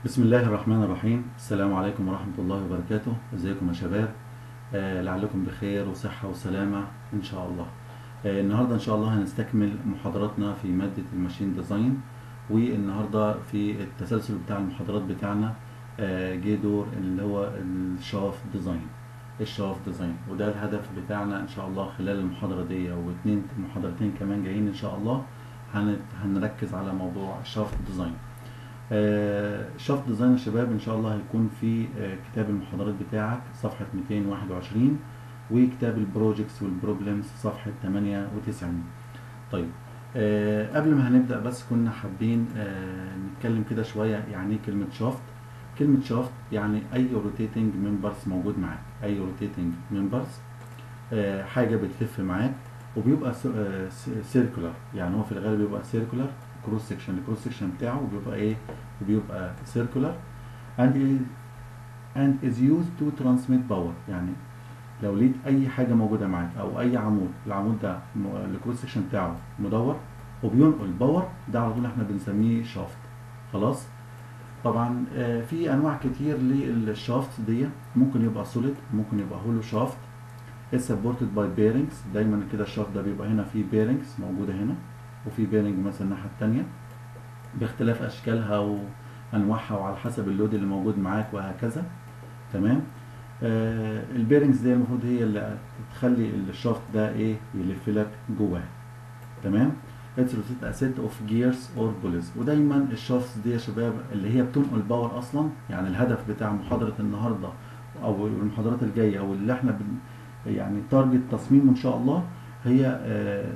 بسم الله الرحمن الرحيم السلام عليكم ورحمة الله وبركاته ازيكم يا شباب آه لعلكم بخير وصحة وسلامة ان شاء الله آه النهاردة ان شاء الله هنستكمل محاضراتنا في مادة الماشين ديزاين والنهاردة في التسلسل بتاع المحاضرات بتاعنا آه جه دور اللي هو الشاف ديزاين الشاف ديزاين وده الهدف بتاعنا ان شاء الله خلال المحاضرة دي واثنين محاضرتين كمان جايين ان شاء الله هن- هنركز على موضوع الشاف ديزاين آه، شاف ديزاين يا شباب ان شاء الله هيكون في آه، كتاب المحاضرات بتاعك صفحة 221 وكتاب البروجكتس والبروبلمز صفحة 98 طيب آه، قبل ما هنبدأ بس كنا حابين آه، نتكلم كده شوية يعني ايه كلمة شافت كلمة شافت يعني اي روتيتنج ممبرز موجود معاك اي روتيتنج ممبرز حاجة بتلف معاك وبيبقى سيركولار يعني هو في الغالب بيبقى سيركولار كروس سكشن الكروس سكشن بتاعه بيبقى ايه بيبقى سيركولار and is and is used to transmit power يعني لو لقيت اي حاجه موجوده معاك او اي عمود العمود ده م- الكروس سكشن بتاعه مدور وبينقل باور ده على طول احنا بنسميه شافت خلاص طبعا آه، في انواع كتير للشافت دي ممكن يبقى سوليد ممكن يبقى هولو شافت It's supported by bearings دايما كده الشافت ده بيبقى هنا فيه bearings موجوده هنا وفي بيرنج مثلا الناحيه التانية باختلاف اشكالها وانواعها وعلى حسب اللود اللي موجود معاك وهكذا تمام آه البيرنجز دي المفروض هي اللي تخلي الشافت ده ايه يلف لك جواه تمام It's rotate a set of gears or pulleys ودايما الشافت دي يا شباب اللي هي بتنقل باور اصلا يعني الهدف بتاع محاضرة النهاردة او المحاضرات الجاية او اللي احنا بن يعني تارجت تصميمه ان شاء الله هي آه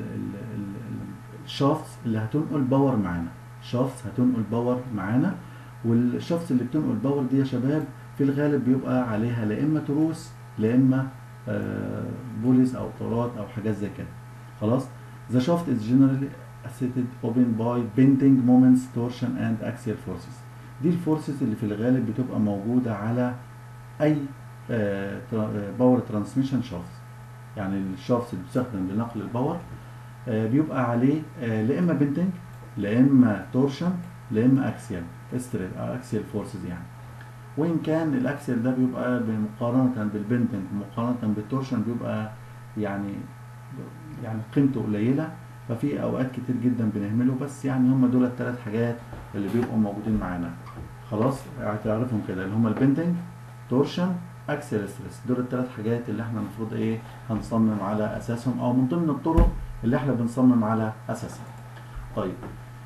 الشافت اللي هتنقل باور معانا شافت هتنقل باور معانا والشافت اللي بتنقل باور دي يا شباب في الغالب بيبقى عليها لا اما تروس لا اما آه بوليس او طارات او حاجات زي كده خلاص The shaft is generally assisted open by bending moments, torsion and axial forces. دي الفورسز اللي في الغالب بتبقى موجودة على أي باور ترانسميشن شافت يعني الشافت اللي بيستخدم لنقل الباور آه، بيبقى عليه آه، لا اما بنتنج لا اما تورشن لا اما اكسيال استريت اكسيال فورسز يعني وان كان الاكسيال ده بيبقى مقارنه بالبنتنج مقارنه بالتورشن بيبقى يعني يعني قيمته قليله ففي اوقات كتير جدا بنهمله بس يعني هم دول الثلاث حاجات اللي بيبقوا موجودين معانا خلاص هتعرفهم كده اللي هم البنتنج تورشن اكسيال ستريس دول الثلاث حاجات اللي احنا المفروض ايه هنصمم على اساسهم او من ضمن الطرق اللي احنا بنصمم على اساسها طيب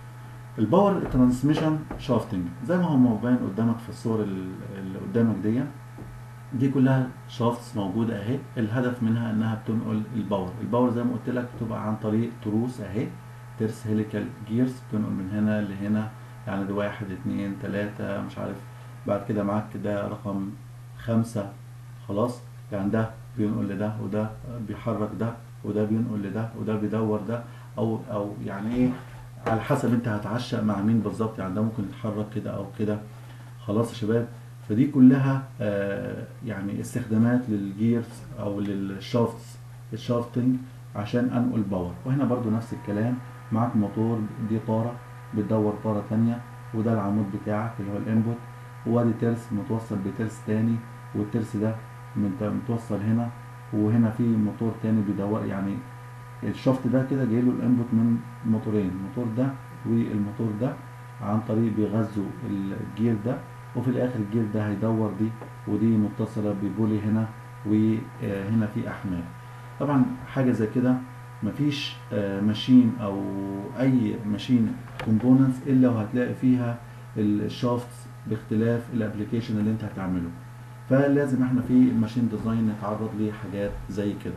الباور ترانسميشن شافتنج زي ما هو باين قدامك في الصور ال- اللي قدامك دي دي كلها شافتس موجوده اهي الهدف منها انها بتنقل الباور الباور زي ما قلت لك بتبقى عن طريق تروس اهي ترس هيليكال جيرز بتنقل من هنا لهنا يعني ده واحد اتنين تلاتة مش عارف بعد كده معاك ده رقم خمسة خلاص يعني ده بينقل لده وده بيحرك ده وده بينقل لده وده بيدور ده او او يعني ايه على حسب انت هتعشق مع مين بالظبط يعني ده ممكن يتحرك كده او كده خلاص يا شباب فدي كلها آه يعني استخدامات للجيرز او للشافتس الشافتنج عشان انقل باور وهنا برضو نفس الكلام معاك موتور دي طارة بتدور طارة تانية وده العمود بتاعك اللي هو الانبوت وادي ترس متوصل بترس تاني والترس ده مت- متوصل هنا وهنا في موتور تاني بيدور يعني الشافت ده كده جاي له الانبوت من موتورين الموتور ده والموتور ده عن طريق بيغذوا الجير ده وفي الاخر الجير ده هيدور دي ودي متصلة ببولي هنا وهنا في احمال طبعا حاجة زي كده مفيش آه، ماشين او اي ماشين كومبوننتس الا وهتلاقي فيها الشافت باختلاف الابلكيشن اللي انت هتعمله فلازم احنا في الماشين ديزاين نتعرض لحاجات زي كده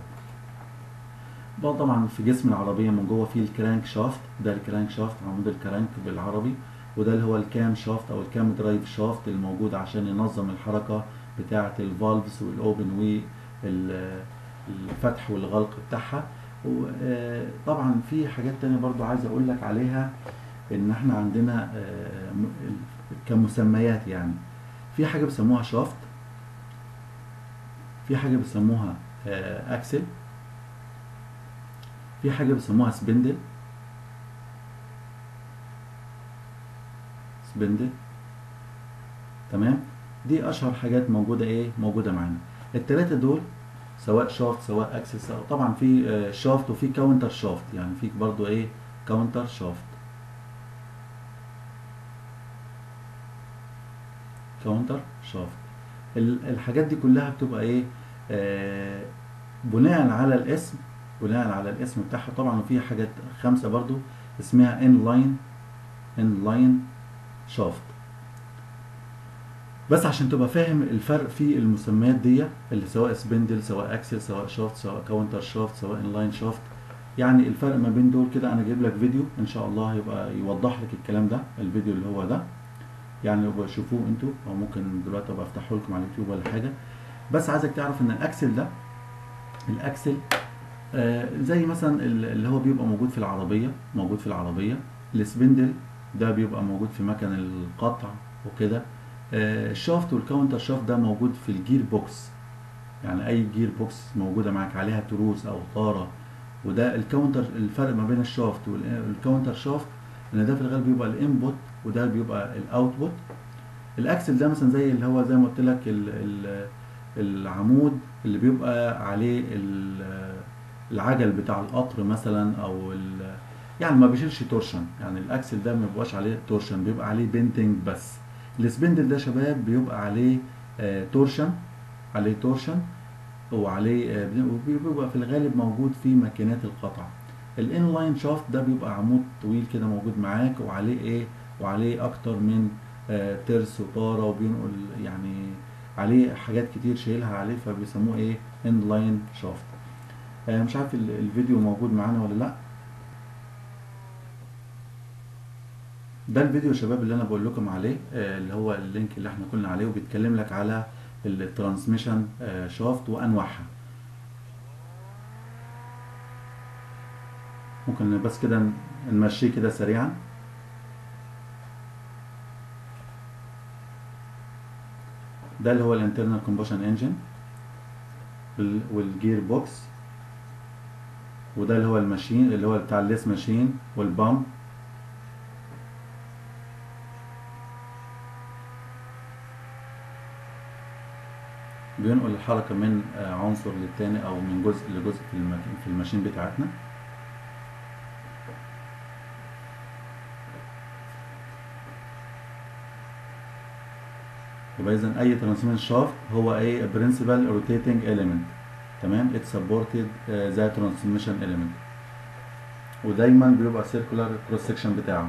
بقى طبعا في جسم العربية من جوه فيه الكرانك شافت ده الكرانك شافت عمود الكرانك بالعربي وده اللي هو الكام شافت او الكام درايف شافت الموجود عشان ينظم الحركة بتاعة الفالفز والاوبن والفتح والغلق بتاعها وطبعا في حاجات تانية برضو عايز اقول لك عليها ان احنا عندنا آه، م- كمسميات يعني في حاجة بيسموها شافت في حاجة بيسموها آه، اكسل في حاجة بيسموها سبندل سبندل تمام دي اشهر حاجات موجوده ايه موجوده معانا الثلاثه دول سواء شافت سواء اكسس سواء طبعا في آه، شافت وفي كاونتر شافت يعني في برضو ايه كاونتر شافت كاونتر شافت ال- الحاجات دي كلها بتبقى ايه آه بناء على الاسم بناء على الاسم بتاعها طبعا وفي حاجات خمسه برضو اسمها ان لاين ان لاين شافت بس عشان تبقى فاهم الفرق في المسميات دي اللي سواء سبندل سواء اكسل سواء شافت سواء كاونتر شافت سواء انلاين شافت يعني الفرق ما بين دول كده انا جايب لك فيديو ان شاء الله هيبقى يوضح لك الكلام ده الفيديو اللي هو ده يعني لو شوفوه انتوا او ممكن دلوقتي ابقى افتحه لكم على اليوتيوب ولا حاجه بس عايزك تعرف ان الاكسل ده الاكسل آه زي مثلا ال- اللي هو بيبقى موجود في العربيه موجود في العربيه السبندل ده بيبقى موجود في مكان القطع وكده آه، الشافت والكاونتر شافت ده موجود في الجير بوكس يعني اي جير بوكس موجوده معاك عليها تروس او طاره وده الكاونتر الفرق ما بين الشافت والكاونتر شافت ان ده في الغالب بيبقى الانبوت وده بيبقى الاوتبوت الاكسل ده مثلا زي اللي هو زي ما قلت لك ال- ال- العمود اللي بيبقى عليه ال- العجل بتاع القطر مثلا او ال- يعني ما بيشيلش تورشن يعني الاكسل ده ما بيبقاش عليه تورشن بيبقى عليه بينتنج بس السبندل ده شباب بيبقى عليه آه تورشن عليه تورشن وعليه آه بيبقى في الغالب موجود في ماكينات القطع الانلاين شافت ده بيبقى عمود طويل كده موجود معاك وعليه ايه وعليه اكتر من آه ترس وطاره وبينقل يعني عليه حاجات كتير شايلها عليه فبيسموه ايه انلاين شافت آه مش عارف ال- الفيديو موجود معانا ولا لا ده الفيديو يا شباب اللي انا بقول لكم عليه آه، اللي هو اللينك اللي احنا قلنا عليه وبيتكلم لك على الترانسميشن شافت وانواعها ممكن بس كده نمشيه كده سريعا ده اللي هو الانترنال كومبشن انجن والجير بوكس وده اللي هو الماشين اللي هو بتاع الليس ماشين والبامب بينقل الحركة من آه، عنصر للتاني أو من جزء لجزء في المكان في الماشين بتاعتنا يبقى إذا أي ترانسميشن شافت هو أي برنسبل روتيتنج element تمام it supported uh, the transmission element ودايما بيبقى circular cross section بتاعه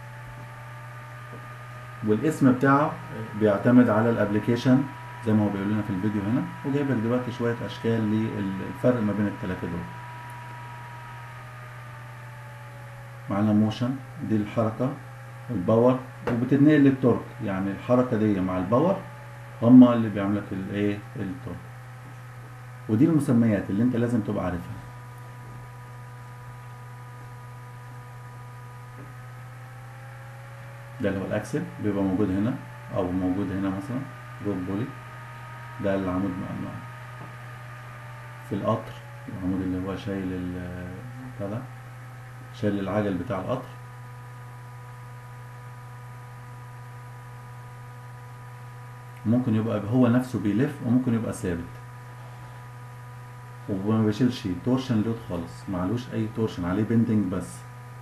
والاسم بتاعه بيعتمد على الابلكيشن زي ما هو بيقول لنا في الفيديو هنا وجايب لك دلوقتي شويه اشكال للفرق ما بين الثلاثه دول معانا موشن دي الحركه الباور وبتتنقل للتورك يعني الحركه دي مع الباور هما اللي بيعملوا لك الايه التورك ودي المسميات اللي انت لازم تبقى عارفها ده اللي هو الاكسل بيبقى موجود هنا او موجود هنا مثلا روب بولي ده العمود م- م- في القطر العمود اللي هو شايل ال بتاع ده شايل العجل بتاع القطر ممكن يبقى هو نفسه بيلف وممكن يبقى ثابت وما بيشيلش تورشن لود خالص معلوش اي تورشن عليه بندنج بس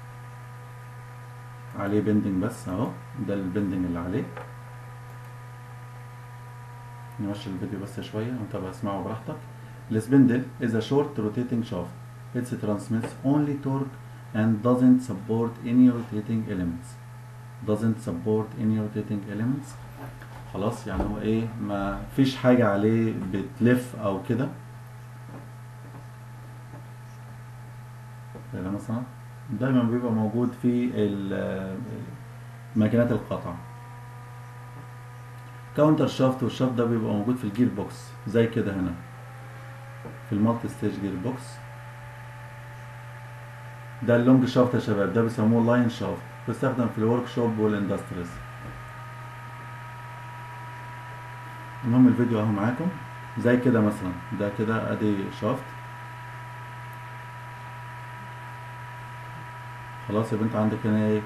عليه بندنج بس اهو ده البندنج اللي عليه نمشي الفيديو بس شوية وانت بقى اسمعه براحتك السبندل is a short rotating shaft it transmits only torque and doesn't support any rotating elements doesn't support any rotating elements خلاص يعني هو ايه ما فيش حاجة عليه بتلف او كده كده مثلا دايما بيبقى موجود في ال- ماكينات القطع كاونتر شافت والشافت ده بيبقى موجود في الجير بوكس زي كده هنا في المالتي ستيج جير بوكس ده اللونج شافت يا شباب ده بيسموه لاين شافت بيستخدم في الورك شوب والاندستريز المهم الفيديو اهو معاكم زي كده مثلا ده كده ادي شافت خلاص يبقى انت عندك هنا ايه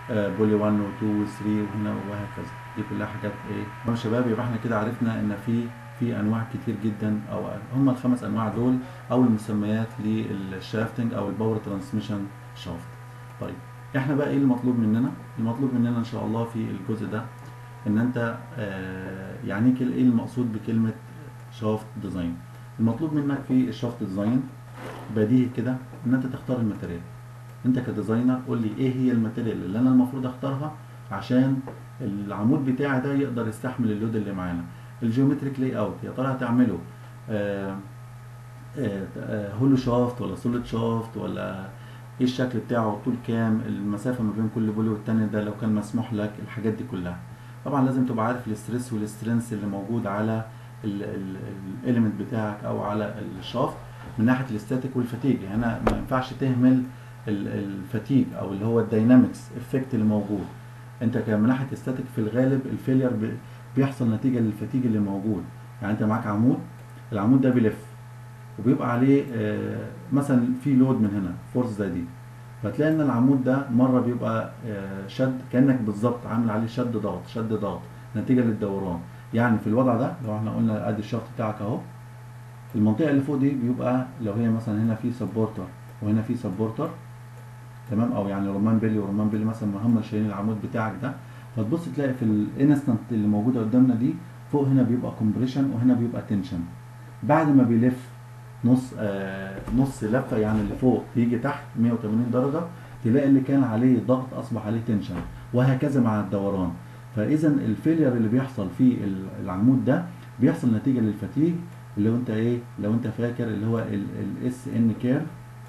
آه، بولي 1 و 2 و 3 وهنا وهكذا دي كلها حاجات ايه يا شباب يبقى احنا كده عرفنا ان في في انواع كتير جدا او هم الخمس انواع دول او المسميات للشافتنج او الباور ترانسميشن شافت طيب احنا بقى ايه المطلوب مننا المطلوب مننا ان شاء الله في الجزء ده ان انت آه يعني كل- ايه المقصود بكلمه شافت ديزاين المطلوب منك في الشافت ديزاين بديهي كده ان انت تختار الماتيريال انت كديزاينر قول لي ايه هي الماتيريال اللي انا المفروض اختارها عشان العمود بتاعي ده يقدر يستحمل اللود اللي معانا الجيومتريك لاي اوت يا ترى هتعمله آه آه آه هولو شافت ولا سوليد شافت ولا ايه الشكل بتاعه الطول كام المسافه ما بين كل بولي والتاني ده لو كان مسموح لك الحاجات دي كلها طبعا لازم تبقى عارف الاسترس والسترينث اللي موجود على الاليمنت بتاعك او على الشافت من ناحيه الاستاتيك والفتيج هنا ما ينفعش تهمل ال- الفتيج او اللي هو الداينامكس افكت اللي موجود انت كان من ناحيه استاتيك في الغالب الفيلير ب- بيحصل نتيجه للفتيج اللي موجود يعني انت معاك عمود العمود ده بيلف وبيبقى عليه آه، مثلا في لود من هنا فورس زي دي فتلاقي ان العمود ده مره بيبقى آه، شد كانك بالظبط عامل عليه شد ضغط شد ضغط نتيجه للدوران يعني في الوضع ده لو احنا قلنا ادي الشافت بتاعك اهو المنطقه اللي فوق دي بيبقى لو هي مثلا هنا في سبورتر وهنا في سبورتر تمام او يعني رمان بيلي ورمان بيلي مثلا هم اللي شايلين العمود بتاعك ده فتبص تلاقي في الانستنت اللي موجوده قدامنا دي فوق هنا بيبقى كومبريشن وهنا بيبقى تنشن بعد ما بيلف نص آه نص لفه يعني اللي فوق بيجي تحت 180 درجه تلاقي اللي كان عليه ضغط اصبح عليه تنشن وهكذا مع الدوران فاذا الفيلير اللي بيحصل في ال- العمود ده بيحصل نتيجه للفتيج اللي هو انت ايه لو انت فاكر اللي هو الاس ان كيرف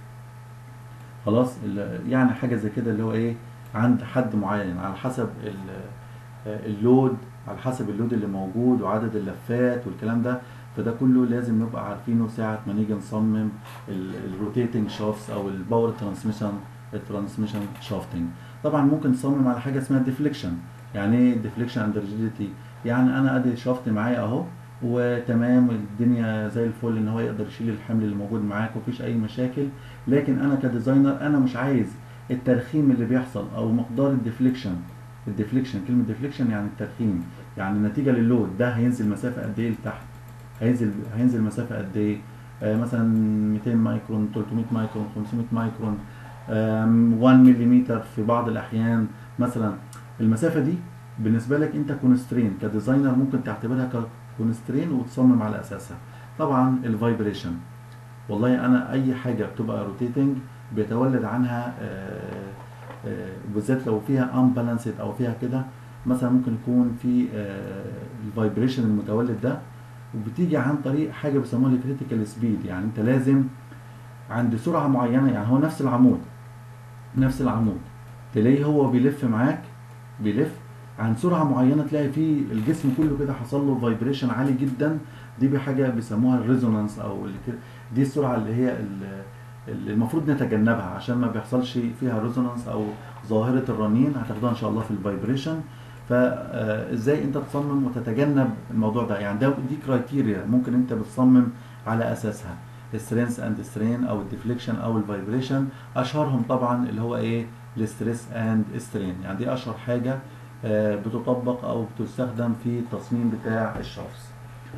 خلاص ال- يعني حاجه زي كده اللي هو ايه عند حد معين على حسب ال- آه، اللود على حسب اللود اللي موجود وعدد اللفات والكلام ده فده كله لازم نبقى عارفينه ساعة ما نيجي نصمم الروتيتنج شافts او الباور ترانسميشن الترانسميشن شافتنج طبعا ممكن تصمم على حاجة اسمها ديفليكشن يعني ايه ديفليكشن اند ريجيديتي يعني انا ادي شافت معايا اهو وتمام الدنيا زي الفل ان هو يقدر يشيل الحمل اللي موجود معاك ومفيش اي مشاكل لكن انا كديزاينر انا مش عايز الترخيم اللي بيحصل او مقدار الديفليكشن الديفليكشن كلمة ديفليكشن يعني الترخيم يعني نتيجة للود ده هينزل مسافة قد ايه لتحت هينزل هينزل مسافة قد ايه آه مثلا 200 مايكرون 300 مايكرون 500 مايكرون آم، 1 ملم في بعض الاحيان مثلا المسافة دي بالنسبة لك انت كونسترين كديزاينر ممكن تعتبرها كونسترين وتصمم على اساسها طبعا الفايبريشن والله انا اي حاجة بتبقى روتيتنج بيتولد عنها آه، آه، بالذات لو فيها unbalanced او فيها كده مثلا ممكن يكون في الفايبريشن المتولد ده وبتيجي عن طريق حاجه بيسموها الكريتيكال سبيد يعني انت لازم عند سرعه معينه يعني هو نفس العمود نفس العمود تلاقيه هو بيلف معاك بيلف عن سرعه معينه تلاقي فيه الجسم كله كده حصل له فايبريشن عالي جدا دي بحاجه بيسموها الريزونانس او اللي كده دي السرعه اللي هي ال- اللي المفروض نتجنبها عشان ما بيحصلش فيها ريزونانس او ظاهره الرنين هتاخدوها ان شاء الله في الفايبريشن فازاي انت تصمم وتتجنب الموضوع ده يعني ده دي كرايتيريا ممكن انت بتصمم على اساسها السترينث اند سترين او الديفليكشن او الفايبريشن اشهرهم طبعا اللي هو ايه الستريس اند سترين يعني دي اشهر حاجه آه، بتطبق او بتستخدم في التصميم بتاع الشخص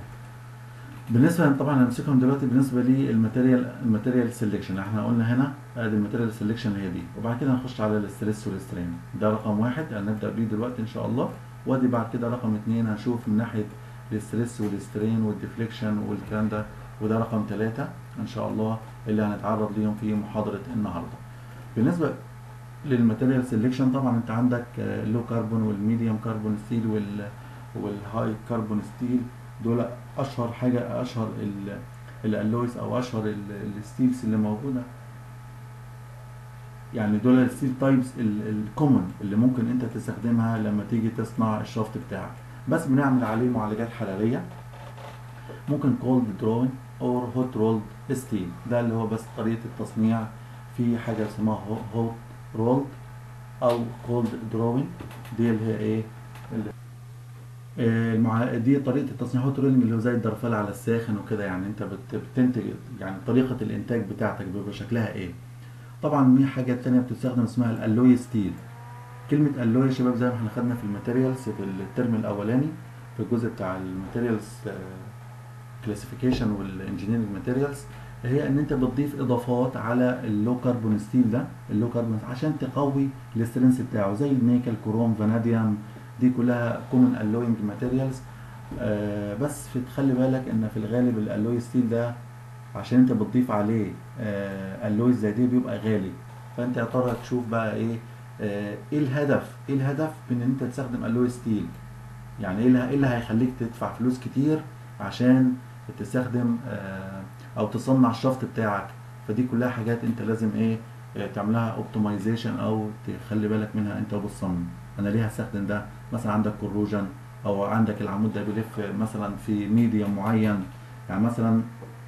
بالنسبه طبعا هنمسكهم دلوقتي بالنسبه للماتيريال الماتيريال سيلكشن احنا قلنا هنا ادي الماتيريال سيلكشن هي دي وبعد كده هنخش على الاستريس والسترين ده رقم واحد هنبدا بيه دلوقتي ان شاء الله وادي بعد كده رقم اتنين هنشوف من ناحيه الاستريس والسترين والديفليكشن والكلام ده وده رقم ثلاثة ان شاء الله اللي هنتعرض ليهم في محاضره النهارده بالنسبه للماتيريال سيلكشن طبعا انت عندك اللو كربون والميديوم كربون ستيل وال والهاي كربون ستيل دول اشهر حاجه اشهر ال- الالويز او اشهر ال- الستيلز اللي موجوده يعني دول الستيل تايبس الكومن اللي ممكن انت تستخدمها لما تيجي تصنع الشافت بتاعك بس بنعمل عليه معالجات حراريه ممكن كولد دروينج اور هوت رولد ستيل ده اللي هو بس طريقه التصنيع في حاجه اسمها هوت رولد او كولد دروينج دي اللي هي ايه اللي آه، المع... دي طريقه التصنيع هوت رولينج اللي هو زي الدرفله على الساخن وكده يعني انت بت... بتنتج يعني طريقه الانتاج بتاعتك بيبقى شكلها ايه طبعا في حاجه تانية بتستخدم اسمها الالوي ستيل كلمة الوي يا شباب زي ما احنا خدنا في الماتيريالز في الترم الاولاني في الجزء بتاع الماتيريالز كلاسيفيكيشن والانجينيرنج ماتيريالز هي ان انت بتضيف اضافات على اللو كربون ستيل ده اللو كربون عشان تقوي الاسترنس بتاعه زي النيكل كروم فاناديوم دي كلها كومن الوينج ماتيريالز آه بس في تخلي بالك ان في الغالب الالوي ستيل ده عشان انت بتضيف عليه آه الوي زي دي بيبقى غالي فانت يا ترى تشوف بقى ايه آه ايه الهدف ايه الهدف من ان انت تستخدم الوي ستيل يعني ايه اللي إيه اللي هيخليك تدفع فلوس كتير عشان تستخدم آه او تصنع الشفط بتاعك فدي كلها حاجات انت لازم ايه آه، تعملها اوبتمايزيشن او تخلي بالك منها انت وبتصمم انا ليه هستخدم ده مثلا عندك كروجن او عندك العمود ده بيلف مثلا في ميديوم معين يعني مثلا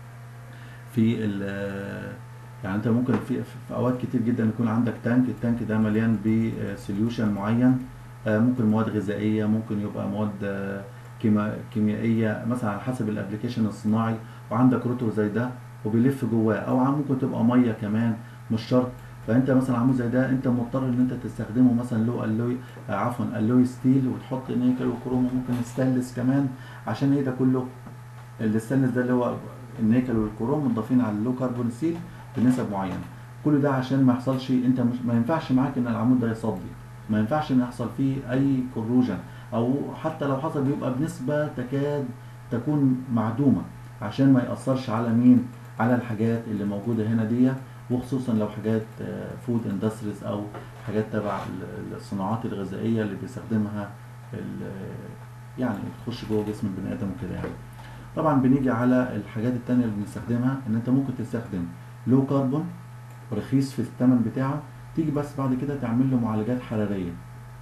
في ال يعني انت ممكن في, في اوقات كتير جدا يكون عندك تانك التانك ده مليان بسوليوشن معين آه، ممكن مواد غذائيه ممكن يبقى مواد آه، كيما- كيميائيه مثلا على حسب الابلكيشن الصناعي وعندك روتور زي ده وبيلف جواه او عم- ممكن تبقى ميه كمان مش شرط فانت مثلا عمود زي ده انت مضطر ان انت تستخدمه مثلا له الوي آه، عفوا الوي ستيل وتحط نيكل وكروم وممكن ستانلس كمان عشان ايه ده كله الستانلس ده اللي هو النيكل والكروم مضافين على اللو كربون ستيل بنسب معينه كل ده عشان ما يحصلش انت مش ما ينفعش معاك ان العمود ده يصدي ما ينفعش ان يحصل فيه اي كروجن او حتى لو حصل بيبقى بنسبه تكاد تكون معدومه عشان ما ياثرش على مين على الحاجات اللي موجوده هنا دي وخصوصا لو حاجات فود اندستريز او حاجات تبع ال- الصناعات الغذائيه اللي بيستخدمها ال- يعني تخش جوه جسم البني ادم وكده يعني طبعا بنيجي على الحاجات التانية اللي بنستخدمها ان انت ممكن تستخدم لو كربون رخيص في الثمن بتاعه تيجي بس بعد كده تعمل له معالجات حراريه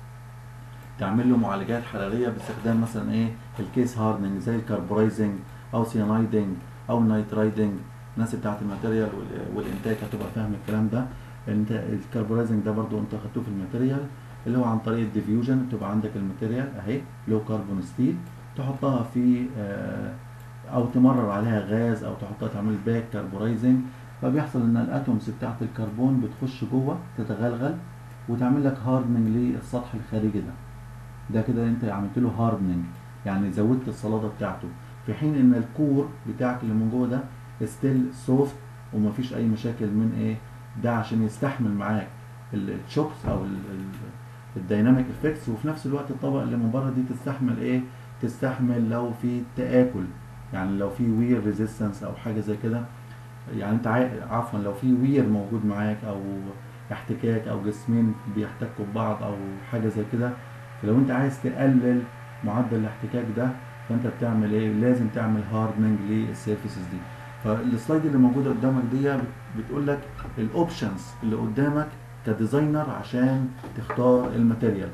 تعمل له معالجات حراريه باستخدام مثلا ايه الكيس هاردنج زي الكربورايزنج او سيانايدنج او نايترايدنج الناس بتاعت الماتيريال وال- والانتاج هتبقى فاهم الكلام ده انت الكربورايزنج ده برضو انت خدتوه في الماتيريال اللي هو عن طريق الديفيوجن بتبقى عندك الماتيريال اهي لو كربون ستيل تحطها في آه، او تمرر عليها غاز او تحطها تعمل باك كربورايزنج فبيحصل ان الاتومز بتاعت الكربون بتخش جوه تتغلغل وتعمل لك هاردنج للسطح الخارجي ده ده كده انت عملت له هاردنج يعني زودت الصلادة بتاعته في حين ان الكور بتاعك اللي من جوه ده ستيل سوفت ومفيش اي مشاكل من ايه ده عشان يستحمل معاك الشوكس او الديناميك افكتس وفي نفس الوقت الطبقه اللي من بره دي تستحمل ايه تستحمل لو في تآكل يعني لو في وير ريزيستنس او حاجه زي كده يعني انت عا- عفوا لو في وير موجود معاك او احتكاك او جسمين بيحتكوا ببعض او حاجه زي كده فلو انت عايز تقلل معدل الاحتكاك ده فانت بتعمل ايه لازم تعمل هاردنج للسيرفيسز دي فالسلايد اللي موجوده قدامك دي بت- بتقول لك الاوبشنز اللي قدامك كديزاينر عشان تختار الماتيريال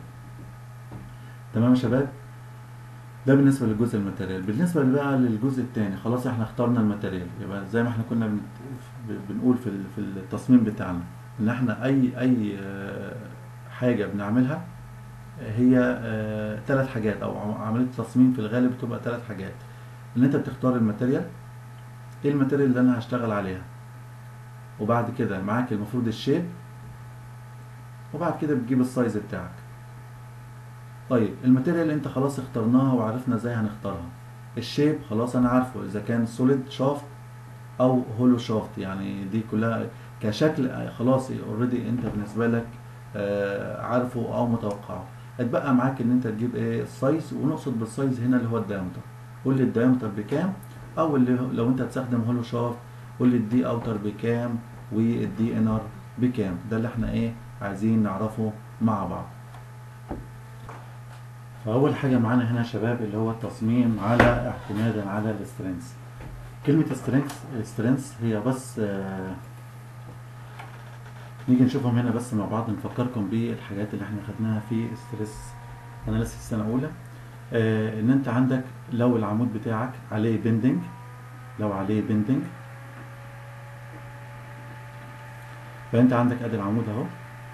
تمام يا شباب ده بالنسبه للجزء الماتيريال بالنسبه بقى للجزء الثاني خلاص احنا اخترنا الماتيريال يبقى زي ما احنا كنا بن- بنقول في ال- في التصميم بتاعنا ان احنا اي اي آه، حاجه بنعملها هي ثلاث حاجات او عم- عمليه التصميم في الغالب بتبقى ثلاث حاجات ان انت بتختار الماتيريال ايه الماتيريال اللي انا هشتغل عليها وبعد كده معاك المفروض الشيب وبعد كده بتجيب السايز بتاعك طيب الماتيريال اللي انت خلاص اخترناها وعرفنا ازاي هنختارها الشيب خلاص انا عارفه اذا كان سوليد شافت او هولو شافت يعني دي كلها كشكل آه، خلاص اوريدي انت بالنسبه لك آه، عارفه او متوقعه اتبقى معاك ان انت تجيب ايه السايز ونقصد بالسايز هنا اللي هو الدايمتر قول لي الدايمتر بكام او اللي هو- لو انت هتستخدم هولو شافت قول لي الدي اوتر بكام والدي انر بكام ده اللي احنا ايه عايزين نعرفه مع بعض فاول حاجه معانا هنا يا شباب اللي هو التصميم على اعتمادا على السترينث كلمه سترينث سترينث هي بس آه نيجي نشوفهم هنا بس مع بعض نفكركم بالحاجات اللي احنا خدناها في ستريس اناليسيس السنه الاولى آه ان انت عندك لو العمود بتاعك عليه بندنج لو عليه بندنج فانت عندك ادي العمود اهو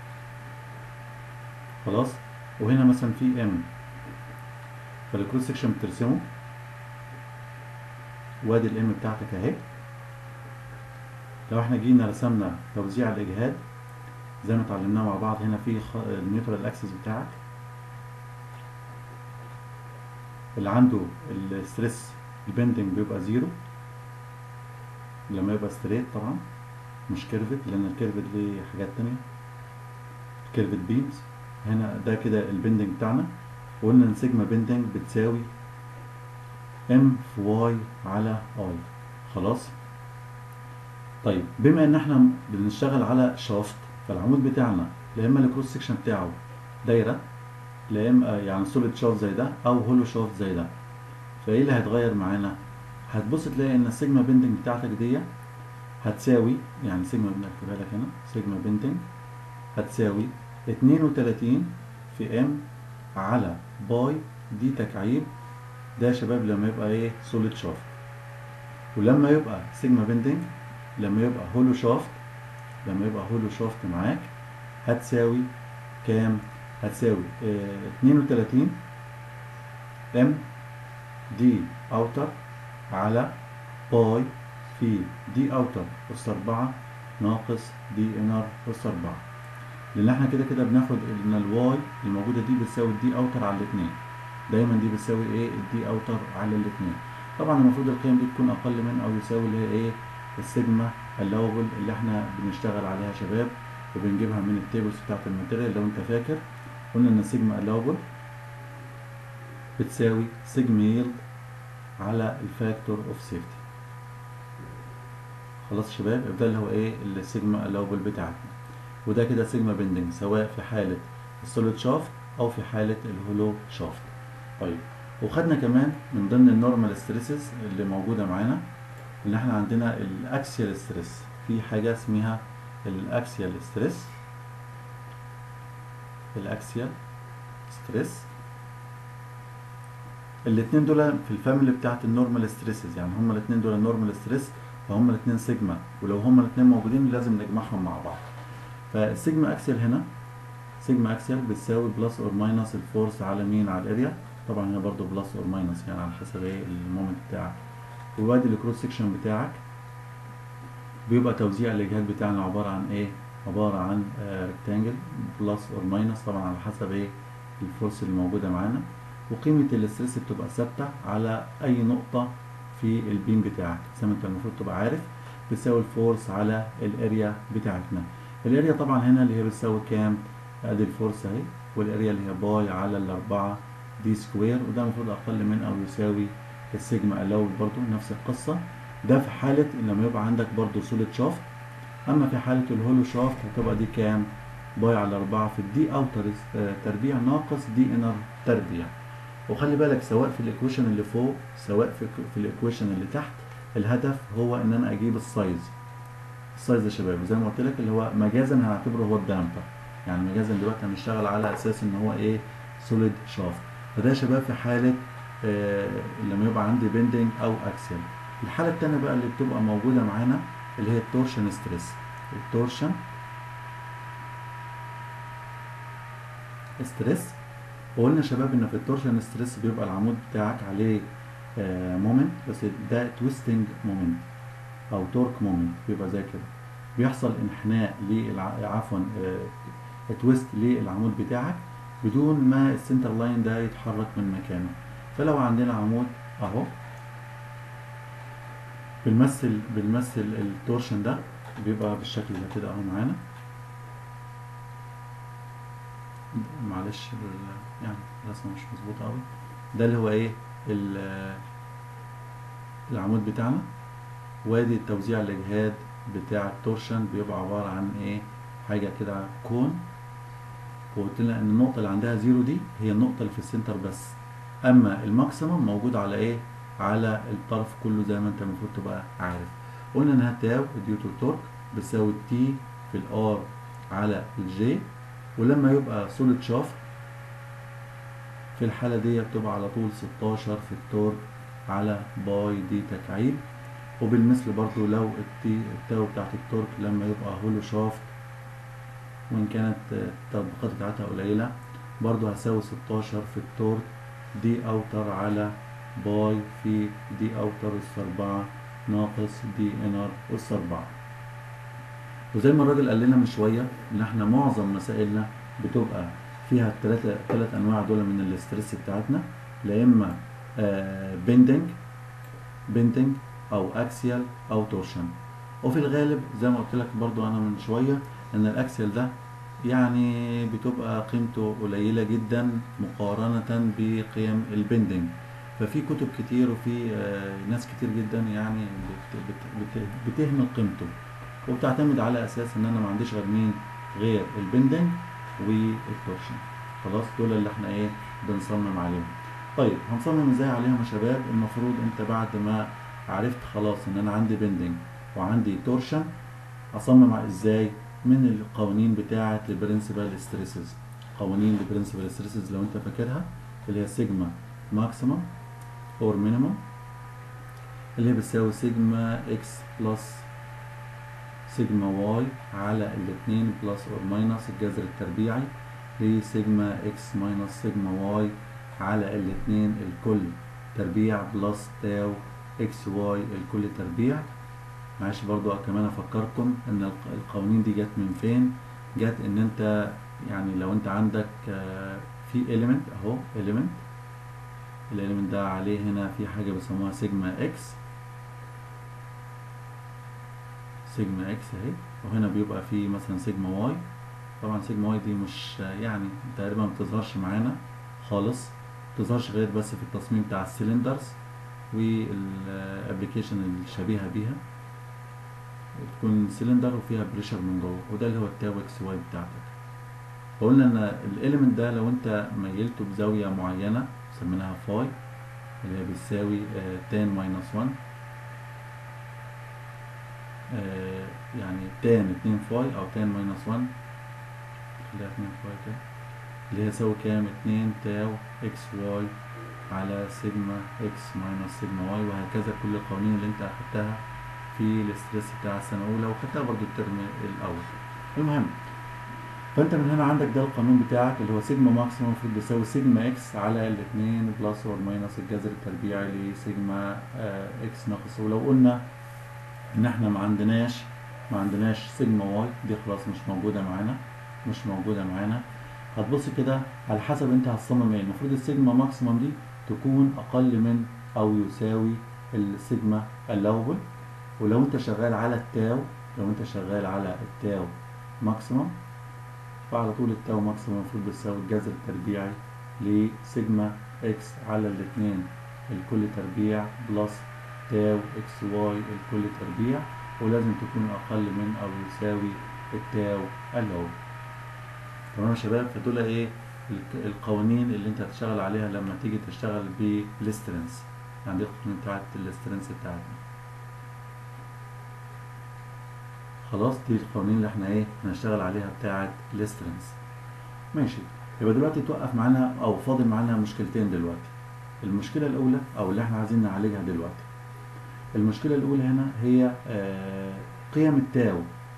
خلاص وهنا مثلا في ام فالكروس سكشن بترسمه وادي الام بتاعتك اهي لو احنا جينا رسمنا توزيع الاجهاد زي ما اتعلمناه مع بعض هنا في خ... النيوترال اكسس بتاعك اللي عنده الستريس البندنج بيبقى زيرو لما يبقى ستريت طبعا مش كيرفت لان الكيرفت ليه حاجات تانية كيرفت بيمز هنا ده كده البندنج بتاعنا وقلنا ان سيجما بندنج بتساوي ام في واي على اي خلاص طيب بما ان احنا بنشتغل على شافت فالعمود بتاعنا لا اما الكروس سكشن بتاعه دايره لا اما يعني سوليد شافت زي ده او هولو شافت زي ده فايه اللي هيتغير معانا هتبص تلاقي ان السيجما بندنج بتاعتك دي هتساوي يعني سيجما بنكتبها لك هنا سيجما بندنج هتساوي 32 في ام على باي دي تكعيب ده يا شباب لما يبقى ايه سوليد شافت ولما يبقى سيجما بندنج لما يبقى هولو شافت لما يبقى هولو شافت معاك هتساوي كام هتساوي اه 32 ام دي اوتر على باي في دي اوتر اس 4 ناقص دي انر اس 4 لان احنا كده كده بناخد ان الواي الموجوده دي بتساوي الدي اوتر على الاثنين دايما دي بتساوي ايه الدي اوتر على الاثنين طبعا المفروض القيم دي تكون اقل من او يساوي اللي هي ايه السيجما اللوبل اللي احنا بنشتغل عليها يا شباب وبنجيبها من التيبلز بتاعت الماتيريال لو انت فاكر قلنا ان السيجما اللوبل بتساوي سيجما يلد على الفاكتور اوف سيفتي خلاص يا شباب ده اللي هو ايه السيجما اللوبل بتاعتنا وده كده سيجما بندنج سواء في حالة السوليد شافت او في حالة الهولو شافت طيب وخدنا كمان من ضمن النورمال ستريسز اللي موجودة معانا ان احنا عندنا الاكسيال ستريس في حاجة اسمها الاكسيال ستريس الاكسيال ستريس الاثنين دول في الفاميلي بتاعت النورمال ستريسز يعني هما الاثنين دول النورمال ستريس فهم الاثنين سيجما ولو هما الاثنين موجودين لازم نجمعهم مع بعض فالسيجما اكسيال هنا سيجما اكسيال بتساوي بلس اور ماينس الفورس على مين على الاريا طبعا هنا برضو بلس اور ماينس يعني على حسب ايه المومنت بتاعك وادي الكروس سكشن بتاعك بيبقى توزيع الاجهاد بتاعنا عباره عن ايه عباره عن ريكتانجل بلس اور ماينس طبعا على حسب ايه الفورس اللي موجوده معانا وقيمه الاستريس بتبقى ثابته على اي نقطه في البيم بتاعك زي ما انت المفروض تبقى عارف بتساوي الفورس على الاريا بتاعتنا الاريا طبعا هنا اللي هي بتساوي كام ادي الفورس اهي والاريا اللي هي باي على الاربعة دي سكوير وده المفروض اقل من او يساوي السيجما الاول برضو نفس القصة ده في حالة لما يبقى عندك برضو سوليد شافت اما في حالة الهولو شافت هتبقى دي كام باي على أربعة في الدي اوتر تربيع ناقص دي انر تربيع وخلي بالك سواء في الايكويشن اللي فوق سواء في في الايكويشن اللي تحت الهدف هو ان انا اجيب السايز السايز يا شباب زي ما قلت لك اللي هو مجازا هنعتبره هو الدامبر يعني مجازا دلوقتي هنشتغل على اساس ان هو ايه سوليد شافت فده يا شباب في حاله آه لما يبقى عندي بندنج او اكسل الحاله الثانيه بقى اللي بتبقى موجوده معانا اللي هي التورشن ستريس التورشن ستريس وقلنا يا شباب ان في التورشن ستريس بيبقى العمود بتاعك عليه آه مومنت بس ده تويستنج مومنت او تورك مومنت بيبقى زي كده بيحصل انحناء للع... عفوا آه تويست للعمود بتاعك بدون ما السنتر لاين ده يتحرك من مكانه فلو عندنا عمود اهو بنمثل بنمثل التورشن ده بيبقى بالشكل ده كده اهو معانا معلش يعني الرسمه مش مظبوطه قوي ده اللي هو ايه العمود بتاعنا وادي توزيع الاجهاد بتاع التورشن بيبقى عباره عن ايه حاجه كده كون وقلت لنا ان النقطه اللي عندها زيرو دي هي النقطه اللي في السنتر بس اما الماكسيمم موجود على ايه على الطرف كله زي ما انت المفروض تبقى عارف قلنا انها تاو ديوتو تورك بتساوي تي في الار على الجي ولما يبقى سوليد شافت في الحالة دي بتبقى على طول 16 في التورك على باي دي تكعيب وبالمثل برضو لو التي التاو بتاعت التورك لما يبقى هولو شافت وإن كانت التطبيقات بتاعتها قليلة برضو هساوي 16 في التورك دي أوتر على باي في دي أوتر أس أربعة ناقص دي إنر أس أربعة وزي ما الراجل قال لنا من شويه ان احنا معظم مسائلنا بتبقى فيها الثلاثه ثلاث انواع دول من الاسترس بتاعتنا لا اما بيندنج بيندنج او اكسيال او تورشن وفي الغالب زي ما قلت لك برضو انا من شويه ان الاكسيال ده يعني بتبقى قيمته قليله جدا مقارنه بقيم البندنج ففي كتب كتير وفي آه، ناس كتير جدا يعني بت بت بت بتهمل قيمته وبتعتمد على اساس ان انا ما عنديش غير مين غير البندنج والتورشن خلاص دول اللي احنا ايه بنصمم عليهم طيب هنصمم ازاي عليهم يا شباب المفروض انت بعد ما عرفت خلاص ان انا عندي بندنج وعندي تورشن اصمم ازاي من القوانين بتاعه البرنسبل ستريسز قوانين البرنسبل ستريسز لو انت فاكرها اللي هي سيجما ماكسيمم اور مينيمم اللي هي بتساوي سيجما اكس بلس سيجما واي على الاتنين بلس اور ماينس الجذر التربيعي لسيجما اكس ماينس سيجما واي على الاتنين الكل تربيع بلس تاو اكس واي الكل تربيع معلش برضو كمان افكركم ان الق- القوانين دي جت من فين جت ان انت يعني لو انت عندك آه، في element اهو element الاليمنت ده عليه هنا في حاجة بيسموها سيجما اكس سيجما اكس اهي وهنا بيبقى في مثلا سيجما واي طبعا سيجما واي دي مش يعني تقريبا ما بتظهرش معانا خالص ما بتظهرش غير بس في التصميم بتاع السلندرز والابلكيشن الشبيهة بيها تكون سلندر وفيها بريشر من جوه وده اللي هو التاو اكس واي بتاعتك فقلنا ان الاليمنت ده لو انت ميلته بزاوية معينة سميناها فاي اللي هي بتساوي تان ماينس 1 آه، يعني تان 2 فاي او تان ماينس 1 خليها 2 فاي كده اللي هي يساوي كام 2 تاو اكس واي على سيجما اكس ماينس سيجما واي وهكذا كل القوانين اللي انت اخدتها في الاسترس بتاع السنة الأولى وخدتها برضو الترم الأول المهم فانت من هنا عندك ده القانون بتاعك اللي هو سيجما ماكسيموم المفروض بيساوي سيجما اكس على الاثنين بلس اور ماينس الجذر التربيعي لسيجما آه اكس ناقص ولو قلنا ان احنا ما عندناش ما عندناش سيجما واي دي خلاص مش موجوده معانا مش موجوده معانا هتبص كده على حسب انت هتصمم ايه المفروض السيجما ماكسيموم دي تكون اقل من او يساوي السيجما الاول ولو انت شغال على التاو لو انت شغال على التاو ماكسيموم فعلى طول التاو ماكسيموم المفروض بتساوي الجذر التربيعي لسيجما اكس على الاثنين الكل تربيع بلس تاو اكس واي الكل تربيع ولازم تكون اقل من او يساوي التاو الاول تمام يا شباب فدول ايه الك- القوانين اللي انت هتشتغل عليها لما تيجي تشتغل بالسترنس يعني دي القوانين بتاعت السترنس بتاعتنا خلاص دي القوانين اللي احنا ايه هنشتغل عليها بتاعت الاسترنس ماشي يبقى دلوقتي توقف معانا او فاضل معانا مشكلتين دلوقتي المشكله الاولى او اللي احنا عايزين نعالجها دلوقتي المشكله الاولى هنا هي آه، قيم التاو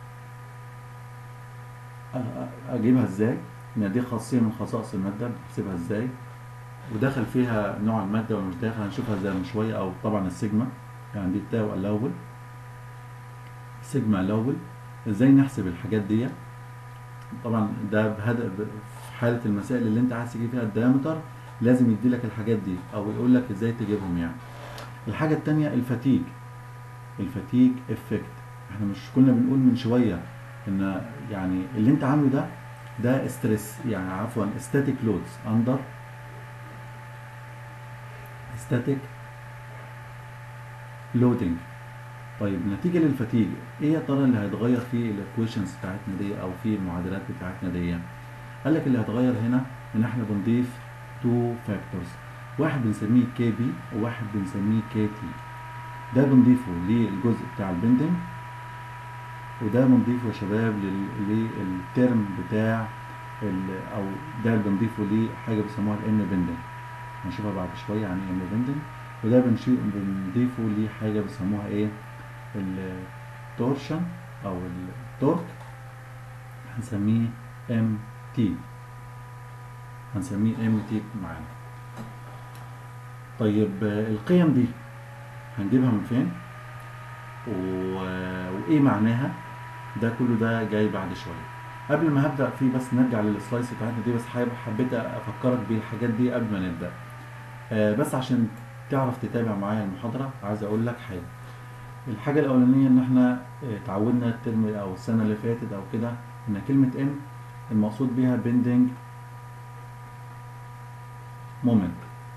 أ- أ- اجيبها ازاي ان دي خاصيه من خصائص الماده بحسبها ازاي ودخل فيها نوع الماده ولا مش داخل هنشوفها زي من شويه او طبعا السيجما يعني دي التاو الاول سيجما الاول ازاي نحسب الحاجات دي طبعا ده بهدف في حاله المسائل اللي انت عايز تجيب فيها الدايمتر لازم يدي لك الحاجات دي او يقول لك ازاي تجيبهم يعني الحاجه الثانيه الفتيج الفتيج افكت احنا مش كنا بنقول من شويه ان يعني اللي انت عامله ده ده ستريس يعني عفوا ستاتيك لودز اندر ستاتيك لودنج طيب نتيجة للفتيج ايه يا ترى اللي هيتغير في الايكويشنز بتاعتنا دي او في المعادلات بتاعتنا دي قال لك اللي هيتغير هنا ان احنا بنضيف تو فاكتورز واحد بنسميه كي بي وواحد بنسميه كي تي ده بنضيفه للجزء بتاع البندنج وده بنضيفه يا شباب لل- للترم بتاع ال- او ده اللي بنضيفه لحاجه بيسموها الام بندنج هنشوفها بعد شويه يعني ام بندنج وده بنشي- بنضيفه لحاجه بيسموها ايه التورشن او التورك هنسميه ام تي هنسميه ام تي معانا طيب آه، القيم دي هنجيبها من فين و... وايه معناها ده كله ده جاي بعد شويه قبل ما هبدا في بس نرجع للسلايس بتاعتنا دي بس حابب حبيت افكرك بالحاجات دي قبل ما نبدا آه بس عشان تعرف تتابع معايا المحاضره عايز اقول لك حاجه الحاجه الاولانيه ان احنا آه، اتعودنا الترم او السنه اللي فاتت او كده ان كلمه ام المقصود بيها bending moment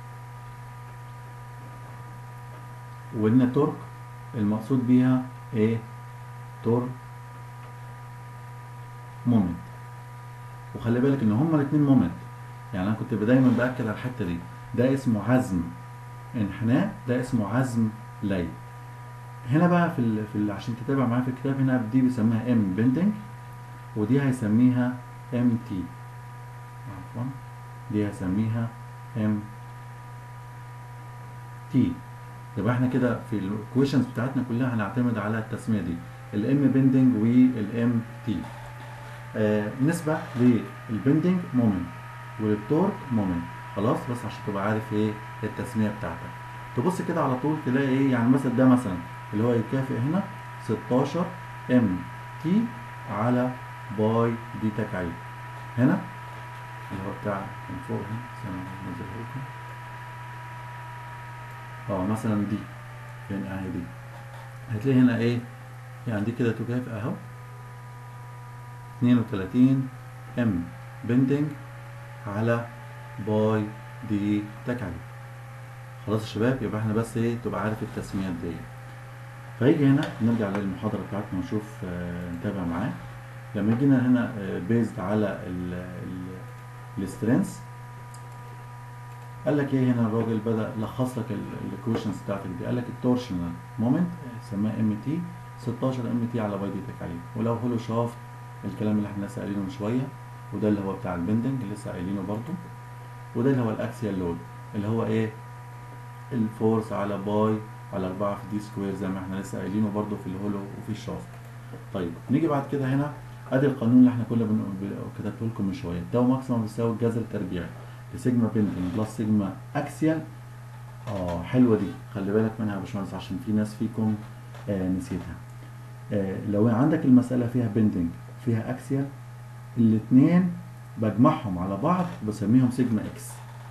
وان تورك المقصود بيها ايه تورك مومنت وخلي بالك ان هما الاثنين مومنت يعني انا كنت دايما باكد على الحته دي ده اسمه عزم انحناء ده اسمه عزم لي هنا بقى في ال... في ال... عشان تتابع معايا في الكتاب هنا دي بيسميها ام بندنج ودي هيسميها ام تي عفوا دي هيسميها ام تي يبقى احنا كده في الكويشنز بتاعتنا كلها هنعتمد على التسميه دي الام بندنج والام تي آه بالنسبه للبندنج مومنت والتورك مومنت خلاص بس عشان تبقى عارف ايه التسميه بتاعتك تبص كده على طول تلاقي ايه يعني مثلا ده مثلا اللي هو يكافئ هنا 16 ام تي على باي دي تكعيب هنا اللي هو بتاع من فوق هنا استنى انزله لكم اه مثلا دي فين اهي دي هتلاقي هنا ايه يعني دي كده تكافئ اهو 32 ام بندنج على باي دي تكعيب خلاص يا شباب يبقى احنا بس ايه تبقى عارف التسميات دي فيجي هنا نرجع للمحاضره بتاعتنا ونشوف آه نتابع معاه لما جينا هنا بيزد على السترينث قال لك ايه هنا الراجل بدا لخص لك الايكويشنز بتاعتك دي قال لك التورشنال مومنت سماه ام تي 16 ام تي على باي دي تكعيب ولو هولو شافت الكلام اللي احنا لسه قايلينه من شويه وده اللي هو بتاع البندنج اللي لسه قايلينه برضو وده اللي هو الاكسيال لود اللي هو ايه الفورس على باي على 4 في دي سكوير زي ما احنا لسه قايلينه برضو في الهولو وفي الشافت طيب نيجي بعد كده هنا ادي القانون اللي احنا كنا كتبته لكم من شويه تاو ماكسيمم بيساوي الجذر التربيعي لسيجما بندنج بلس سيجما اكسيال اه حلوه دي خلي بالك منها يا باشمهندس عشان في ناس فيكم آه نسيتها آه لو عندك المساله فيها بندنج فيها اكسيال الاثنين بجمعهم على بعض بسميهم سيجما اكس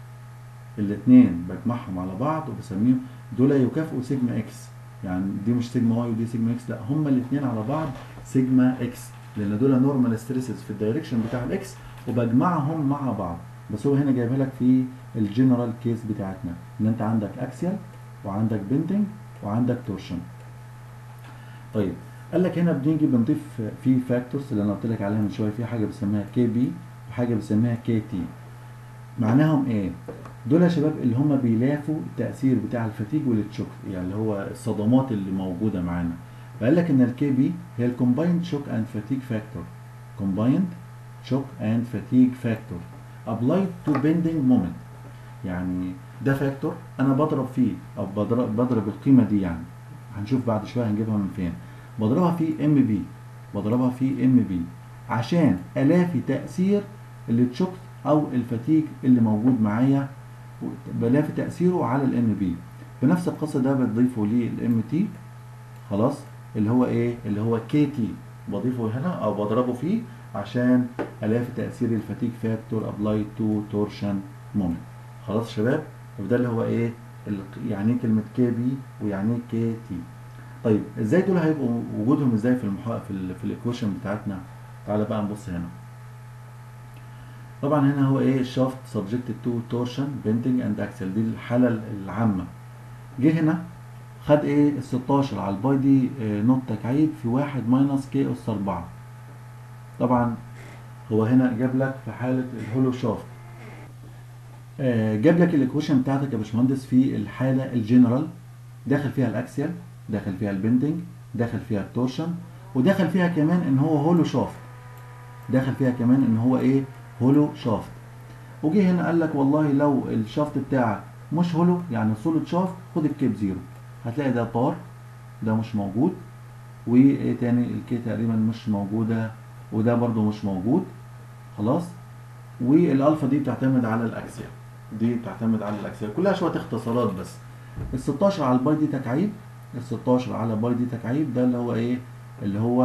الاثنين بجمعهم على بعض وبسميهم دول يكافئوا سيجما اكس يعني دي مش سيجما واي ودي سيجما اكس لا هما الاثنين على بعض سيجما اكس لان دول نورمال ستريسز في الدايركشن بتاع الاكس وبجمعهم مع بعض بس هو هنا جايبها لك في الجنرال كيس بتاعتنا ان انت عندك اكسيال وعندك بنتنج وعندك تورشن طيب قال لك هنا بنيجي بنضيف في فاكتورز اللي انا قلت لك عليها من شويه في حاجه بنسميها كي بي وحاجه بنسميها كي تي معناهم ايه دول يا شباب اللي هم بيلافوا التاثير بتاع الفتيج والتشوك يعني اللي هو الصدمات اللي موجوده معانا فقال لك ان الكي بي هي الكومبايند شوك اند فاتيج فاكتور كومبايند شوك اند فاتيج فاكتور applied to bending moment يعني ده فاكتور انا بضرب فيه او بضرب, بضرب القيمه دي يعني هنشوف بعد شويه هنجيبها من فين بضربها في ام بي بضربها في ام بي عشان الافي تاثير التشوك او الفتيج اللي موجود معايا بلافي تاثيره على الام بي بنفس القصه ده بضيفه للام تي خلاص اللي هو ايه اللي هو كي تي بضيفه هنا او بضربه فيه عشان الافي تاثير الفتيج فاكتور ابلاي تو تورشن مومنت خلاص شباب وده اللي هو ايه يعني ايه كلمه كي بي ويعني ايه كي تي طيب ازاي دول هيبقوا وجودهم ازاي في المحا... في, ال... في الايكويشن بتاعتنا تعالى بقى نبص هنا طبعا هنا هو ايه الشافت سبجكتد تو تورشن بنتنج اند اكسل دي الحاله العامه جه هنا خد ايه ال 16 على الباي دي اه نوت تكعيب في 1 ماينس كي اس 4 طبعا هو هنا جاب لك في حاله الهولو شافت اه جاب لك الايكويشن بتاعتك يا باشمهندس في الحاله الجنرال داخل فيها الاكسيال داخل فيها البندنج داخل فيها التورشن وداخل فيها كمان ان هو هولو شافت داخل فيها كمان ان هو ايه هولو شافت وجي هنا قال لك والله لو الشافت بتاعك مش هولو يعني سوليد شافت خد الكيب زيرو هتلاقي ده طار ده مش موجود وايه تاني الكي تقريبا مش موجوده وده برده مش موجود خلاص والالفا دي بتعتمد على الاكسيال دي بتعتمد على الاكسيال كلها شويه اختصارات بس ال 16 على الباي دي تكعيب ال 16 على باي دي تكعيب ده اللي هو ايه اللي هو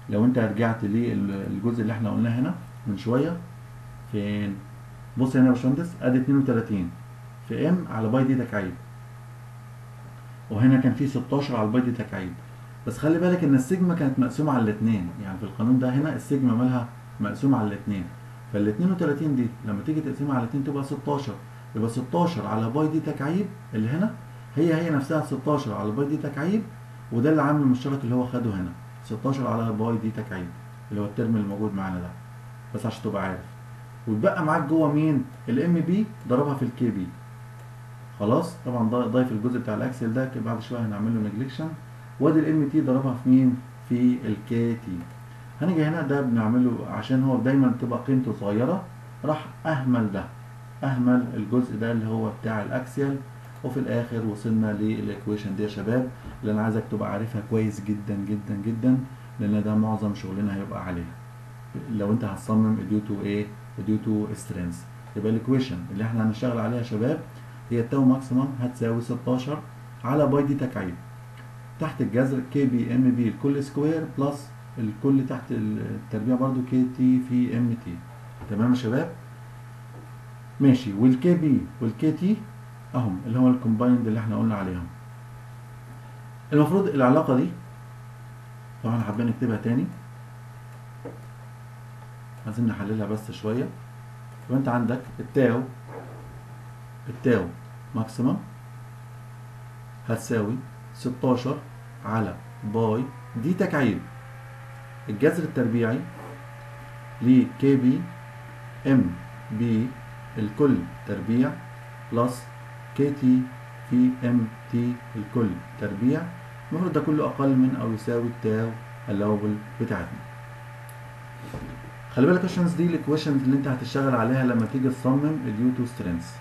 لو انت رجعت للجزء اللي احنا قلناه هنا من شويه فين بص هنا يا باشمهندس ادي 32 في ام على باي دي تكعيب وهنا كان في 16 على الباي دي تكعيب بس خلي بالك ان السيجما كانت مقسومه على الاثنين يعني في القانون ده هنا السيجما مالها مقسومه على الاثنين فال 32 دي لما تيجي تقسمها على 2 تبقى 16 يبقى 16 على باي دي تكعيب اللي هنا هي هي نفسها 16 على باي دي تكعيب وده العامل المشترك اللي هو خده هنا 16 على باي دي تكعيب اللي هو الترم اللي موجود معانا ده بس عشان تبقى عارف ويتبقى معاك جوه مين الام بي ضربها في الكي بي خلاص طبعا ضايف الجزء بتاع الاكسل ده بعد شويه هنعمل له نجلكشن وادي الام تي ضربها في مين في الكي تي هنيجي هنا ده بنعمله عشان هو دايما تبقى قيمته صغيره راح اهمل ده اهمل الجزء ده اللي هو بتاع الاكسيال وفي الاخر وصلنا للايكويشن دي يا شباب اللي انا عايزك تبقى عارفها كويس جدا جدا جدا لان ده معظم شغلنا هيبقى عليها لو انت هتصمم ديو تو ايه ديو تو سترينث يبقى الايكويشن اللي احنا هنشتغل عليها يا شباب هي التاو ماكسيمم هتساوي 16 على باي دي تكعيب تحت الجذر كي بي ام بي الكل سكوير بلس الكل تحت التربيع برضو كي تي في ام تي تمام يا شباب ماشي والكي بي والكي تي اهم اللي هو الكومبايند اللي احنا قلنا عليهم المفروض العلاقه دي طبعا حابين نكتبها تاني عايزين نحللها بس شويه يبقى انت عندك التاو التاو ماكسيمم هتساوي 16 على باي دي تكعيب الجذر التربيعي ل كي بي ام بي الكل تربيع بلس كي تي في ام تي الكل تربيع المفروض ده كله اقل من او يساوي التاو اللوبل بتاعتنا خلي بالك الكويشنز دي الايكويشنز اللي انت هتشتغل عليها لما تيجي تصمم اليو تو سترينث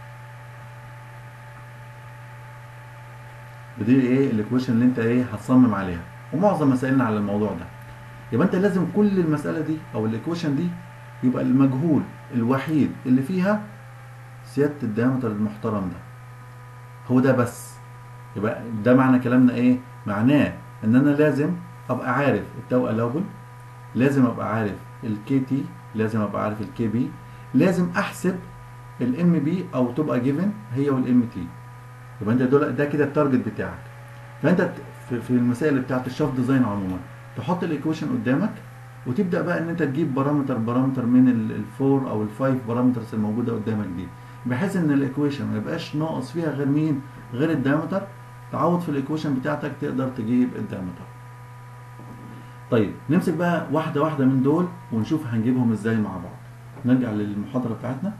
ودي ايه الايكويشن اللي انت ايه هتصمم عليها ومعظم مسائلنا على الموضوع ده يبقى انت لازم كل المساله دي او الايكويشن دي يبقى المجهول الوحيد اللي فيها سياده الدايمتر المحترم ده هو ده بس يبقى ده معنى كلامنا ايه معناه ان انا لازم ابقى عارف التو الاوبل لازم ابقى عارف الكي تي لازم ابقى عارف الكي بي لازم احسب الام بي او تبقى جيفن هي والام تي يبقى انت دول ده كده التارجت بتاعك فانت في, في المسائل بتاعت الشاف ديزاين عموما تحط الايكويشن قدامك وتبدا بقى ان انت تجيب بارامتر بارامتر من الفور او الفايف بارامترز الموجوده قدامك دي بحيث ان الايكويشن ما يبقاش ناقص فيها غير مين غير الدايمتر تعوض في الايكويشن بتاعتك تقدر تجيب الدايمتر طيب نمسك بقى واحده واحده من دول ونشوف هنجيبهم ازاي مع بعض نرجع للمحاضره بتاعتنا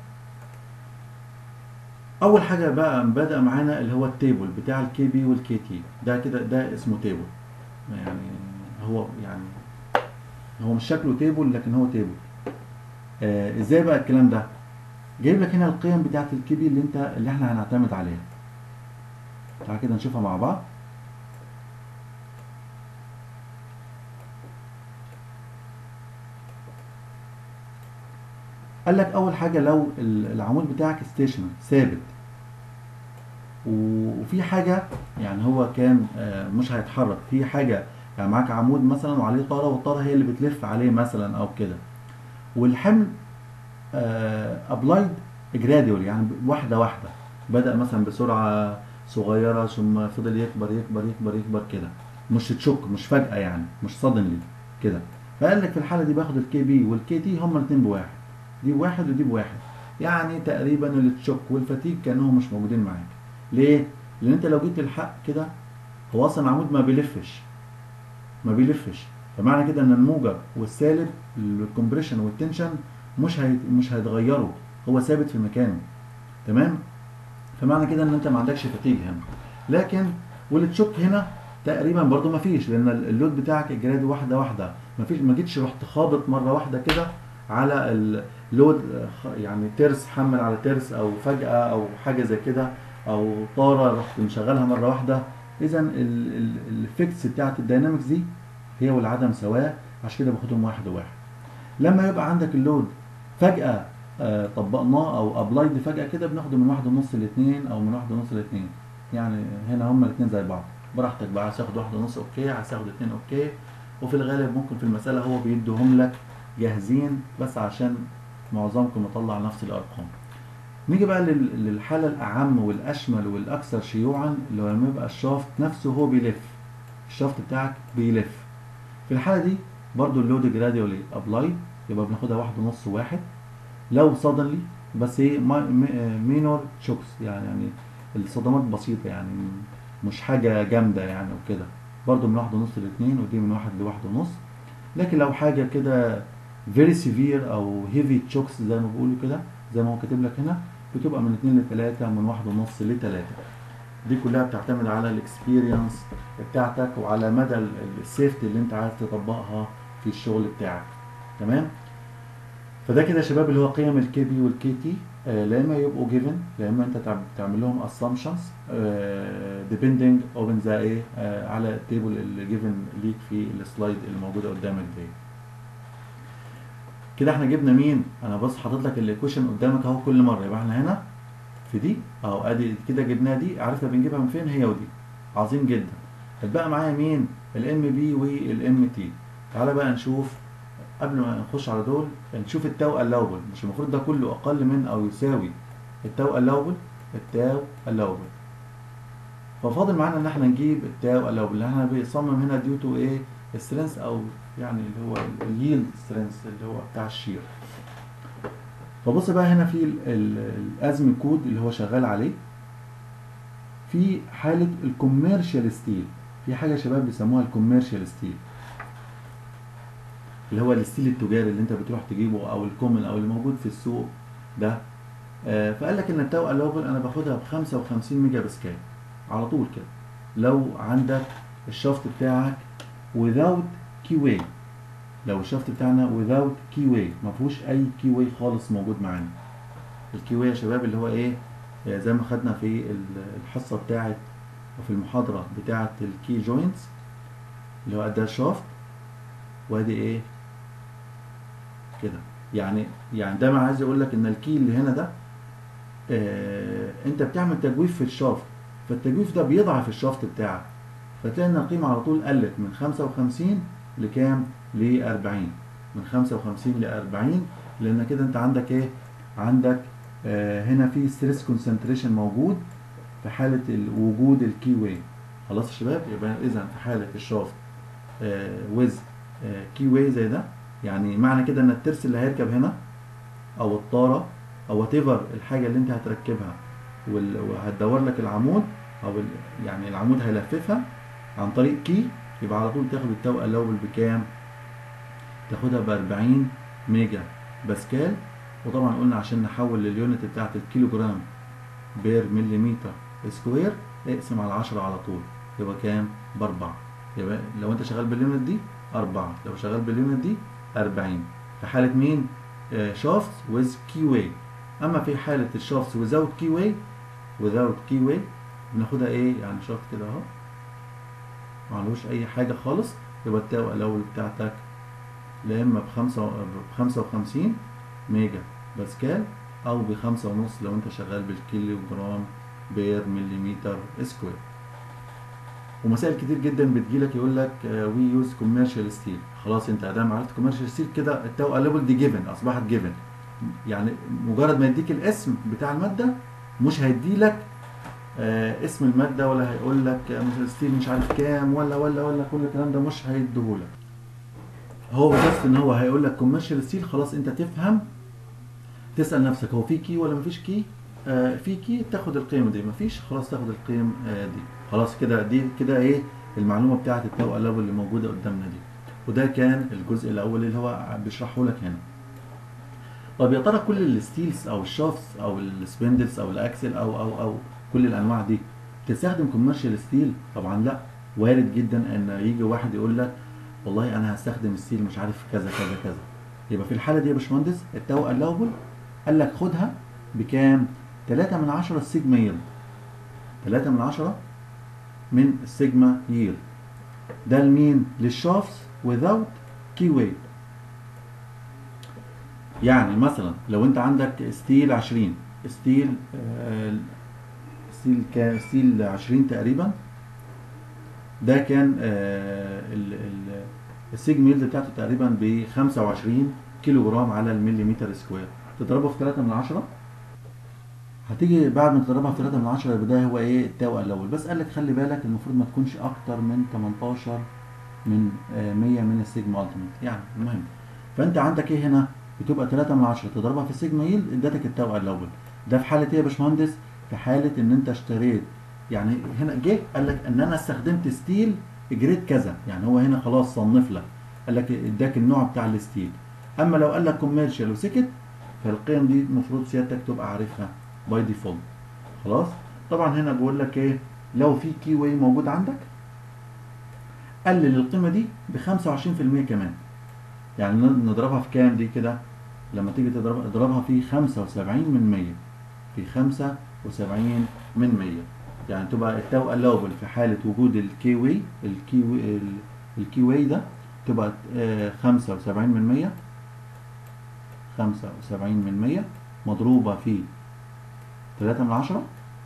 اول حاجه بقى بدا معانا اللي هو التيبل بتاع الكي بي والكي تي ده كده ده اسمه تيبل يعني هو يعني هو مش شكله تيبل لكن هو تيبل آه ازاي بقى الكلام ده جايب لك هنا القيم بتاعت الكي بي اللي انت اللي احنا هنعتمد عليها تعال كده نشوفها مع بعض قال لك اول حاجه لو العمود بتاعك ستيشن ثابت وفي حاجه يعني هو كان مش هيتحرك في حاجه يعني معاك عمود مثلا وعليه طاره والطاره هي اللي بتلف عليه مثلا او كده والحمل ابلايد جراديول يعني واحده واحده بدا مثلا بسرعه صغيره ثم فضل يكبر يكبر يكبر يكبر كده مش تشك مش فجاه يعني مش صدملي كده فقال لك في الحاله دي باخد الكي بي والكي تي هما الاثنين بواحد دي بواحد ودي بواحد يعني تقريبا التشوك والفتيج كانهم مش موجودين معاك ليه؟ لان انت لو جيت للحق كده هو اصلا العمود ما بيلفش ما بيلفش فمعنى كده ان الموجب والسالب الكومبريشن والتنشن مش هي... مش هيتغيروا هو ثابت في مكانه تمام فمعنى كده ان انت ما عندكش فتيج هنا لكن والتشوك هنا تقريبا برضو ما فيش لان اللود بتاعك الجرادي واحده واحده ما فيش ما جيتش رحت خابط مره واحده كده على اللود يعني ترس حمل على ترس او فجاه او حاجه زي كده او طاره رحت مشغلها مره واحده اذا الفيكس بتاعت الداينامكس دي هي والعدم سواء عشان كده باخدهم واحد وواحد لما يبقى عندك اللود فجاه آه طبقناه او ابلايد فجاه كده بناخده من واحد ونص لاثنين او من واحد ونص لاثنين يعني هنا هما الاثنين زي بعض براحتك بقى عايز تاخد واحد ونص اوكي عايز تاخد اثنين اوكي وفي الغالب ممكن في المساله هو بيديهم لك جاهزين بس عشان معظمكم يطلع نفس الارقام نيجي بقى لل- للحاله الاعم والاشمل والاكثر شيوعا اللي هو لما يبقى الشافت نفسه هو بيلف الشافت بتاعك بيلف في الحاله دي برضو اللود جراديولي ابلاي يبقى بناخدها واحد ونص واحد لو suddenly بس ايه مينور شوكس يعني يعني الصدمات بسيطة يعني مش حاجة جامدة يعني وكده برضو من واحد ونص لاتنين ودي من واحد لواحد ونص لكن لو حاجة كده very severe او heavy chokes زي ما بيقولوا كده زي ما هو كاتب لك هنا بتبقى من اتنين لتلاتة من واحد ونص لتلاتة دي كلها بتعتمد على الاكسبيرينس بتاعتك وعلى مدى السيفتي اللي انت عايز تطبقها في الشغل بتاعك تمام فده كده يا شباب اللي هو قيم الكي بي والكي تي لا اما يبقوا جيفن لا اما انت تعم- تعمل لهم assumptions آه، depending on the ايه آه، على التيبل اللي جيفن ليك في السلايد الموجوده قدامك دي كده احنا جبنا مين انا بص حاطط لك الايكويشن قدامك اهو كل مره يبقى احنا هنا في دي اهو ادي كده جبناها دي عرفنا بنجيبها من فين هي ودي عظيم جدا هتبقى معايا مين الام بي والام تي تعالى بقى نشوف قبل ما نخش على دول نشوف التاو الاوبل مش المفروض ده كله اقل من او يساوي التاو الاوبل التاو الاوبل ففاضل معانا ان احنا نجيب التاو الاوبل اللي احنا بنصمم هنا ديو تو ايه السترينث او يعني اللي هو اليلد سترينث اللي هو بتاع الشير فبص بقى هنا في ال- ال- الازم كود اللي هو شغال عليه في حاله الكوميرشال ستيل في حاجه يا شباب بيسموها الكوميرشال ستيل اللي هو الستيل التجاري اللي انت بتروح تجيبه او الكومن او اللي موجود في السوق ده آه، فقال لك ان التاو الاوبل انا باخدها ب 55 ميجا باسكال على طول كده لو عندك الشافت بتاعك without keyway لو الشافت بتاعنا without keyway ما فيهوش اي keyway خالص موجود معانا الكيوي يا شباب اللي هو ايه آه، زي ما خدنا في ال- الحصه بتاعت وفي المحاضره بتاعت الكي جوينتس اللي هو ده الشافت وادي ايه كده يعني يعني ده ما عايز يقول لك ان الكي اللي هنا ده آه انت بتعمل تجويف في الشافت فالتجويف ده بيضعف الشافت بتاعك فتلاقي ان القيمه على طول قلت من 55 لكام ل 40 من 55 ل 40 لان كده انت عندك ايه عندك آه هنا في ستريس كونسنتريشن موجود في حاله ال- وجود الكي واي خلاص يا شباب يبقى اذا في حاله الشافت ويز كي واي زي ده يعني معنى كده ان الترس اللي هيركب هنا او الطاره او وات الحاجه اللي انت هتركبها وال- وهتدور لك العمود او ال- يعني العمود هيلففها عن طريق كي يبقى على طول تاخد التو الاول بكام تاخدها ب 40 ميجا باسكال وطبعا قلنا عشان نحول لليونت بتاعت الكيلو جرام بير مليمتر سكوير اقسم على 10 على طول يبقى كام باربعة يبقى لو انت شغال باليونت دي أربعة لو شغال باليونت دي 40 في حالة مين شافت ويز كي واي اما في حالة الشافت without كي واي without كي واي بناخدها ايه يعني شافت كده اهو معلوش اي حاجة خالص يبقى التاو الاول بتاعتك لا اما بخمسة بخمسة وخمسين ميجا باسكال او بخمسة ونص لو انت شغال بالكيلو جرام بير مليمتر سكوير ومسائل كتير جدا بتجيلك يقول لك وي يوز كوميرشال ستيل خلاص انت ادام عرفت كوميرشال ستيل كده التاو اليبل دي جيفن اصبحت جيفن يعني مجرد ما يديك الاسم بتاع الماده مش هيديلك آه اسم الماده ولا هيقول لك آه، مثلا ستيل مش عارف كام ولا ولا ولا كل الكلام ده مش هيديهولك هو بس ان هو هيقول لك كوميرشال ستيل خلاص انت تفهم تسال نفسك هو في كي ولا مفيش كي آه في كي تاخد القيمه دي مفيش خلاص تاخد القيم آه دي خلاص كده دي كده ايه المعلومه بتاعه التو ليفل اللي موجوده قدامنا دي وده كان الجزء الاول اللي هو بيشرحه لك هنا طب يا ترى كل الستيلز او الشافts او السبندلز او الاكسل او او او كل الانواع دي تستخدم كوميرشال ستيل طبعا لا وارد جدا ان يجي واحد يقول لك والله انا هستخدم ستيل مش عارف كذا كذا كذا يبقى في الحاله دي يا باشمهندس التو الاوبل قال لك خدها بكام 3 من 10 السيجما يلد 3 من 10 من السيجما يلد ده لمين للشافts without key weight يعني مثلا لو انت عندك ستيل 20 ستيل آه ستيل كان ستيل 20 تقريبا ده كان آه ال ال السيجما يلد بتاعته تقريبا ب 25 كيلو جرام على المليمتر سكوير تضربه في 3 من 10 هتيجي بعد ما تضربها في 3 من 10 يبقى ده هو ايه التاو الاول بس قال لك خلي بالك المفروض ما تكونش اكتر من 18 من آه، 100 من السيجما التيميت يعني المهم فانت عندك ايه هنا بتبقى 3 من 10 تضربها في السيجما يلد ادتك التاو الاول ده في حاله ايه يا باشمهندس في حاله ان انت اشتريت يعني هنا جه قال لك ان انا استخدمت ستيل جريد كذا يعني هو هنا خلاص صنف لك قال لك اداك النوع بتاع الستيل اما لو قال لك كوميرشال وسكت فالقيم دي المفروض سيادتك تبقى عارفها باي ديفولت خلاص طبعا هنا بقول لك ايه لو في كي واي موجود عندك قلل القيمه دي ب 25% كمان يعني نضربها في كام دي كده لما تيجي تضرب اضربها في 75 من 100 في 75 من 100 يعني تبقى التو الاوبل في حاله وجود الكي واي الكي واي الكي واي ده تبقى آه، 75 من 100 75 من 100 مضروبة في 3 من 10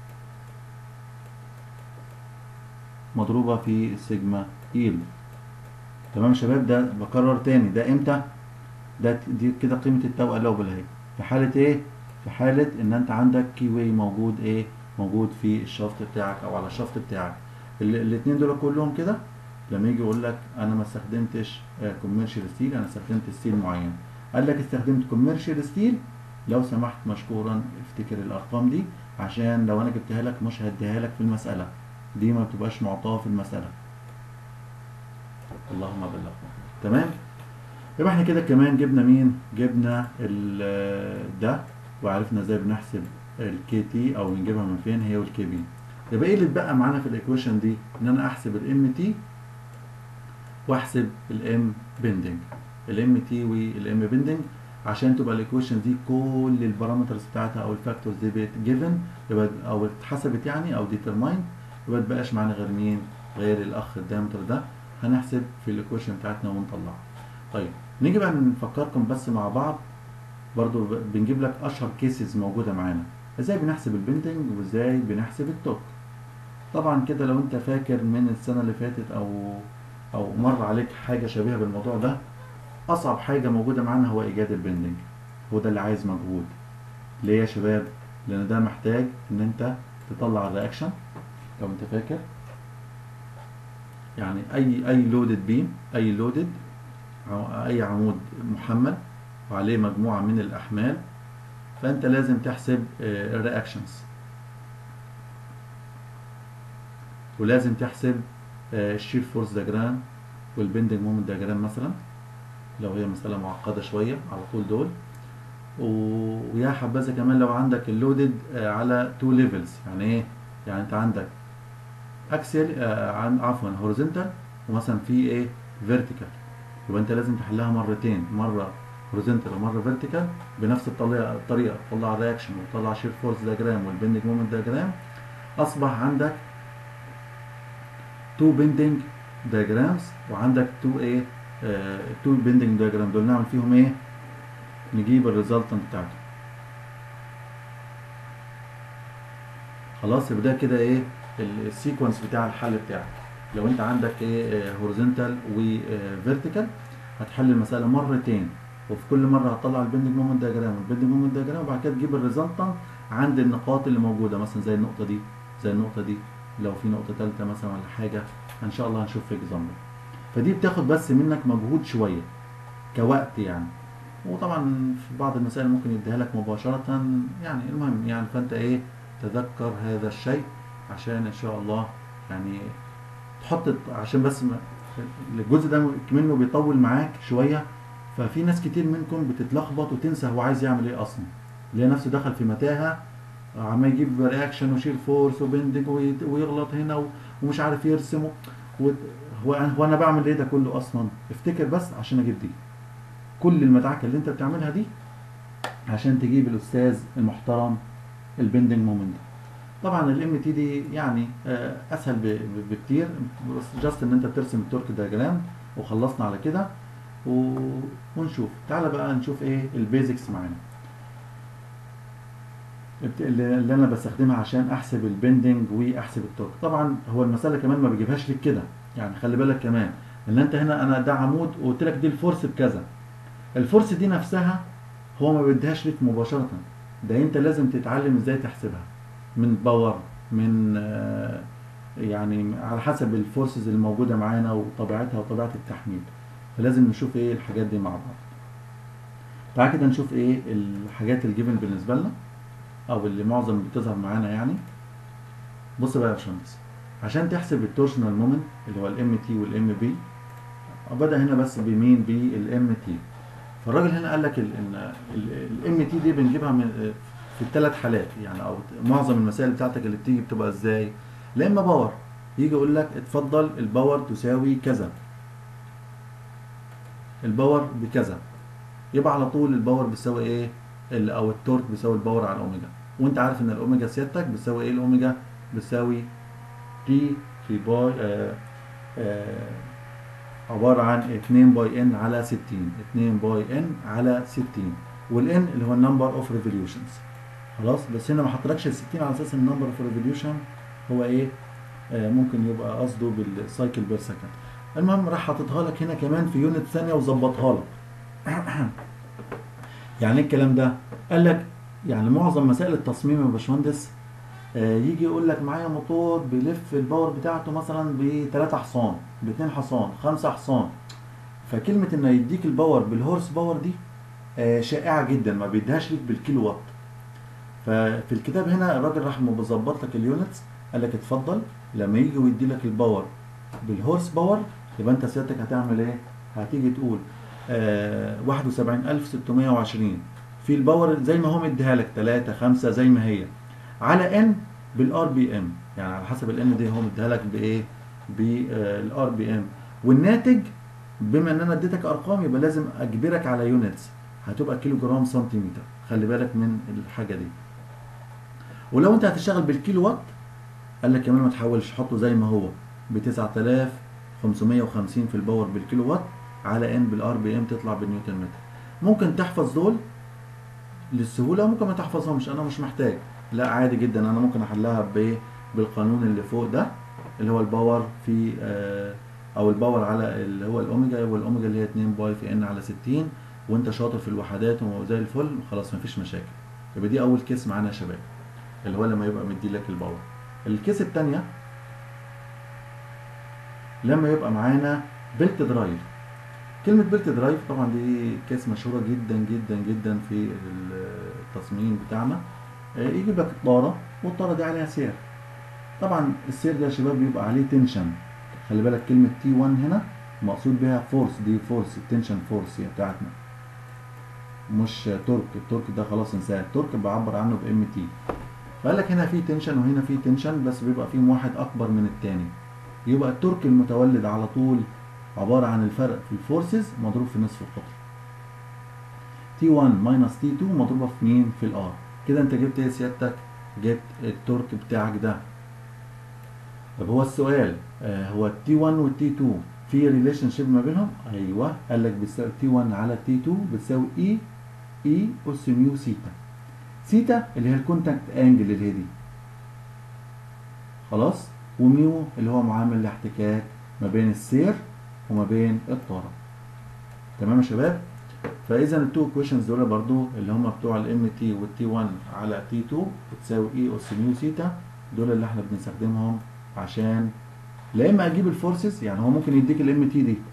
مضروبة في السيجما يلد تمام يا شباب ده بكرر تاني ده امتى ده دي كده قيمة التو الاوبل اهي في حالة ايه في حالة ان انت عندك كي واي موجود ايه موجود في الشافت بتاعك او على الشافت بتاعك ال- الاتنين دول كلهم كده لما يجي يقول لك انا ما استخدمتش كوميرشال ستيل انا استخدمت ستيل معين قال لك استخدمت كوميرشال ستيل لو سمحت مشكورا افتكر الارقام دي عشان لو انا جبتها لك مش هديها لك في المساله دي ما بتبقاش معطاه في المساله اللهم بلغ تمام يبقى احنا كده كمان جبنا مين جبنا ال- ده وعرفنا ازاي بنحسب الكي تي او بنجيبها من فين هي والكي بي يبقى ايه اللي اتبقى معانا في الايكويشن دي ان انا احسب الام تي واحسب الام بندنج الام تي والام بندنج عشان تبقى الايكويشن دي كل البارامترز بتاعتها او الفاكتورز دي بقت جيفن يبقى او اتحسبت يعني او ديترمايند يبقى متبقاش معانا غير مين غير الاخ الدايمتر ده هنحسب في الايكويشن بتاعتنا ونطلع طيب نيجي بقى نفكركم بس مع بعض برضو ب- بنجيب لك اشهر كيسز موجوده معانا ازاي بنحسب البندنج وازاي بنحسب التوك طبعا كده لو انت فاكر من السنه اللي فاتت او او مر عليك حاجه شبيهه بالموضوع ده اصعب حاجه موجوده معانا هو ايجاد البندنج هو ده اللي عايز مجهود ليه يا شباب لان ده محتاج ان انت تطلع الرياكشن لو انت فاكر يعني اي اي لودد بيم اي لودد اي عمود محمل وعليه مجموعه من الاحمال فانت لازم تحسب الرياكشنز ولازم تحسب الشير فورس دياجرام والبندنج مومنت دياجرام مثلا لو هي مسألة معقدة شوية على طول دول و- ويا حبذا كمان لو عندك اللودد على تو ليفلز يعني ايه يعني انت عندك اكسل عن عفوا هوريزونتال ومثلا في ايه فيرتيكال يبقى انت لازم تحلها مرتين مره هوريزونتال ومره فيرتيكال بنفس الطريقه الطريقه تطلع الرياكشن وتطلع شير فورس دياجرام والبندنج مومنت دياجرام اصبح عندك تو بندنج دياجرامز وعندك تو ايه تو بندنج دياجرام دول نعمل فيهم ايه نجيب الريزلتنت بتاعته خلاص يبقى ده كده ايه السيكونس بتاع الحل بتاعك لو انت عندك ايه هوريزونتال وفيرتيكال هتحل المساله مرتين وفي كل مره هتطلع البندنج مومنت دياجرام والبندنج مومنت دياجرام وبعد كده تجيب الريزلتنت عند النقاط اللي موجوده مثلا زي النقطه دي زي النقطه دي لو في نقطه ثالثه مثلا ولا حاجه ان شاء الله هنشوف في اكزامبل فدي بتاخد بس منك مجهود شويه كوقت يعني وطبعا في بعض المسائل ممكن يديها لك مباشره يعني المهم يعني فانت ايه تذكر هذا الشيء عشان ان شاء الله يعني تحط عشان بس ما الجزء ده منه بيطول معاك شويه ففي ناس كتير منكم بتتلخبط وتنسى هو عايز يعمل ايه اصلا يلاقي نفسه دخل في متاهه عمال يجيب رياكشن وشير فورس وبندنج ويت- ويغلط هنا و- ومش عارف يرسم و- و- هو هو انا بعمل ايه ده كله اصلا افتكر بس عشان اجيب دي كل المدعكه اللي انت بتعملها دي عشان تجيب الاستاذ المحترم البندنج مومنت طبعا الام تي دي يعني آه، اسهل ب- ب- بكتير بس جاست ان انت بترسم التورك دياجرام وخلصنا على كده و- ونشوف تعالى بقى نشوف ايه البيزكس معانا الت- اللي اللي انا بستخدمها عشان احسب البندنج واحسب التورك طبعا هو المساله كمان ما بيجيبهاش لك كده يعني خلي بالك كمان ان انت هنا انا ده عمود وقلت لك دي الفورس بكذا الفورس دي نفسها هو ما بيديهاش ليك مباشره ده انت لازم تتعلم ازاي تحسبها من باور من آه، يعني على حسب الفورسز اللي موجوده معانا وطبيعتها وطبيعه التحميل فلازم نشوف ايه الحاجات دي مع بعض تعال كده نشوف ايه الحاجات الجيفن بالنسبه لنا او اللي معظم بتظهر معانا يعني بص بقى يا باشمهندس عشان تحسب التورشنال مومنت اللي هو الام تي والام بي بدا هنا بس بمين بالام تي فالراجل هنا قال لك ال- ان الام تي دي بنجيبها من في الثلاث حالات يعني او معظم المسائل بتاعتك اللي بتيجي بتبقى ازاي لا اما باور يجي يقول لك اتفضل الباور تساوي كذا الباور بكذا يبقى على طول الباور بيساوي ايه ال- او التورك بيساوي الباور على الاوميجا وانت عارف ان الاوميجا سيادتك بتساوي ايه الاوميجا بتساوي تي في باي آه آه عبارة عن 2 باي ان على 60 2 باي ان على 60 والان اللي هو النمبر اوف ريفوليوشنز خلاص بس هنا ما حطلكش ال 60 على اساس النمبر اوف ريفوليوشن هو ايه آه ممكن يبقى قصده بالسايكل بير سكند المهم راح حاططها لك هنا كمان في يونت ثانيه وظبطها لك يعني ايه الكلام ده قال لك يعني معظم مسائل التصميم يا باشمهندس آه، يجي يقول لك معايا موتور بيلف الباور بتاعته مثلا بثلاثة حصان باثنين حصان خمسة حصان فكلمة انه يديك الباور بالهورس باور دي آه، شائعة جدا ما بيديهاش ليك بالكيلو وات ففي الكتاب هنا الراجل راح مظبط لك اليونتس قال لك اتفضل لما يجي ويدي لك الباور بالهورس باور يبقى انت سيادتك هتعمل ايه؟ هتيجي تقول آه 71620 في الباور زي ما هو مديها لك 3 5 زي ما هي على ان بالار بي ام يعني على حسب الان دي هو مديها لك بايه؟ بالار بي ام والناتج بما ان انا اديتك ارقام يبقى لازم اجبرك على يونتس هتبقى كيلو جرام سنتيمتر خلي بالك من الحاجه دي ولو انت هتشتغل بالكيلو وات قال لك كمان ما تحولش حطه زي ما هو ب 9550 في الباور بالكيلو وات على ان بالار بي ام تطلع بالنيوتن متر ممكن تحفظ دول للسهوله وممكن ما تحفظهمش انا مش محتاج لا عادي جدا انا ممكن احلها بايه بالقانون اللي فوق ده اللي هو الباور في آه او الباور على اللي هو الاوميجا والاوميجا اللي هي 2 باي في ان على 60 وانت شاطر في الوحدات وزي الفل خلاص مفيش مشاكل يبقى دي اول كيس معانا يا شباب اللي هو لما يبقى مدي لك الباور الكيس الثانيه لما يبقى معانا بيلت درايف كلمة بيلت درايف طبعا دي كيس مشهورة جدا جدا جدا في التصميم بتاعنا يجيب لك الطارة والطارة دي عليها سير طبعا السير ده يا شباب بيبقى عليه تنشن خلي بالك كلمة تي 1 هنا مقصود بها فورس دي فورس التنشن فورس هي بتاعتنا مش تورك التورك ده خلاص انساه التورك بعبر عنه بام تي فقال لك هنا في تنشن وهنا في تنشن بس بيبقى فيهم واحد اكبر من التاني يبقى التورك المتولد على طول عبارة عن الفرق في الفورسز مضروب في نصف القطر T1 ماينس T2 مضروبة في مين؟ في الار كده انت جبت ايه سيادتك؟ جبت التورك بتاعك ده طب هو السؤال آه هو T1 وال T2 في ريليشن شيب ما بينهم؟ ايوه قال لك بتساوي T1 على T2 بتساوي E E أس ميو سيتا سيتا اللي هي الكونتاكت انجل اللي هي دي خلاص وميو اللي هو معامل الاحتكاك ما بين السير وما بين الطارة تمام يا شباب فاذا التو ايكويشنز دول برضو اللي هم بتوع الام تي والتي 1 على تي 2 بتساوي اي اس ميو سيتا دول اللي احنا بنستخدمهم عشان لا اما اجيب الفورسز يعني هو ممكن يديك الام تي دي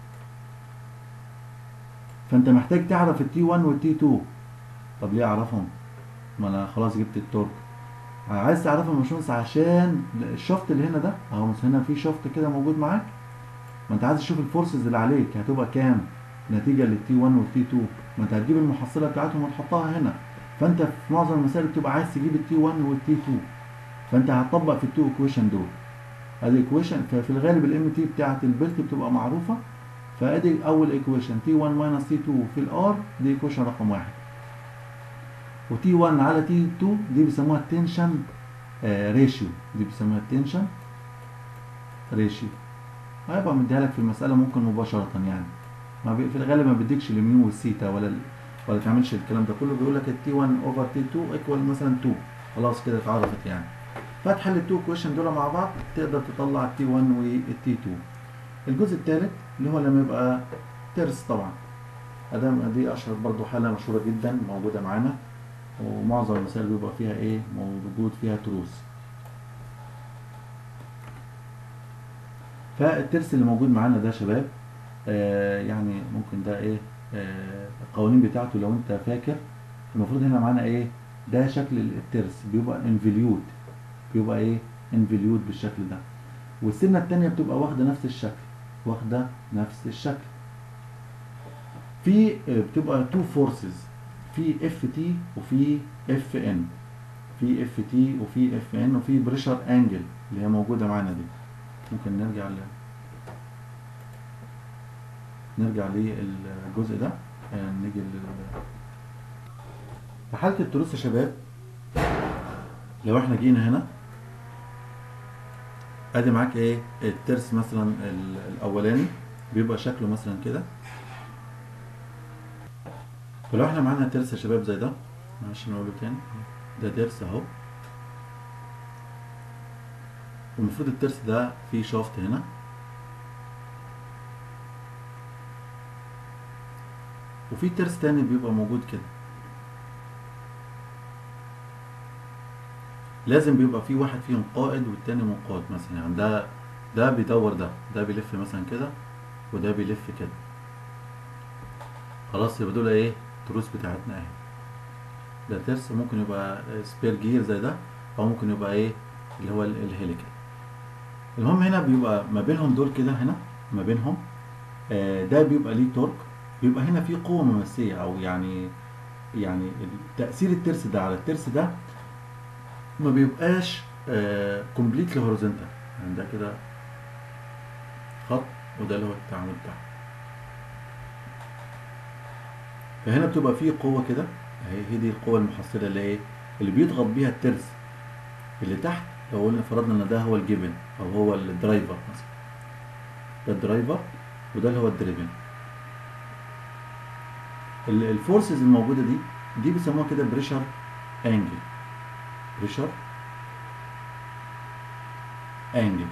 فانت محتاج تعرف التي 1 والتي 2 طب ليه اعرفهم ما انا خلاص جبت التورك عايز تعرفهم يا باشمهندس عشان الشفط اللي هنا ده اهو هنا في شفط كده موجود معاك ما انت عايز تشوف الفورسز اللي عليك هتبقى كام نتيجه للتي 1 والتي 2 ما انت هتجيب المحصله بتاعتهم وتحطها هنا فانت في معظم المسائل بتبقى عايز تجيب التي 1 والتي 2 فانت هتطبق في التو ايكويشن دول ادي ايكويشن ففي الغالب الام تي بتاعت البلت بتبقى معروفه فادي اول ايكويشن تي 1 ماينس تي 2 في الار دي ايكويشن رقم واحد وتي 1 على تي 2 دي بيسموها التنشن ريشيو دي بيسموها التنشن ريشيو هيبقى مديها لك في المسألة ممكن مباشرة يعني ما بي في الغالب ما بيديكش الميو والسيتا ولا ال... ولا تعملش الكلام ده كله بيقول لك التي 1 اوفر تي 2 ايكوال مثلا 2 خلاص كده اتعرفت يعني فتحل التو كويشن دول مع بعض تقدر تطلع التي 1 والتي 2 الجزء الثالث اللي هو لما يبقى ترس طبعا ادام دي اشهر برضو حاله مشهوره جدا موجوده معانا ومعظم المسائل بيبقى فيها ايه موجود فيها تروس فالترس اللي موجود معانا ده يا شباب آه يعني ممكن ده ايه آه القوانين بتاعته لو انت فاكر المفروض هنا معانا ايه ده شكل الترس بيبقى انفليوت بيبقى ايه انفليوت بالشكل ده والسنه الثانيه بتبقى واخده نفس الشكل واخده نفس الشكل في بتبقى تو فورسز في اف تي وفي اف ان في اف تي وفي اف ان وفي بريشر انجل اللي هي موجوده معانا دي ممكن نرجع ل نرجع للجزء ده آه، نيجي لل في حاله التروس يا شباب لو احنا جينا هنا ادي معاك ايه الترس مثلا ال- الاولاني بيبقى شكله مثلا كده فلو احنا معانا ترس يا شباب زي ده معلش نقوله تاني ده ترس اهو والمفروض الترس ده فيه شافت هنا وفي ترس تاني بيبقى موجود كده لازم بيبقى في واحد فيهم قائد والتاني منقاد مثلا يعني ده ده بيدور ده ده بيلف مثلا كده وده بيلف كده خلاص يبقى دول ايه التروس بتاعتنا اهي ده ترس ممكن يبقى سبير جير زي ده او ممكن يبقى ايه اللي هو ال- الهيليكال المهم هنا بيبقى ما بينهم دول كده هنا ما بينهم آه، ده بيبقى ليه تورك بيبقى هنا في قوة ممسية او يعني يعني تأثير الترس ده على الترس ده ما بيبقاش كومبليتلي هوريزونتال يعني ده كده خط وده اللي هو التعامل بتاعه فهنا بتبقى فيه قوة كده اهي هي دي القوة المحصلة اللي ايه اللي بيضغط بيها الترس اللي تحت لو قلنا فرضنا ان ده هو الجيفن او هو الدرايفر مثلا ده الدرايفر وده اللي هو الدريفن ال- الفورسز الموجودة دي دي بيسموها كده بريشر انجل بريشر انجل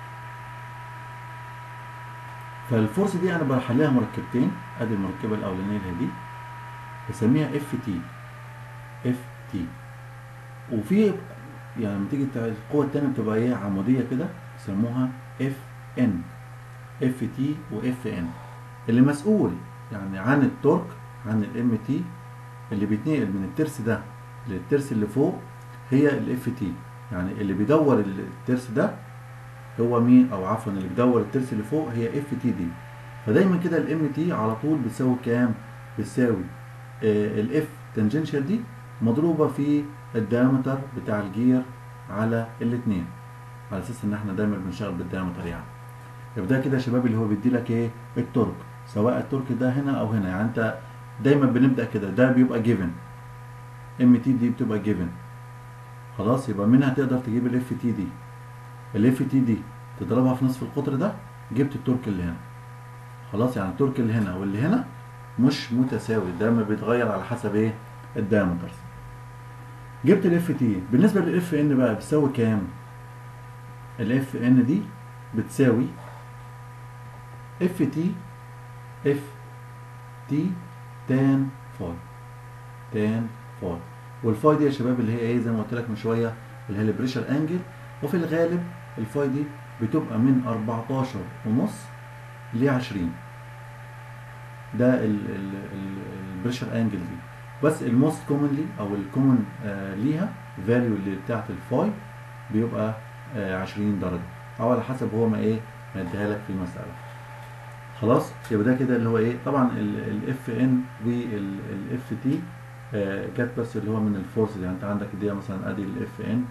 فالفورس دي انا بحلها مركبتين ادي المركبه الاولانيه اللي هي دي بسميها اف تي اف تي وفي يعني لما تيجي تع- القوه الثانيه بتبقى ايه عموديه كده يسموها اف ان اف تي واف ان اللي مسؤول يعني عن التورك عن الام تي اللي بيتنقل من الترس ده للترس اللي فوق هي الاف تي يعني اللي بيدور الترس ده هو مين او عفوا اللي بيدور الترس اللي فوق هي اف تي دي فدايما كده الام تي على طول بتساوي كام بتساوي الاف تنجنشال دي مضروبه في الدايمتر بتاع الجير على الاثنين على اساس ان احنا دايما بنشتغل بالدايمتر يعني يبقى ده كده يا شباب اللي هو بيدي لك ايه التورك سواء التورك ده هنا او هنا يعني انت دايما بنبدا كده ده بيبقى جيفن ام تي دي بتبقى جيفن خلاص يبقى منها تقدر تجيب الاف تي دي الاف تي دي تضربها في نصف القطر ده جبت التورك اللي هنا خلاص يعني التورك اللي هنا واللي هنا مش متساوي ده ما بيتغير على حسب ايه الدايمترز جبت الاف تي بالنسبه للاف ان بقى بتساوي كام الاف ان دي بتساوي اف تي اف تي تان فاي تان فاي والفاي دي يا شباب اللي هي ايه زي ما قلت لك من شويه اللي هي البريشر انجل وفي الغالب الفاي دي بتبقى من 14 ونص ل 20 ده البريشر انجل دي بس الموست كومنلي او الكومن آه ليها فاليو اللي بتاعت الفاي بيبقى آه 20 درجه او على حسب هو ما ايه ما يديها لك في المساله خلاص يبقى ده كده اللي هو ايه طبعا الاف ان والاف تي جت بس اللي هو من الفورس يعني انت عندك دي مثلا ادي الاف ان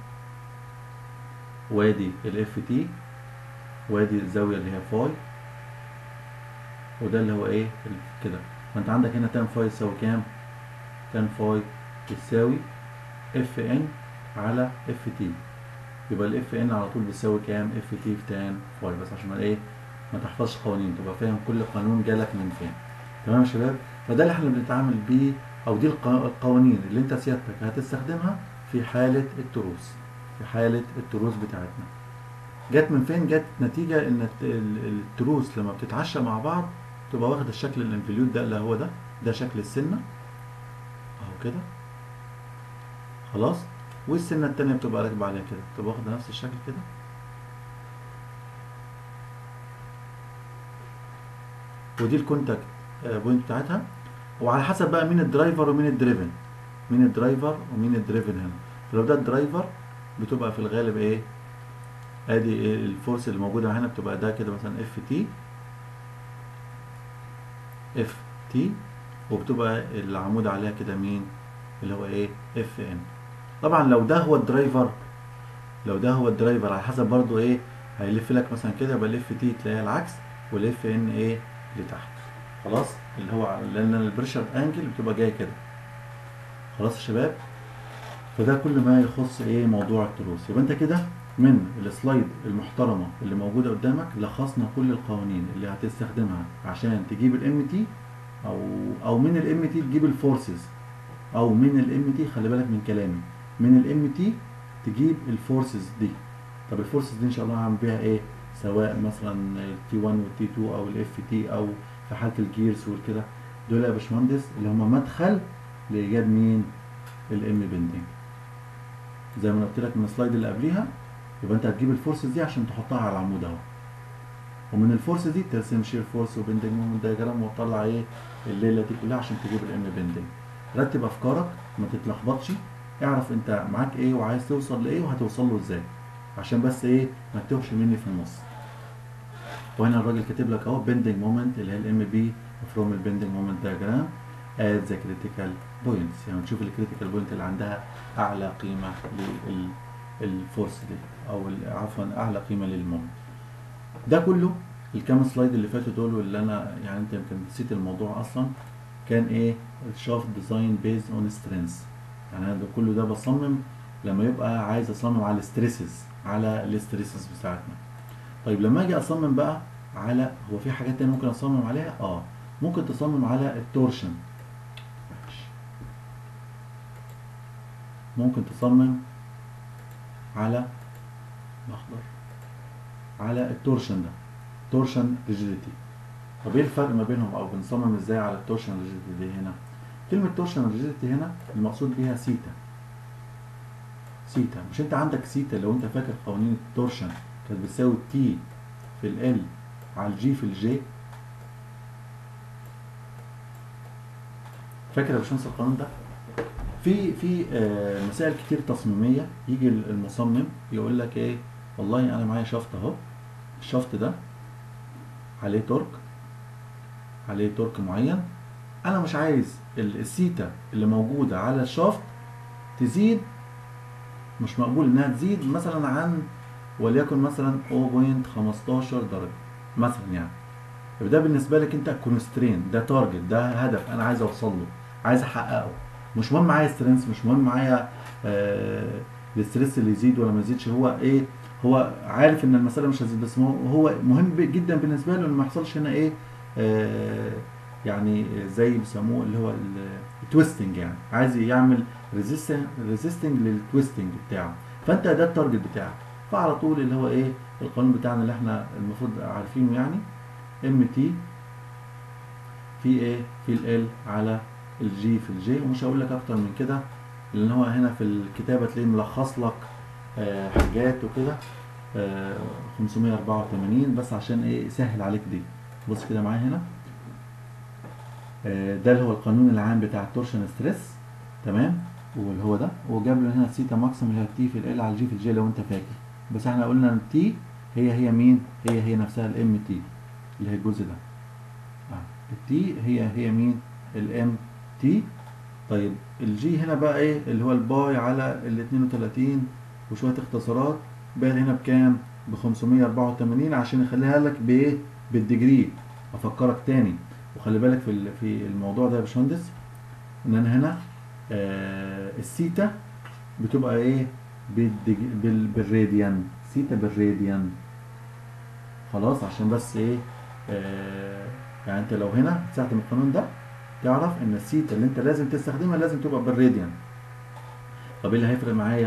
وادي الاف تي وادي الزاويه اللي هي فاي وده اللي هو ايه ال- كده فانت عندك هنا تان فاي يساوي كام تان فاي تساوي اف ان على اف تي يبقى الاف ان على طول بتساوي كام اف تي في تان فاي بس عشان ما ايه ما تحفظش قوانين تبقى فاهم كل قانون جالك من فين تمام يا شباب فده اللي احنا بنتعامل بيه او دي الق- القوانين اللي انت سيادتك هتستخدمها في حالة التروس في حالة التروس بتاعتنا جت من فين جت نتيجه ان الت- ال- التروس لما بتتعشى مع بعض تبقى واخده الشكل الانفليوت ده اللي هو ده ده شكل السنه اهو كده خلاص والسنه التانيه بتبقى راكبه عليها كده بتبقى واخده نفس الشكل كده ودي الكونتاكت آه، بوينت بتاعتها وعلى حسب بقى مين الدرايفر ومين الدريفن مين الدرايفر ومين الدريفن هنا لو ده الدرايفر بتبقى في الغالب ايه ادي إيه الفورس اللي موجوده هنا بتبقى ده كده مثلا اف تي اف تي وبتبقى العمود عليها كده مين اللي هو ايه اف ان طبعا لو ده هو الدرايفر لو ده هو الدرايفر على حسب برضو ايه هيلف لك مثلا كده يبقى الاف تي تلاقيها العكس والاف ان ايه لتحت خلاص اللي هو لان البريشر انجل بتبقى جايه كده خلاص يا شباب فده كل ما يخص ايه موضوع التروس يبقى انت كده من السلايد المحترمه اللي موجوده قدامك لخصنا كل القوانين اللي هتستخدمها عشان تجيب الام تي او او من الام تي تجيب الفورسز او من الام تي خلي بالك من كلامي من الام تي تجيب الفورسز دي طب الفورسز دي ان شاء الله هعمل بيها ايه سواء مثلا التي 1 والتي 2 او الاف تي او في حاله الجيرز والكده دول يا باشمهندس اللي هم مدخل لايجاد مين الام بندنج زي ما أنا قلت لك من السلايد اللي قبليها يبقى انت هتجيب الفورسز دي عشان تحطها على العمود اهو ومن الفورس دي ترسم شير فورس وبندنج مومنت دايجرام وتطلع ايه الليله دي كلها عشان تجيب الام بندنج رتب افكارك ما تتلخبطش اعرف انت معاك ايه وعايز توصل لايه وهتوصل له ازاي عشان بس ايه ما تتوهش مني في النص وهنا الراجل كاتب لك اهو بندنج مومنت اللي هي الام بي فروم البندنج مومنت دايجرام at the critical points يعني تشوف الكريتيكال بوينت اللي عندها اعلى قيمه للفورس دي او ال- عفوا اعلى قيمه للمومنت ده كله الكام سلايد اللي فاتوا دول واللي انا يعني انت يمكن نسيت الموضوع اصلا كان ايه الشافت ديزاين بيز اون سترينث يعني انا ده كله ده بصمم لما يبقى عايز اصمم على الستريسز على الستريسز بتاعتنا طيب لما اجي اصمم بقى على هو في حاجات تانية ممكن اصمم عليها اه ممكن تصمم على التورشن ممكن تصمم على الاخضر على التورشن ده تورشن ريجيديتي طب ايه الفرق ما بينهم او بنصمم ازاي على التورشن ريجيديتي دي هنا كلمة تورشن ريجيديتي هنا المقصود بيها سيتا سيتا مش انت عندك سيتا لو انت فاكر قوانين التورشن كانت بتساوي تي في ال على الجي في الجي فاكر يا باشمهندس القانون ده في في آه، مسائل كتير تصميميه يجي المصمم يقول لك ايه والله انا معايا شفط اهو الشفط ده عليه تورك عليه تورك معين انا مش عايز ال- السيتا اللي موجوده على الشافت تزيد مش مقبول انها تزيد مثلا عن وليكن مثلا 0.15 درجه مثلا يعني يبقى ده بالنسبه لك انت كونسترين ده تارجت ده هدف انا عايز اوصل له عايز احققه مش مهم معايا سترينث مش مهم معايا آه الستريس اللي يزيد ولا ما يزيدش هو ايه هو عارف ان المساله مش هتزيد بس هو هو مهم ب- جدا بالنسبه له ان ما يحصلش هنا ايه آه يعني زي بيسموه اللي هو التويستنج يعني عايز يعمل ريزيستنج للتويستنج بتاعه فانت ده التارجت بتاعك فعلى طول اللي هو ايه القانون بتاعنا اللي احنا المفروض عارفينه يعني ام تي في ايه في ال على الجي في الجي ومش هقول لك اكتر من كده لان هو هنا في الكتابه تلاقيه ملخص لك آه حاجات وكده آه 584 بس عشان ايه يسهل عليك دي بص كده معايا هنا آه ده اللي هو القانون العام بتاع التورشن ستريس تمام واللي هو ده وجاب له هنا سيتا ماكسيم اللي هي تي في ال على الجي في الجي لو انت فاكر بس احنا قلنا ان تي هي هي مين هي هي نفسها الام تي اللي هي الجزء ده آه. التي هي هي مين الام تي طيب الجي هنا بقى ايه اللي هو الباي على ال 32 وشويه اختصارات بقى هنا بكام ب 584 عشان يخليها لك بايه بالديجري افكرك تاني وخلي بالك في ال- في الموضوع ده يا باشمهندس ان انا هنا آه السيتا بتبقى ايه بالدج... بال... بالراديان سيتا بالراديان خلاص عشان بس ايه آه يعني انت لو هنا تستخدم القانون ده تعرف ان السيتا اللي انت لازم تستخدمها لازم تبقى بالراديان طب ايه اللي هيفرق معايا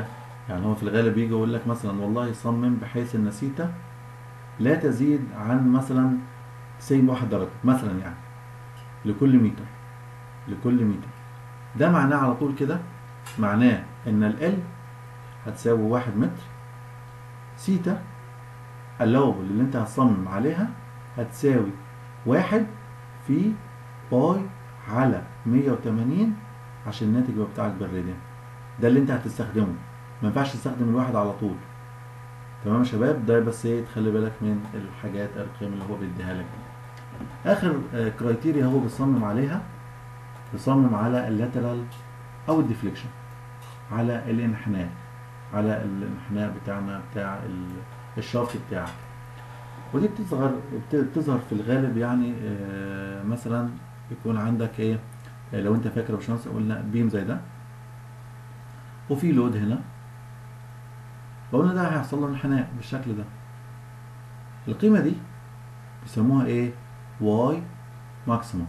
يعني هو في الغالب يجي يقول لك مثلا والله صمم بحيث ان سيتا لا تزيد عن مثلا سي واحد درجة مثلا يعني لكل متر لكل متر ده معناه على طول كده معناه ان ال هتساوي واحد متر سيتا allowable اللي انت هتصمم عليها هتساوي واحد في باي على 180 عشان الناتج يبقى بتاعك بالراديان ده اللي انت هتستخدمه ما ينفعش تستخدم الواحد على طول تمام يا شباب ده بس ايه تخلي بالك من الحاجات القيم اللي هو بيديها لك اخر كرايتيريا هو بيصمم عليها بيصمم على اللاترال او الديفليكشن على الانحناء على الانحناء بتاعنا بتاع الشافت بتاعك ودي بتظهر بتظهر في الغالب يعني آه مثلا يكون عندك ايه آه لو انت فاكر يا باشمهندس قلنا بيم زي ده وفي لود هنا فقلنا ده هيحصل له انحناء بالشكل ده القيمه دي بيسموها ايه واي ماكسيموم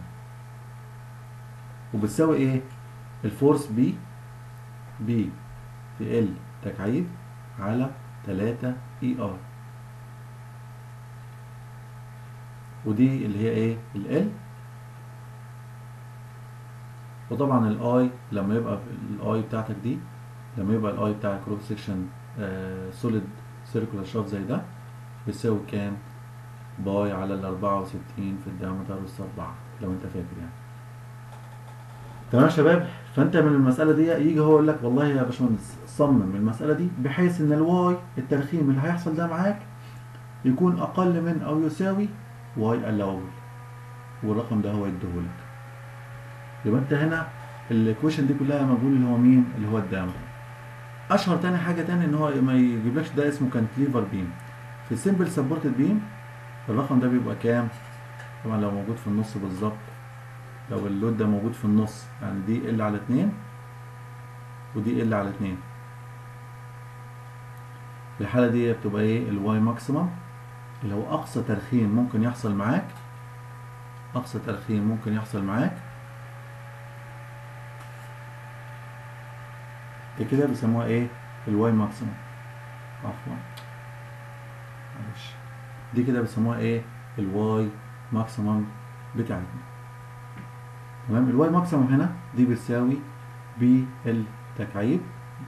وبتساوي ايه الفورس بي بي في ال تكعيب على 3 اي ار ودي اللي هي ايه ال وطبعا الاي لما يبقى الاي بتاعتك دي لما يبقى الاي بتاع كروس سيكشن سوليد سيركولار شاف زي ده بيساوي كام باي على ال 64 في الدايمتر اس 4 لو انت فاكر يعني تمام يا شباب فانت من المساله دي يجي هو يقول لك والله يا باشمهندس صمم المساله دي بحيث ان الواي الترخيم اللي هيحصل ده معاك يكون اقل من او يساوي واي الاول والرقم ده هو يديهولك يبقى انت هنا الايكويشن دي كلها مجهول اللي هو مين اللي هو الدايمتر اشهر تاني حاجه تاني ان هو ما يجيبلكش ده اسمه كانتليفر بيم في السمبل سبورتد بيم الرقم ده بيبقى كام طبعا لو موجود في النص بالظبط لو اللود ده موجود في النص يعني دي ال على اتنين ودي ال على اتنين في الحالة دي بتبقى ايه الواي ماكسيمم اللي هو اقصى ترخيم ممكن يحصل معاك اقصى ترخيم ممكن يحصل معاك دي كده بيسموها ايه الواي ماكسيمم عفوا معلش دي كده بيسموها ايه الواي ماكسيمم بتاعتنا تمام الواي ماكسيمم هنا دي بتساوي بي ال تكعيب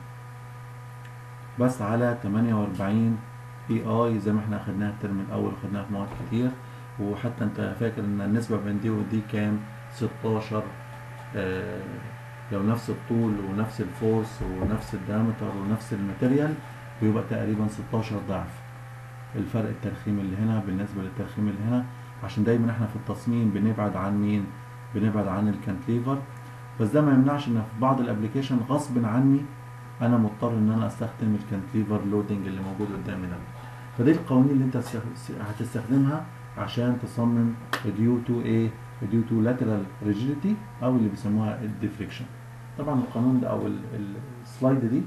بس على 48 اي اي زي ما احنا اخدناها الترم الاول وخدناها في مواد كتير وحتى انت فاكر ان النسبة بين دي ودي كام 16 آه لو نفس الطول ونفس الفورس ونفس الدايمتر ونفس الماتيريال بيبقى تقريبا 16 ضعف الفرق الترخيم اللي هنا بالنسبة للترخيم اللي هنا عشان دايما احنا في التصميم بنبعد عن مين بنبعد عن الكانتليفر بس ده ما يمنعش ان في بعض الابلكيشن غصب عني انا مضطر ان انا استخدم الكانتليفر لودنج اللي موجود قدامي ده فدي القوانين اللي انت هتستخدمها عشان تصمم ديو تو ايه ديو تو لاترال ريجيديتي او اللي بيسموها الديفليكشن طبعا القانون ده او السلايد دي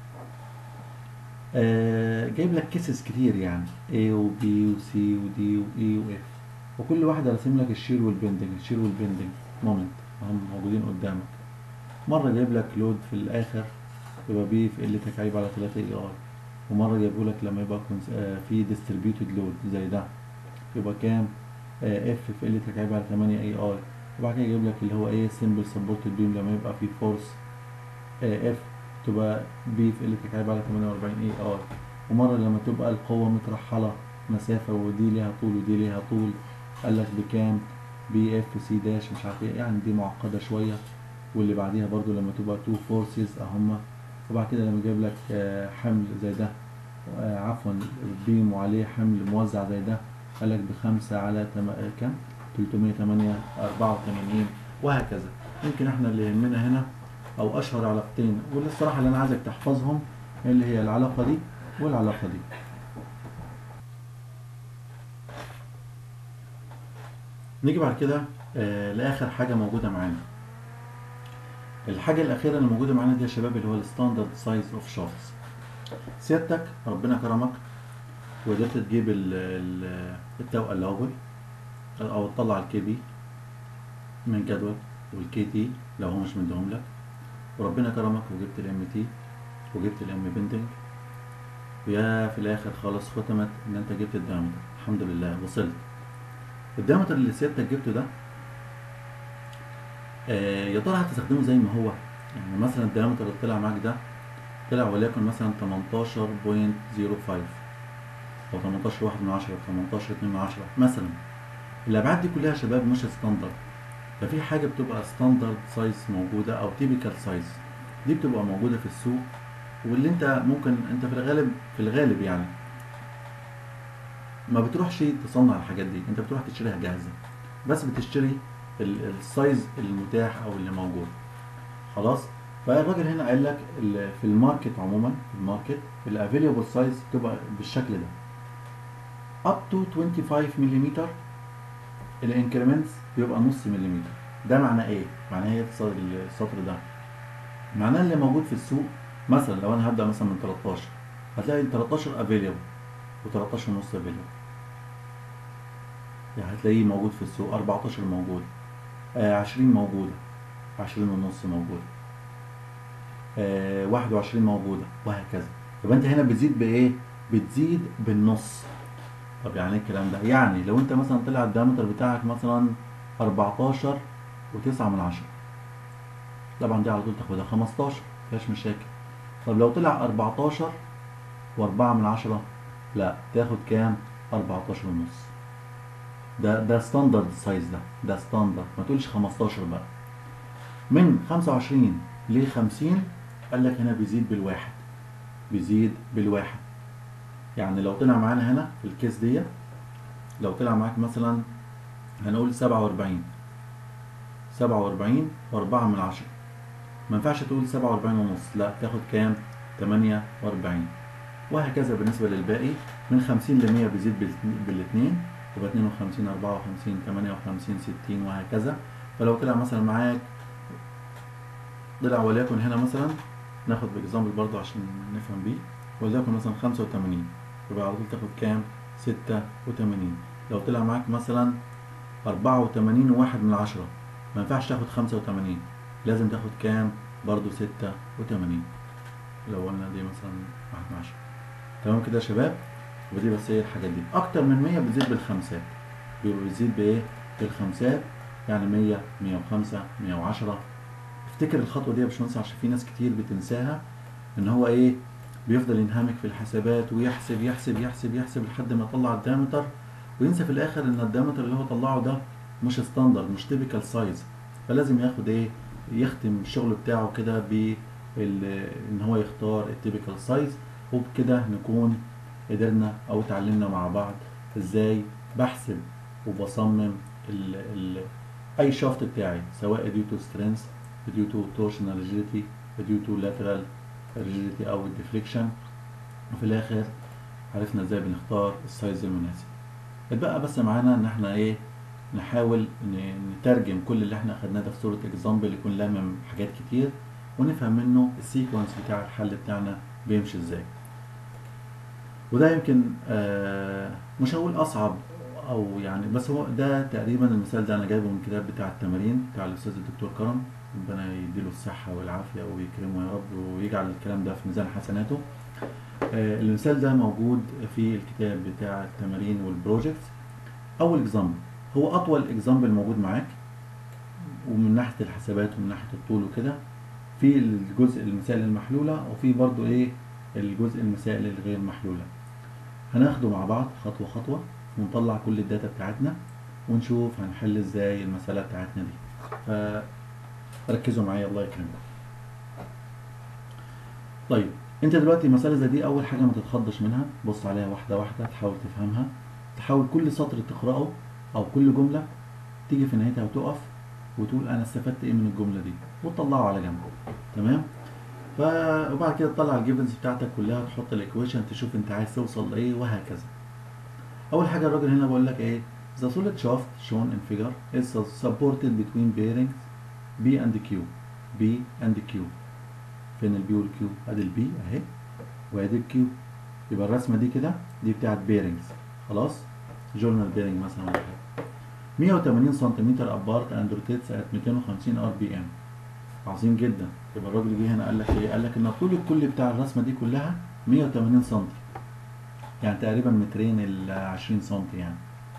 آه جايب لك كيسز كتير يعني A و B و C و D و E و F وكل واحدة راسم لك الشير والبندنج الشير والبندنج مومنت هم موجودين قدامك مرة جايب لك لود في الآخر يبقى بي في ال تكعيب على 3 اي اي ومرة جايبه لك لما يبقى آه في ديستريبيوتد لود زي ده يبقى كام آه اف في ال تكعيب على 8 اي اي وبعد كده يجيب لك اللي هو ايه سمبل سبورتد بيم لما يبقى في فورس آه اف تبقى بي في ال تكعيب على 48 اي اي ومرة لما تبقى القوة مترحلة مسافة ودي ليها طول ودي ليها طول قال لك بكام بي اف سي داش مش عارف ايه يعني دي معقدة شوية واللي بعديها برضو لما تبقى تو فورسز اهما وبعد كده لما يجيب لك آه حمل زي ده آه عفوا بيم وعليه حمل موزع زي ده قال لك بخمسة على تم... كام 384 وهكذا يمكن احنا اللي يهمنا هنا او اشهر علاقتين واللي الصراحة اللي انا عايزك تحفظهم اللي هي العلاقة دي والعلاقة دي نيجي بعد كده آه لاخر حاجة موجودة معانا الحاجة الأخيرة اللي موجودة معانا دي يا شباب اللي هو الستاندرد سايز اوف شافts سيادتك ربنا كرمك وقدرت تجيب التوأة الأول أو تطلع الكي بي من جدول والكي تي لو هو مش مديهم لك وربنا كرمك وجبت الام تي وجبت الام بندنج ويا في الاخر خلاص ختمت ان انت جبت الدايمتر الحمد لله وصلت الدايمتر اللي سيادتك جبته ده آه يا ترى هتستخدمه زي ما هو يعني مثلا الدايمتر اللي طلع معاك ده طلع وليكن مثلا 18.05 او 18 واحد من عشرة 18 2 من عشرة مثلا الابعاد دي كلها يا شباب مش ستاندرد ففي حاجه بتبقى ستاندرد سايز موجوده او تيبيكال سايز دي بتبقى موجوده في السوق واللي انت ممكن انت في الغالب في الغالب يعني ما بتروحش تصنع الحاجات دي انت بتروح تشتريها جاهزه بس بتشتري ال- السايز المتاح او اللي موجود خلاص فالراجل هنا قال لك ال- في الماركت عموما في الماركت الافيليبل سايز بتبقى بالشكل ده up to 25 ملم الانكريمنتس بيبقى نص مليمتر ده معناه ايه؟ معناه ايه السطر السطر ده؟ معناه اللي موجود في السوق مثلا لو انا هبدا مثلا من 13 هتلاقي 13 افيليبل و13 ونص افيليبل يعني هتلاقيه موجود في السوق 14 موجود آه 20 موجوده 20 ونص موجوده آه 21 موجوده وهكذا يبقى انت هنا بتزيد بايه؟ بتزيد بالنص طب يعني ايه الكلام ده؟ يعني لو انت مثلا طلع الدايمتر بتاعك مثلا 14 و9 من عشرة طبعا دي على طول تاخدها 15 مفيهاش مشاكل طب لو طلع 14 و4 من عشرة لا تاخد كام 14 ونص ده ده ستاندرد سايز ده ده ستاندرد ما تقولش 15 بقى من 25 ل 50 قال لك هنا بيزيد بالواحد بيزيد بالواحد يعني لو طلع معانا هنا في الكيس دي لو طلع معاك مثلا هنقول 47 47 و4 من عشرة ما ينفعش تقول 47 ونص لا تاخد كام 48 وهكذا بالنسبة للباقي من 50 ل 100 بيزيد بالاثنين يبقى 52 54 58 60 وهكذا فلو طلع مثلا معاك طلع وليكن هنا مثلا ناخد باكزامبل برضه عشان نفهم بيه وليكن مثلا 85 يبقى على طول تاخد كام 86 لو طلع معاك مثلا 84 وواحد من عشرة ما ينفعش تاخد 85 لازم تاخد كام برضو 86 لو قلنا دي مثلا واحد من عشرة تمام كده يا شباب ودي بس ايه الحاجات دي اكتر من 100 بتزيد بالخمسات بيبقى بيزيد بايه بالخمسات يعني 100 105 110 افتكر الخطوه دي يا باشمهندس عشان في ناس كتير بتنساها ان هو ايه بيفضل ينهمك في الحسابات ويحسب يحسب يحسب يحسب لحد ما يطلع الدايمتر وينسى في الاخر ان الدايمتر اللي هو طلعه ده مش ستاندرد مش تيبيكال سايز فلازم ياخد ايه يختم الشغل بتاعه كده ب ان هو يختار التيبيكال سايز وبكده نكون قدرنا او اتعلمنا مع بعض ازاي بحسب وبصمم ال ال اي شافت بتاعي سواء ديو تو سترينث ديو تو تورشنال ريجيديتي ديو تو لاترال ريجيديتي او الديفليكشن وفي الاخر عرفنا ازاي بنختار السايز المناسب اتبقى بس معانا ان احنا ايه نحاول نترجم كل اللي احنا اخدناه ده في صورة اكزامبل يكون لامم حاجات كتير ونفهم منه السيكونس بتاع الحل بتاعنا بيمشي ازاي وده يمكن آه مش هقول اصعب او يعني بس هو ده تقريبا المثال ده انا جايبه من الكتاب بتاع التمارين بتاع الاستاذ الدكتور كرم ربنا يديله الصحة والعافية ويكرمه يا رب ويجعل الكلام ده في ميزان حسناته آه المثال ده موجود في الكتاب بتاع التمارين والبروجكت اول اكزامبل هو اطول اكزامبل موجود معاك ومن ناحيه الحسابات ومن ناحيه الطول وكده في الجزء المسائل المحلوله وفي برضو ايه الجزء المسائل الغير محلوله هناخده مع بعض خطوه خطوه ونطلع كل الداتا بتاعتنا ونشوف هنحل ازاي المساله بتاعتنا دي فركزوا معايا الله يكرمكم طيب انت دلوقتي مساله زي دي اول حاجه ما تتخضش منها بص عليها واحده واحده تحاول تفهمها تحاول كل سطر تقراه او كل جمله تيجي في نهايتها وتقف وتقول انا استفدت ايه من الجمله دي وتطلعه على جنب تمام ف وبعد كده تطلع الجيفنز بتاعتك كلها تحط الايكويشن تشوف انت عايز توصل لايه وهكذا اول حاجه الراجل هنا بقول لك ايه the solid shaft shown in figure is supported between bearings B and Q B and Q فين البي والكيو ادي البي اهي وادي الكيو يبقى الرسمه دي كده دي بتاعت بيرنجز خلاص جورنال بيرنج مثلا ولا حاجه 180 سنتيمتر ابارت اند روتيتس ات 250 ار بي ام عظيم جدا يبقى الراجل جه هنا قال لك ايه قال لك ان الطول الكلي بتاع الرسمه دي كلها 180 سم يعني تقريبا مترين ال 20 سم يعني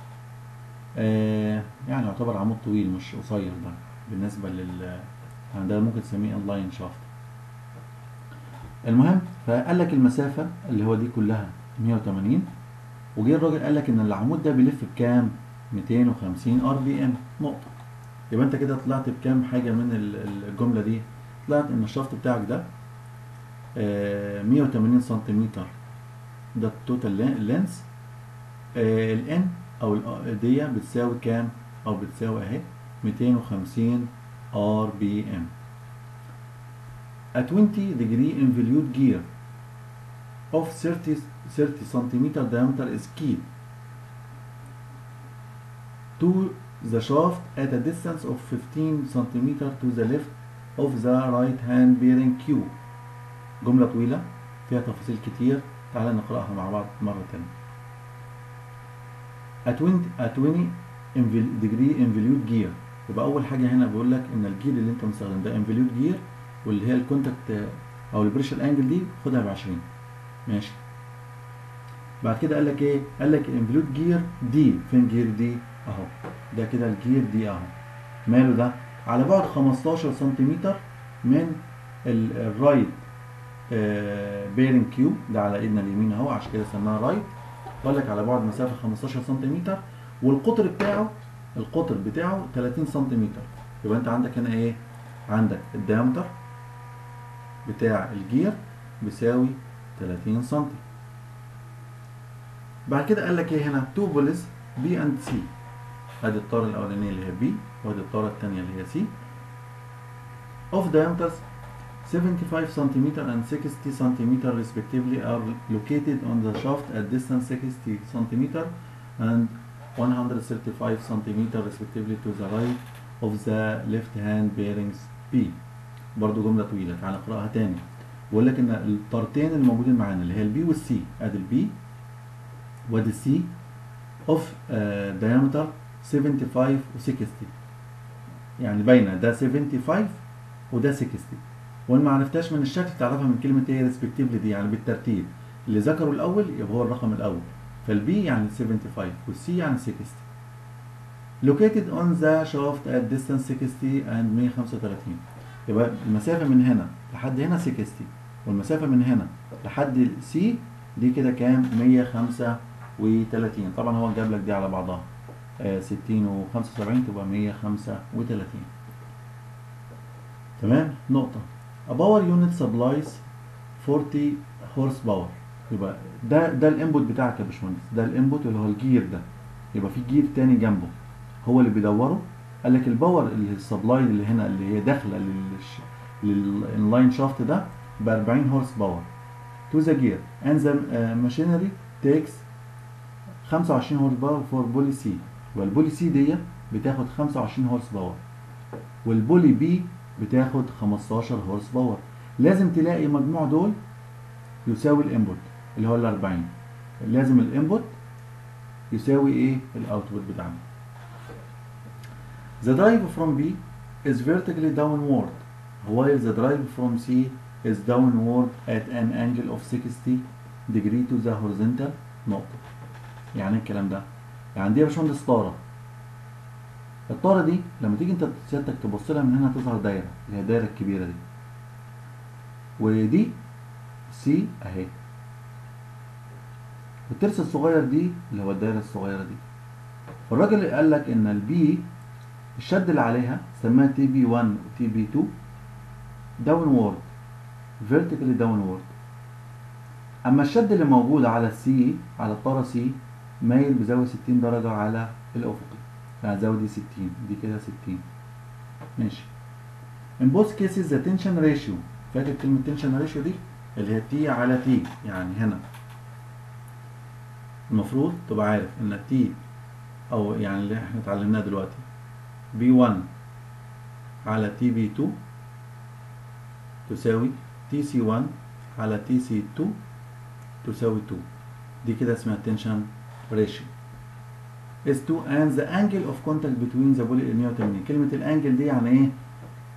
آه يعني يعتبر عمود طويل مش قصير ده بالنسبه لل يعني ده ممكن تسميه انلاين شافت المهم فقال لك المسافه اللي هو دي كلها 180 وجه الراجل قال لك ان العمود ده بيلف بكام 250 ار بي ام نقطه يبقى انت كده طلعت بكام حاجه من ال- الجمله دي طلعت ان الشفط بتاعك ده آه، 180 سنتيمتر ده التوتال لينس الان او ال دي بتساوي كام او بتساوي اهي 250 ار بي ام A 20 degree involute gear of 30 30 centimeter diameter is keyed to the shaft at a distance of 15 centimeter to the left of the right hand bearing Q جملة طويلة فيها تفاصيل كتير تعال نقرأها مع بعض مرة تانية A 20 a 20 invol- degree involute gear يبقى أول حاجة هنا بيقول لك إن الجير اللي أنت مستخدم ده involute gear واللي هي الكونتاكت أو البريشر أنجل دي خدها ب 20 ماشي بعد كده قال لك إيه؟ قال لك انفلوت جير دي فين جير دي؟ أهو ده كده الجير دي أهو ماله ده؟ على بعد 15 سنتيمتر من ال- الرايت بيرنج كيو ده على ايدنا اليمين اهو عشان كده سماها رايت قال لك على بعد مسافه 15 سنتيمتر والقطر بتاعه القطر بتاعه 30 سنتيمتر يبقى انت عندك هنا ايه عندك الديامتر بتاع الجير بيساوي 30 سنتي بعد كده قال لك ايه هنا تو بوليس بي اند سي ادي الطاره الاولانيه اللي هي بي وادي الطاره الثانيه اللي هي سي of diameters 75 cm and 60 cm respectively are located on the shaft at distance 60 cm and 135 cm respectively to the right of the left hand bearings B برضو جملة طويلة تعال نقرأها تاني بقول لك ان الطارتين الموجودين معانا اللي هي البي والسي ادي البي وادي السي of uh, diameter 75 و 60 يعني باينة ده 75 وده 60 وان ما عرفتهاش من الشكل تعرفها من كلمه ايه ريسبكتيفلي دي يعني بالترتيب اللي ذكره الاول يبقى هو الرقم الاول فالبي يعني 75 والسي يعني 60 located on the shaft at distance 60 and 135 يبقى المسافه من هنا لحد هنا 60 والمسافه من هنا لحد سي دي كده كام 135 طبعا هو جاب لك دي على بعضها آه 60 و75 تبقى 135 تمام نقطه A power unit supplies 40 horse power يبقى ده ده الانبوت بتاعك يا باشمهندس ده الانبوت اللي هو الجير ده يبقى في جير تاني جنبه هو اللي بيدوره قال لك الباور اللي السبلاي اللي هنا اللي هي داخله للش... للانلاين شافت ده ب 40 هورس باور تو ذا جير and the uh, machinery takes 25 هورس باور فور بولي سي والبولي سي دي بتاخد 25 هورس باور والبولي بي بتاخد 15 هورس باور لازم تلاقي مجموع دول يساوي الانبوت اللي هو ال 40 لازم الانبوت يساوي ايه الاوتبوت بتاعنا The drive from B is vertically downward while the drive from C is downward at an angle of 60 degree to the horizontal نقطة يعني ايه الكلام ده؟ يعني دي يا باشمهندس طارة الطارة دي لما تيجي انت سيادتك تبص لها من هنا تظهر دايرة اللي هي الدايرة الكبيرة دي ودي سي اهي والترس الصغير دي اللي هو الدايرة الصغيرة دي فالراجل قال لك ان البي الشد اللي عليها سماها تي بي 1 وتي بي 2 داونورد فيرتيكالي داونورد اما الشد اللي موجود على السي على الطاره سي مايل بزاويه 60 درجه على الافقي يعني الزاويه دي 60 دي كده 60 ماشي in both cases the tension ratio فاكر كلمه tension ratio دي اللي هي تي على تي يعني هنا المفروض تبقى عارف ان تي او يعني اللي احنا اتعلمناه دلوقتي بي 1 على تي بي 2 تساوي تي سي 1 على تي سي 2 تساوي 2 دي كده اسمها tension ratio is 2 and the angle of contact between the poly 180 كلمة الانجل دي يعني ايه؟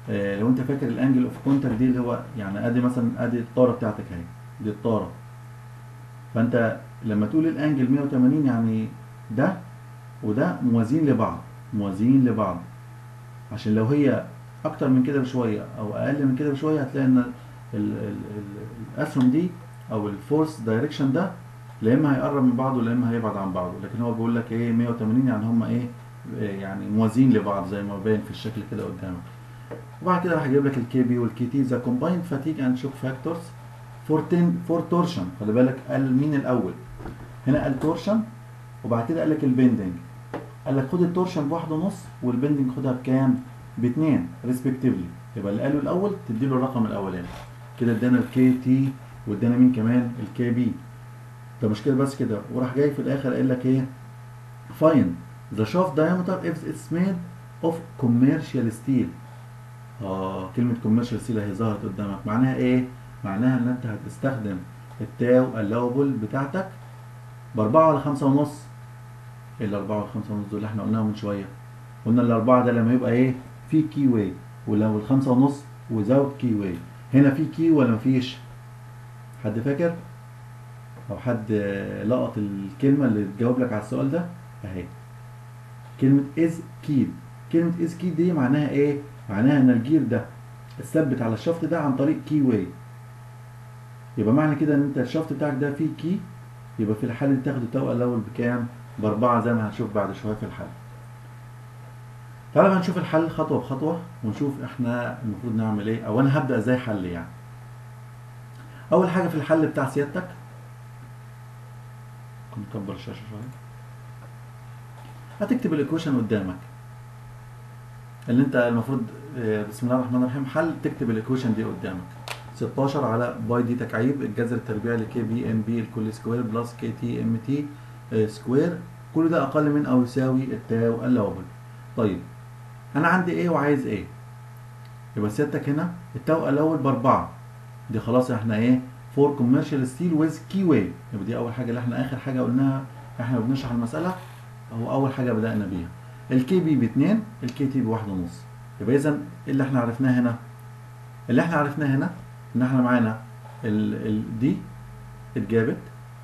آه، لو انت فاكر الانجل اوف كونتاكت دي اللي هو يعني ادي مثلا ادي الطاره بتاعتك اهي دي الطاره فانت لما تقول الانجل 180 يعني ده وده موازين لبعض موازين لبعض عشان لو هي اكتر من كده بشويه او اقل من كده بشويه هتلاقي ان ال- ال- ال- الاسهم دي او الفورس دايركشن ده لا اما هيقرب من بعضه لا اما هيبعد عن بعضه لكن هو بيقول لك ايه 180 يعني هم ايه إيه يعني موازين لبعض زي ما باين في الشكل كده قدامك وبعد كده راح يجيب لك الكي بي والكي تي ذا كومبايند فاتيج اند شوك فاكتورز فور تن فور تورشن خلي بالك قال مين الاول هنا قال تورشن وبعد كده قال لك البندنج قال لك خد التورشن بواحد ونص والبندنج خدها بكام؟ باتنين ريسبكتيفلي يبقى اللي قاله الاول تديله الرقم الاولاني كده ادانا الكي تي وادانا مين كمان الكي بي ده مش كده بس كده وراح جاي في الاخر قال لك ايه فاين ذا shaft diameter if it's made of commercial steel اه كلمة commercial steel اهي ظهرت قدامك معناها ايه؟ معناها ان انت هتستخدم التاو اللوبل بتاعتك باربعة ولا خمسة ونص الاربعة والخمسة ونص دول اللي احنا قلناهم من شوية قلنا الاربعة ده لما يبقى ايه؟ في كي واي ولو الخمسة ونص without كي واي هنا في كي ولا مفيش؟ حد فاكر؟ او حد آه، لقط الكلمة اللي تجاوب لك على السؤال ده اهي كلمة is keyed كلمة is keyed دي معناها ايه؟ معناها ان الجير ده اتثبت على الشفط ده عن طريق كي واي يبقى معنى كده ان انت الشفط بتاعك ده فيه كي يبقى في الحالة دي تاخد التوأة الاول بكام؟ باربعة زي ما هنشوف بعد شوية في الحل تعالى بقى نشوف الحل خطوة بخطوة ونشوف احنا المفروض نعمل ايه او انا هبدأ ازاي حل يعني اول حاجة في الحل بتاع سيادتك كنت نكبر الشاشة شوية هتكتب الايكويشن قدامك اللي انت المفروض آه، بسم الله الرحمن الرحيم حل تكتب الايكويشن دي قدامك 16 على باي دي تكعيب الجذر التربيعي لكي بي ام بي الكل سكوير بلس كي تي ام تي سكوير كل ده اقل من او يساوي التاو اللوبل طيب انا عندي ايه وعايز ايه يبقى سيادتك هنا التاو الاول باربعه دي خلاص احنا ايه فور كوميرشال ستيل ويز كي واي يبقى دي اول حاجه اللي احنا اخر حاجه قلناها احنا بنشرح المساله هو اول حاجه بدانا بيها الكي بي باتنين الكي تي بواحد ونص يبقى اذا إيه اللي احنا عرفناه هنا اللي احنا عرفناه هنا ان احنا معانا ال ال دي اتجابت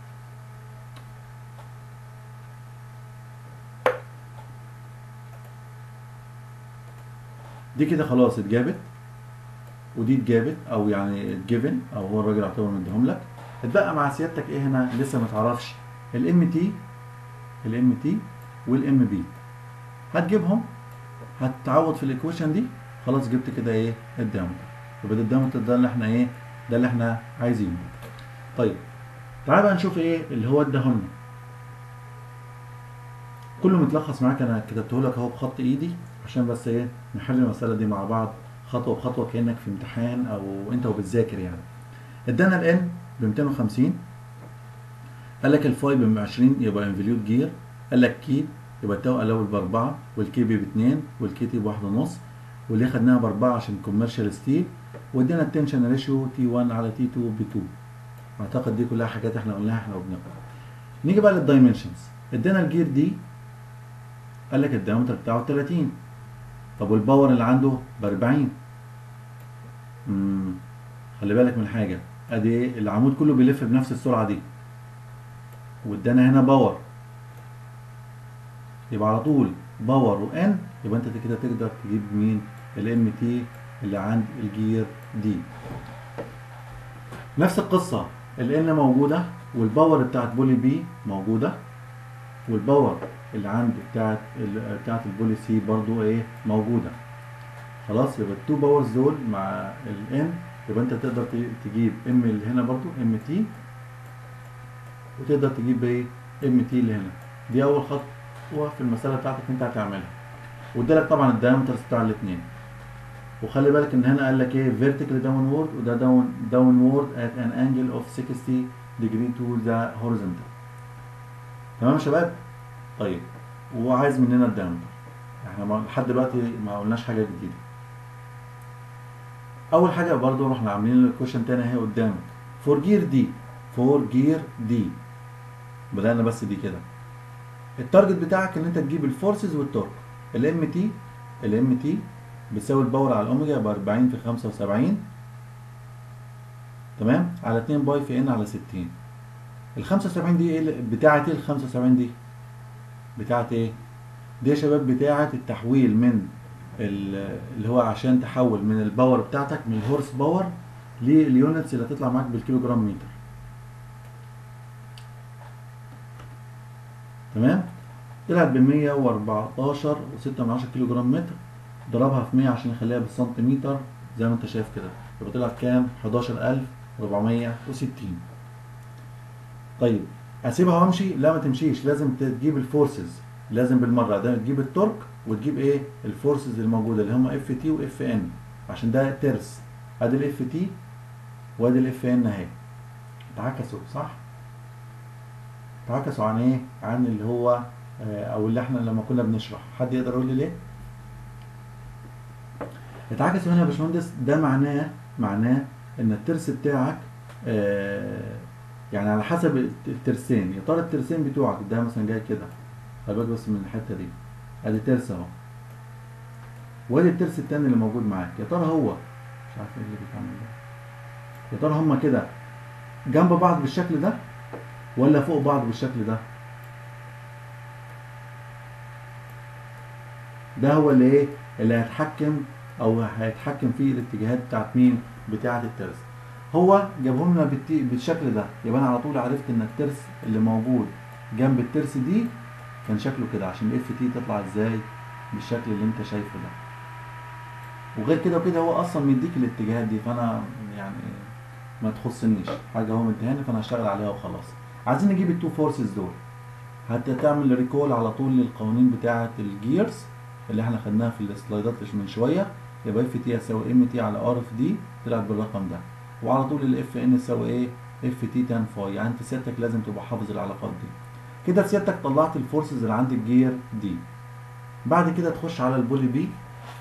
دي كده خلاص اتجابت ودي اتجابت او يعني اتجيفن او هو الراجل يعتبر مديهم لك اتبقى مع سيادتك ايه هنا لسه ما تعرفش الام تي الام تي والام بي هتجيبهم هتعوض في الايكويشن دي خلاص جبت كده ايه الدايمتر يبقى ده الدايمتر ده اللي احنا ايه ده اللي احنا عايزينه طيب تعال بقى نشوف ايه اللي هو اداهولنا كله متلخص معاك انا كتبته لك اهو بخط ايدي عشان بس ايه نحل المساله دي مع بعض خطوه بخطوه كانك في امتحان او انت وبتذاكر يعني ادانا الان ب 250 قال لك الفاي ب 20 يبقى انفليوت جير قال لك كي يبقى التو الاول باربعه والكي بي باثنين والكي تي بواحد ونص واللي خدناها باربعه عشان كوميرشال ستيل وادينا التنشن ريشيو تي 1 على تي 2 ب 2 اعتقد دي كلها حاجات احنا قلناها احنا وبنقرا نيجي بقى للدايمنشنز ادينا الجير دي قال لك الدايمتر بتاعه 30 طب والباور اللي عنده ب 40 امم خلي بالك من حاجه ادي ايه العمود كله بيلف بنفس السرعه دي وادانا هنا باور يبقى على طول باور وان يبقى انت كده تقدر تجيب مين الام تي اللي عند الجير دي نفس القصه الان موجوده والباور بتاعت بولي بي موجوده والباور اللي عند بتاعت ال- بتاعت البولي سي برضو ايه موجوده خلاص يبقى التو باورز دول مع الان يبقى انت تقدر ت- تجيب ام اللي هنا برضو ام تي وتقدر تجيب ايه ام تي اللي هنا دي اول خطوه في المساله بتاعتك انت هتعملها وادالك طبعا الدايمترز بتاع الاثنين وخلي بالك ان هنا قال لك ايه vertically downward وده down downward at an angle of 60 degree to the horizontal تمام يا شباب طيب وعايز مننا الدايمتر احنا ما- لحد دلوقتي ما قلناش حاجه جديده اول حاجه برضو رحنا عاملين الكويشن تاني اهي قدامك فور جير دي فور جير دي بدأنا بس دي كده التارجت بتاعك ان انت تجيب الفورسز والتورك الام تي الام تي بتساوي الباور على الاوميجا يبقى 40 في 75 تمام على 2 باي في ان على 60 ال 75 دي ايه اللي- بتاعه ايه ال 75 دي بتاعه ايه دي يا شباب بتاعه التحويل من ال- اللي هو عشان تحول من الباور بتاعتك من الهورس باور لليونتس اللي هتطلع معاك بالكيلو جرام متر تمام طلعت ب 114 و6 من 10 كيلو جرام متر ضربها في 100 عشان يخليها بالسنتيمتر زي ما انت شايف كده يبقى طلعت كام 11460 طيب اسيبها وامشي لا ما تمشيش لازم تجيب الفورسز لازم بالمره ده تجيب التورك وتجيب ايه الفورسز الموجوده اللي هم اف تي واف ان عشان ده ترس ادي الاف تي وادي الاف ان اهي اتعكسوا صح اتعكسوا عن ايه عن اللي هو آه، او اللي احنا لما كنا بنشرح حد يقدر يقول لي ليه اتعكسوا هنا يا باشمهندس ده معناه معناه ان الترس بتاعك آه، يعني على حسب الترسين يا ترى الترسين بتوعك ده مثلا جاي كده خلي بالك بس من الحته دي ادي ترس اهو وادي الترس التاني اللي موجود معاك يا ترى هو مش عارف ايه اللي بيتعمل ده يا ترى هما كده جنب بعض بالشكل ده ولا فوق بعض بالشكل ده ده هو اللي ايه اللي هيتحكم او هيتحكم في الاتجاهات بتاعت مين بتاعت الترس هو جابهم لنا بالتي- بالشكل ده يبقى انا على طول عرفت ان الترس اللي موجود جنب الترس دي كان شكله كده عشان الاف تي تطلع ازاي بالشكل اللي انت شايفه ده وغير كده وكده هو اصلا مديك الاتجاهات دي فانا يعني ما تخصنيش حاجه هو مديهاني فانا هشتغل عليها وخلاص عايزين نجيب التو فورسز دول هتعمل ريكول على طول للقوانين بتاعه الجيرز اللي احنا خدناها في السلايدات من شويه يبقى اف تي يساوي ام تي على ار اف دي طلعت بالرقم ده وعلى طول الاف ان يساوي ايه اف تي تان فاي يعني انت سيادتك لازم تبقى حافظ العلاقات دي كده سيادتك طلعت الفورسز اللي عند الجير دي بعد كده تخش على البولي بي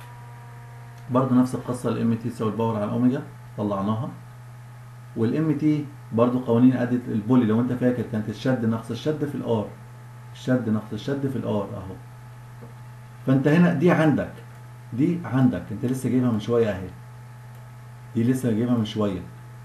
برضه نفس القصه الام تي تساوي الباور على الاوميجا طلعناها والام تي برضه قوانين ادت البولي لو انت فاكر كانت الشد نقص الشد في الار الشد نقص الشد في الار اهو فانت هنا دي عندك دي عندك انت لسه جايبها من شويه اهي دي لسه جايبها من شويه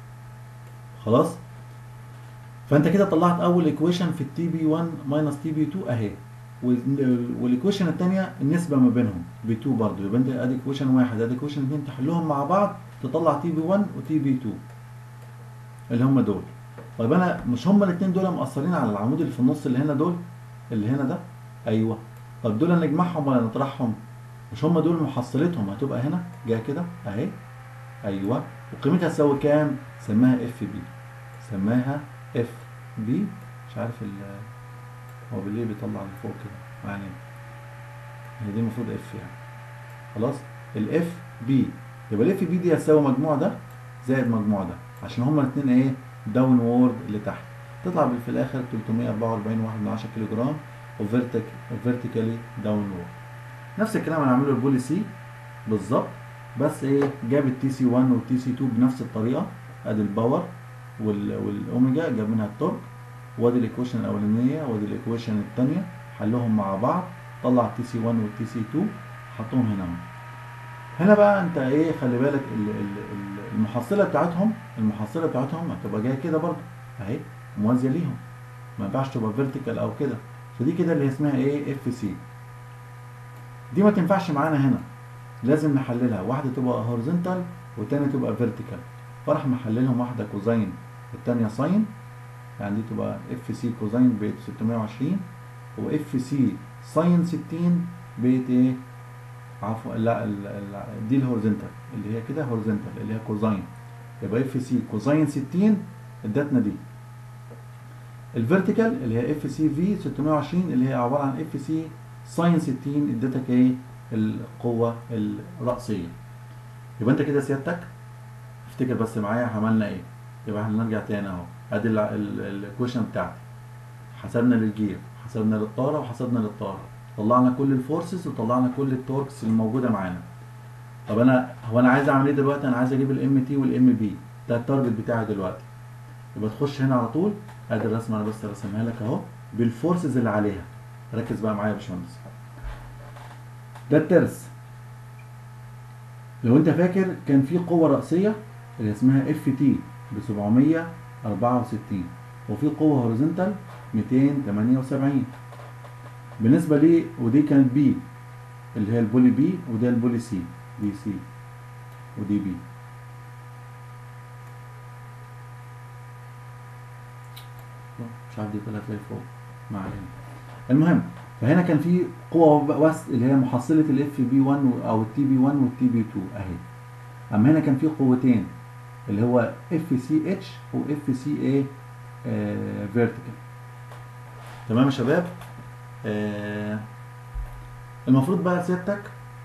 خلاص فانت كده طلعت اول ايكويشن في التي بي 1 ماينس تي بي 2 اهي والايكويشن الثانيه النسبه ما بينهم ب 2 برضه يبقى انت ادي ايكويشن واحد ادي ايكويشن اثنين تحلهم مع بعض تطلع تي بي 1 وتي بي 2 اللي هم دول طيب انا مش هم الاثنين دول مأثرين على العمود اللي في النص اللي هنا دول اللي هنا ده ايوه طب دول نجمعهم ولا نطرحهم مش هم دول محصلتهم هتبقى هنا جايه كده اهي ايوه وقيمتها تساوي كام سماها اف بي سماها اف بي مش عارف ال هو بالليل بيطلع لفوق كده يعني هي دي المفروض اف يعني خلاص الاف بي يبقى الاف بي دي هتساوي مجموع ده زائد مجموع ده عشان هما الاثنين ايه داون وورد لتحت تطلع في الاخر 344 واحد من 10 كيلو جرام وفيرتيكالي داون وورد نفس الكلام هنعمله البولي سي بالظبط بس ايه جاب التي سي 1 والتي سي 2 بنفس الطريقه ادي الباور وال- والاوميجا جاب منها التورك وادي الايكويشن الاولانيه وادي الايكويشن الثانيه حلهم مع بعض طلع التي سي 1 والتي سي 2 حطهم هنا اهو هنا بقى انت ايه خلي بالك ال- ال- ال- المحصله بتاعتهم المحصله بتاعتهم هتبقى جايه كده برضه اهي موازيه ليهم ما ينفعش تبقى فيرتيكال او كده فدي كده اللي اسمها ايه اف سي دي ما تنفعش معانا هنا لازم نحللها واحده تبقى هوريزونتال والتانيه تبقى فيرتيكال فراح محللهم واحده كوزين والتانيه ساين يعني دي تبقى اف سي كوزين بقت 620 واف سي ساين 60 بقت ايه عفوا لا ال- ال- دي الهوريزونتال اللي هي كده هوريزونتال اللي هي كوزين يبقى اف سي كوزين 60 ادتنا دي الفيرتيكال اللي هي اف سي في 620 اللي هي عباره عن اف سي ساين 60 ادتك ايه القوه الرأسيه يبقى انت كده سيادتك افتكر بس معايا عملنا ايه يبقى احنا نرجع تاني اهو ادي الايكويشن بتاعتي حسبنا للجير حسبنا للطاره وحسبنا للطاره طلعنا كل الفورسز وطلعنا كل التوركس الموجوده معانا طب انا هو انا عايز اعمل ايه دلوقتي انا عايز اجيب الام تي والام بي ده التارجت بتاعي دلوقتي يبقى تخش هنا على طول ادي الرسمه انا بس رسمها لك اهو بالفورسز اللي عليها ركز بقى معايا يا باشمهندس ده الترس لو انت فاكر كان في قوة رأسية اللي اسمها اف تي ب 764 وفي قوة هوريزونتال 278 بالنسبة لي ودي كانت بي اللي هي البولي بي وده البولي سي دي سي ودي بي مش عارف دي طلعت لي فوق ما علينا المهم فهنا كان في قوة بس اللي هي محصلة الاف بي 1 او التي بي 1 والتي بي 2 اهي اما هنا كان في قوتين اللي هو اف سي اتش واف سي اي فيرتيكال تمام يا شباب آه المفروض بقى سيادتك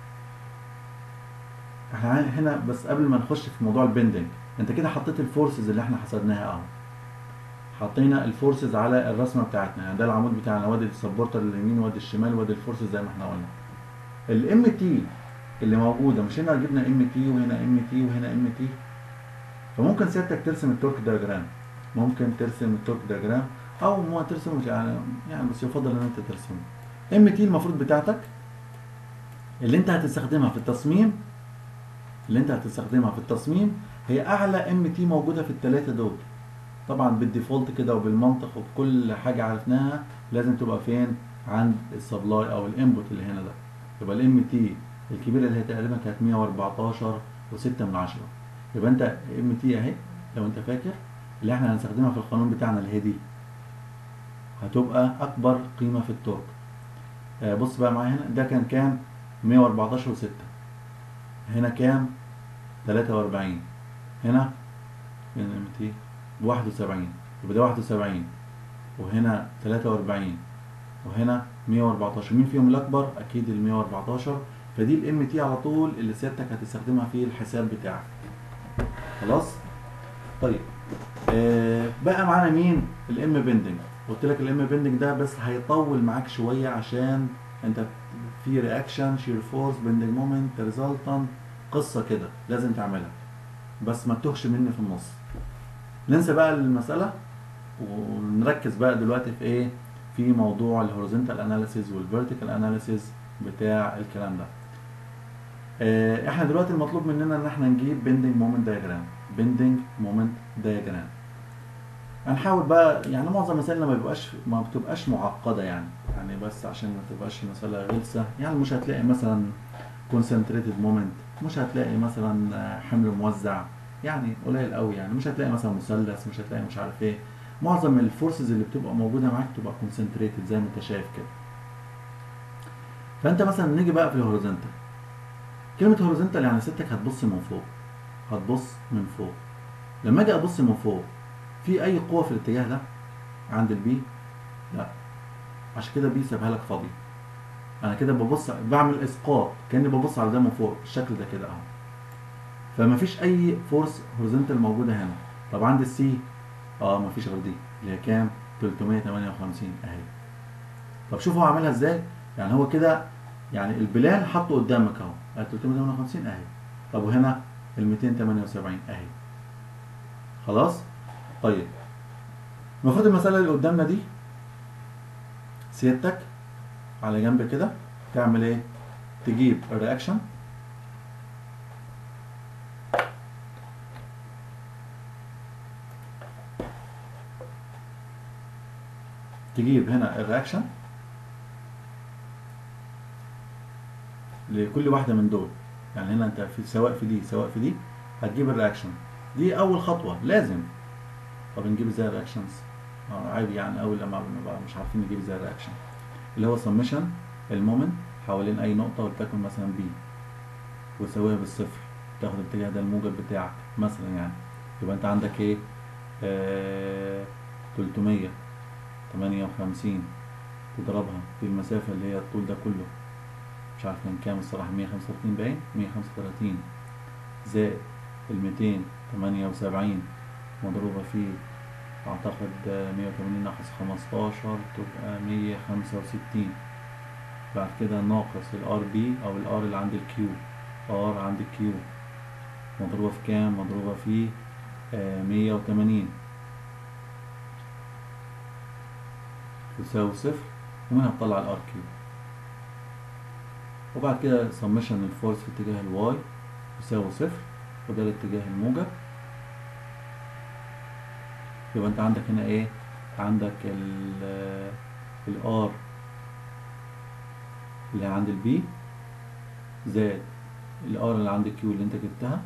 احنا هنا بس قبل ما نخش في موضوع البندنج انت كده حطيت الفورسز اللي احنا حسبناها اهو حطينا الفورسز على الرسمه بتاعتنا يعني ده العمود بتاعنا وادي السبورتر اليمين وادي الشمال وادي الفورسز زي ما احنا قلنا الام تي اللي موجوده مش هنا جبنا ام تي وهنا ام تي وهنا ام تي فممكن سيادتك ترسم التورك دياجرام ممكن ترسم التورك دياجرام او ما ترسمه يعني يعني بس يفضل ان انت ترسمه ام تي المفروض بتاعتك اللي انت هتستخدمها في التصميم اللي انت هتستخدمها في التصميم هي اعلى ام تي موجوده في الثلاثه دول طبعا بالديفولت كده وبالمنطق وبكل حاجه عرفناها لازم تبقى فين عند السبلاي او الانبوت اللي هنا ده يبقى الام تي الكبيره اللي هي تقريبا كانت 114 و6 من 10 يبقى انت ام تي اهي لو انت فاكر اللي احنا هنستخدمها في القانون بتاعنا اللي هي دي هتبقى اكبر قيمه في التورك آه بص بقى معايا هنا ده كان كام 114 و6 هنا كام 43 هنا فين ام تي 71 يبقى ده 71 وهنا 43 وهنا 114 مين فيهم الاكبر اكيد ال 114 فدي الام تي على طول اللي سيادتك هتستخدمها في الحساب بتاعك خلاص طيب آه بقى معانا مين الام بندنج قلت لك الام بندنج ده بس هيطول معاك شويه عشان انت في رياكشن شير فورس بندنج مومنت ريزلتنت قصه كده لازم تعملها بس ما تتوهش مني في النص ننسى بقى المساله ونركز بقى دلوقتي في ايه في موضوع الهوريزونتال اناليسيز والفيرتيكال اناليسيز بتاع الكلام ده اه احنا دلوقتي المطلوب مننا ان احنا نجيب بندنج مومنت دايجرام بندنج مومنت دايجرام هنحاول بقى يعني معظم مسائلنا ما بيبقاش ما بتبقاش معقده يعني يعني بس عشان ما تبقاش مساله غلسه يعني مش هتلاقي مثلا concentrated moment مش هتلاقي مثلا حمل موزع يعني قليل قوي يعني مش هتلاقي مثلا مثلث مش هتلاقي مش عارف ايه معظم الفورسز اللي بتبقى موجوده معاك تبقى كونسنتريتد زي ما انت شايف كده فانت مثلا نيجي بقى في الهوريزونتال كلمه هوريزونتال يعني ستك هتبص من فوق هتبص من فوق لما اجي ابص من فوق في اي قوه في الاتجاه ده عند البي لا عشان كده بي سابها لك فاضي انا كده ببص بعمل اسقاط كاني ببص على ده من فوق بالشكل ده كده اهو فما فيش اي فورس هوريزونتال موجوده هنا طب عند السي اه ما فيش غير دي اللي هي كام 358 اهي طب شوف هو عاملها ازاي يعني هو كده يعني البلان حطه قدامك اهو 358 اهي طب وهنا ال 278 اهي خلاص طيب المفروض المساله اللي قدامنا دي سيادتك على جنب كده تعمل ايه تجيب الرياكشن تجيب هنا الرياكشن لكل واحده من دول يعني هنا انت في سواء في دي سواء في دي هتجيب الرياكشن دي اول خطوه لازم طب نجيب ازاي الرياكشنز اه عادي يعني اول لما بنبقى مش عارفين نجيب ازاي الرياكشن اللي هو سمشن المومنت حوالين اي نقطه ولتكن مثلا بي وساويها بالصفر تاخد الاتجاه ده الموجب بتاعك مثلا يعني يبقى انت عندك ايه آه 300 58 تضربها في المسافة اللي هي الطول ده كله مش عارف كان كام الصراحة 135 باين 135 زائد ال 278 مضروبة في أعتقد 180 ناقص 15 تبقى 165 بعد كده ناقص الار بي أو الار اللي عند الكيو ار عند الكيو مضروبة في كام؟ مضروبة في 180 تساوي صفر ومنها تطلع الار كيو وبعد كده سمشن الفورس في اتجاه الواي يساوي صفر وده الاتجاه الموجب يبقى انت عندك هنا ايه عندك ال الار اللي عند البي زائد الار اللي عند الكيو اللي انت جبتها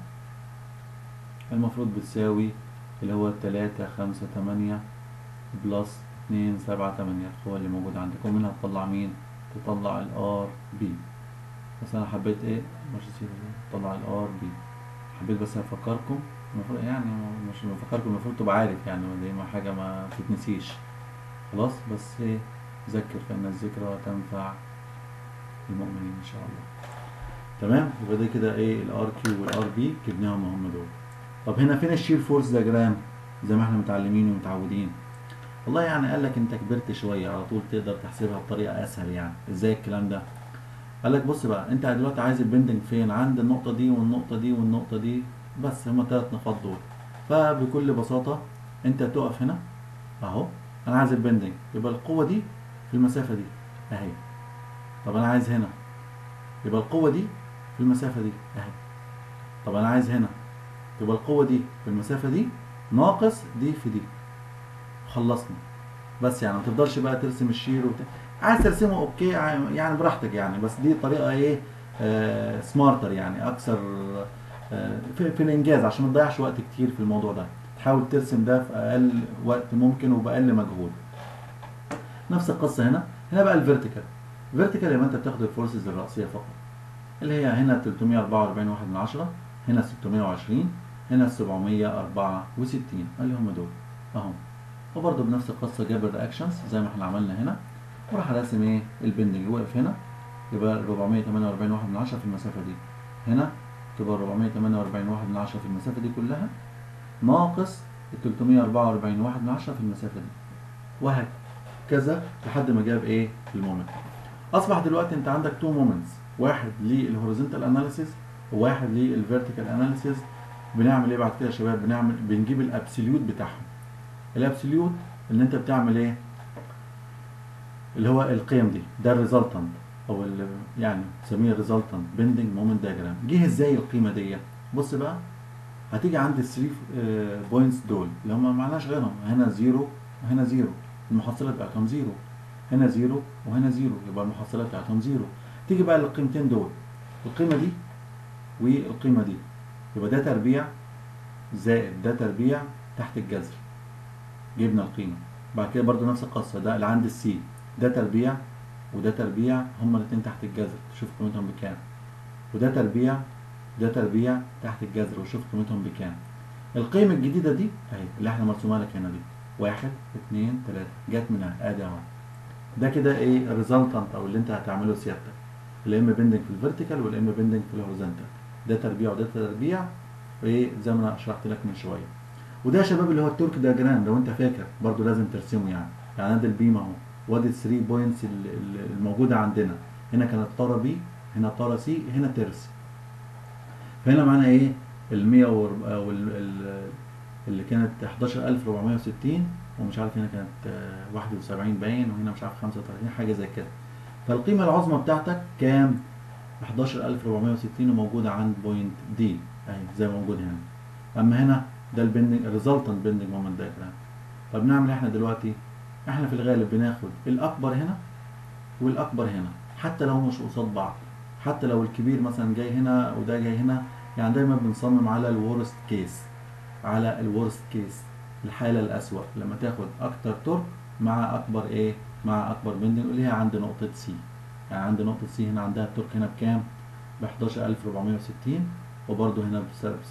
المفروض بتساوي اللي هو تلاتة خمسة تمانية بلس اتنين سبعة تمانية القوة اللي موجودة عندك ومنها تطلع مين؟ تطلع الار بي بس انا حبيت ايه مش تطلع الار بي حبيت بس افكركم المفروض يعني مش بفكركم المفروض تبقى عارف يعني دي ما حاجة ما تتنسيش خلاص بس ايه ذكر فإن الذكرى تنفع المؤمنين إن شاء الله تمام يبقى ده كده ايه الار كيو والار بي جبناهم هم دول طب هنا فين الشير فورس دياجرام زي ما احنا متعلمين ومتعودين والله يعني قال لك انت كبرت شويه على طول تقدر تحسبها بطريقه اسهل يعني ازاي الكلام ده قال لك بص بقى انت دلوقتي عايز البندنج فين عند النقطه دي والنقطه دي والنقطه دي بس هما ثلاث نقاط دول فبكل بساطه انت تقف هنا اهو انا عايز البندنج يبقى القوه دي في المسافه دي اهي طب انا عايز هنا يبقى القوه دي في المسافه دي اهي طب انا عايز هنا يبقى القوه دي في المسافه دي ناقص دي في دي خلصنا بس يعني ما تفضلش بقى ترسم الشير وبتاع عايز ترسمه اوكي يعني براحتك يعني بس دي طريقه ايه آه سمارتر يعني اكثر آه في, في الانجاز عشان ما تضيعش وقت كتير في الموضوع ده تحاول ترسم ده في اقل وقت ممكن وباقل مجهود نفس القصه هنا هنا بقى الفيرتيكال فيرتيكال يبقى انت بتاخد الفورسز الرأسيه فقط اللي هي هنا 344 واحد من عشرة هنا 620 هنا 764 اللي هم دول اهم وبرضه بنفس القصه جاب الرياكشنز زي ما احنا عملنا هنا وراح راسم ايه البندنج وقف هنا يبقى 448 واحد من عشرة في المسافه دي هنا تبقى 448 واحد من عشرة في المسافه دي كلها ناقص ال 344 واحد من عشرة في المسافه دي وهكذا لحد ما جاب ايه المومنت اصبح دلوقتي انت عندك تو مومنتس واحد للهوريزونتال اناليسيس وواحد للفيرتيكال اناليسيس بنعمل ايه بعد كده يا شباب بنعمل بنجيب الابسوليوت بتاعهم الابسوليوت اللي انت بتعمل ايه اللي هو القيم دي ده الريزلتنت او يعني نسميه الريزلتنت بيندنج مومنت دايجرام جه ازاي القيمه دي بص بقى هتيجي عند الثري بوينتس دول اللي هم معناش غيرهم هنا زيرو وهنا زيرو المحصله بتاعتهم زيرو هنا زيرو وهنا زيرو يبقى المحصله بتاعتهم زيرو تيجي بقى للقيمتين دول القيمه دي والقيمه دي يبقى ده تربيع زائد ده تربيع تحت الجذر جبنا القيمه بعد كده برضو نفس القصه ده اللي عند السي ده تربيع وده تربيع هما الاثنين تحت الجذر شوف قيمتهم بكام وده تربيع ده تربيع تحت الجذر وشوف قيمتهم بكام القيمه الجديده دي اهي اللي احنا مرسومها لك هنا دي واحد اتنين تلاته جت منها ادي اهو ده كده ايه الريزلتنت او اللي انت هتعمله سيادتك الام بيندنج في الفيرتيكال والام بيندنج في الهوريزونتال ده تربيع وده تربيع وايه زي ما انا شرحت لك من شويه وده يا شباب اللي هو التورك دياجرام لو انت فاكر برضو لازم ترسمه يعني يعني ده البيم اهو وادي ال 3 بوينتس الموجوده عندنا هنا كانت طاره بي هنا طاره سي هنا ترس فهنا معانا ايه ال 100 او اللي كانت 11460 ومش عارف هنا كانت 71 باين وهنا مش عارف 35 حاجه زي كده فالقيمه العظمى بتاعتك كام 11460 وموجوده عند بوينت دي اهي زي ما موجود هنا اما هنا ده البندنج الريزلتنت بندنج مومنت دايجرام طب نعمل احنا دلوقتي احنا في الغالب بناخد الاكبر هنا والاكبر هنا حتى لو مش قصاد بعض حتى لو الكبير مثلا جاي هنا وده جاي هنا يعني دايما بنصمم على الورست كيس على الورست كيس الحالة الأسوأ لما تاخد أكتر تورك مع أكبر إيه؟ مع أكبر بندنج اللي هي عند نقطة سي يعني عند نقطة سي هنا عندها التورك هنا بكام؟ ب 11460 وبرضه هنا ب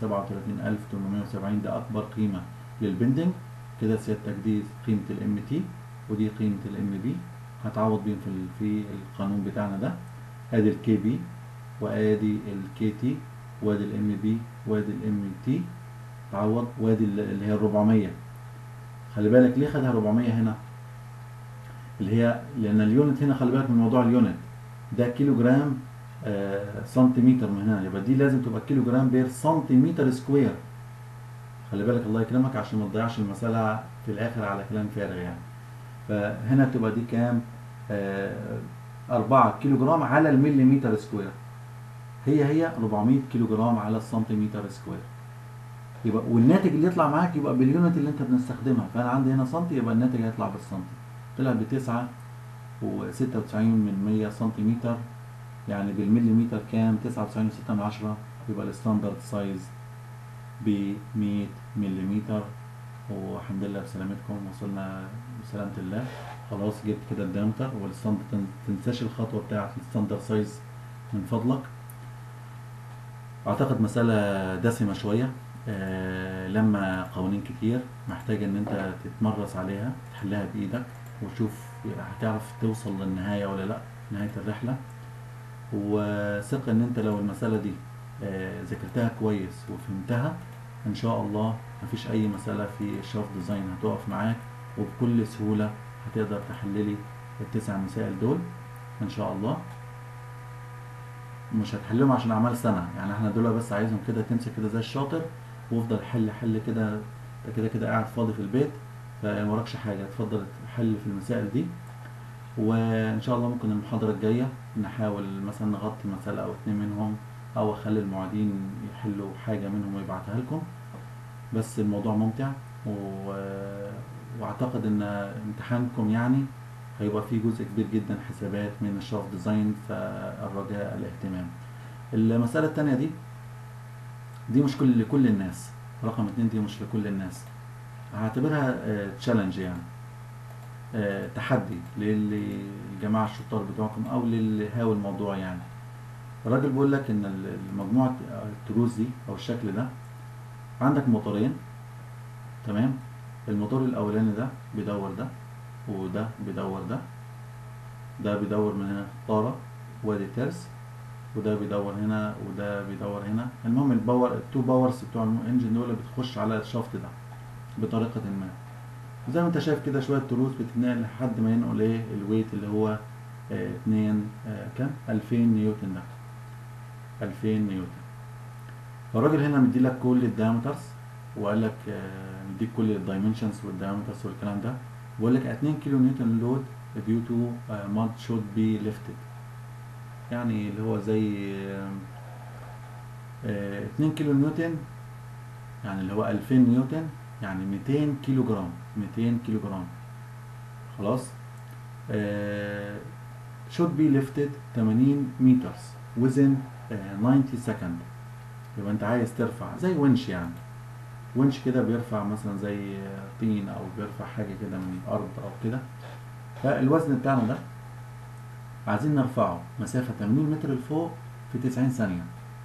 37870 ده أكبر قيمة للبندنج كده سيادتك دي قيمة الام تي ودي قيمة الام بي هتعوض بيهم في في القانون بتاعنا ده ادي الكي بي وادي الكي تي وادي الام بي وادي الام تي تعوض وادي اللي هي ال 400 خلي بالك ليه خدها 400 هنا اللي هي لان اليونت هنا خلي بالك من موضوع اليونت ده كيلو جرام آه سنتيمتر من هنا يبقى دي لازم تبقى كيلو جرام بير سنتيمتر سكوير خلي بالك الله يكرمك عشان ما تضيعش المسألة في الآخر على كلام فارغ يعني فهنا تبقى دي كام آه 4 كيلو جرام على المليمتر سكوير هي هي 400 كيلو جرام على السنتيمتر سكوير يبقى والناتج اللي يطلع معاك يبقى باليونت اللي انت بنستخدمها فانا عندي هنا سنتي يبقى الناتج هيطلع بالسنتي طلع بتسعة وستة وتسعين من مية سنتيمتر يعني بالمليمتر كام تسعة وتسعين وستة من عشرة يبقى الستاندرد سايز ب 100 مليمتر والحمد لله بسلامتكم وصلنا بسلامة الله خلاص جبت كده الدامتر والستاندرد تنساش الخطوة بتاعة الستاندرد سايز من فضلك اعتقد مسألة دسمة شوية آه لما قوانين كتير محتاج ان انت تتمرس عليها تحلها بايدك وتشوف هتعرف توصل للنهاية ولا لا نهاية الرحلة وثق ان انت لو المسألة دي آه ذاكرتها كويس وفهمتها ان شاء الله مفيش اي مسألة في الشاف ديزاين هتقف معاك وبكل سهولة هتقدر تحللي التسع مسائل دول ان شاء الله مش هتحلهم عشان اعمال سنة يعني احنا دول بس عايزهم كده تمسك كده زي الشاطر وافضل حل حل كده انت كده كده قاعد فاضي في البيت فما وراكش حاجة اتفضل حل في المسائل دي وان شاء الله ممكن المحاضرة الجاية نحاول مثلا نغطي مسألة او اتنين منهم او اخلي المعيدين يحلوا حاجة منهم ويبعتها لكم بس الموضوع ممتع و... واعتقد ان امتحانكم يعني هيبقى فيه جزء كبير جدا حسابات من الشاف ديزاين فالرجاء الاهتمام المسألة التانية دي دي مش كل لكل الناس رقم اتنين دي مش لكل الناس هعتبرها تشالنج يعني اه تحدي للجماعة الشطار بتوعكم او للي هاوي الموضوع يعني الراجل بيقول لك ان المجموعة التروس دي او الشكل ده عندك موتورين تمام الموتور الاولاني ده بيدور ده وده بيدور ده ده بيدور من هنا طارة وادي ترس وده بيدور هنا وده بيدور هنا المهم الباور التو باورز بتوع الانجن دول بتخش على الشافت ده بطريقة ما زي ما انت شايف كده شوية تروس بتتنقل لحد ما ينقل ايه الويت اللي هو اه اتنين اه كام 2000 نيوتن ده 2000 نيوتن فالراجل هنا مدي لك كل الدايمترز وقال لك اه مديك كل الدايمنشنز والدايمترز والكلام ده بقول لك 2 كيلو نيوتن لود due to uh, mud should be lifted يعني اللي هو زي uh, 2 كيلو نيوتن يعني اللي هو 2000 نيوتن يعني 200 كيلو جرام 200 كيلو جرام خلاص uh, should be lifted 80 meters within uh, 90 second يبقى انت عايز ترفع زي ونش يعني ونش كده بيرفع مثلا زي طين او بيرفع حاجه كده من الارض او كده فالوزن بتاعنا ده عايزين نرفعه مسافه 80 متر لفوق في 90 ثانيه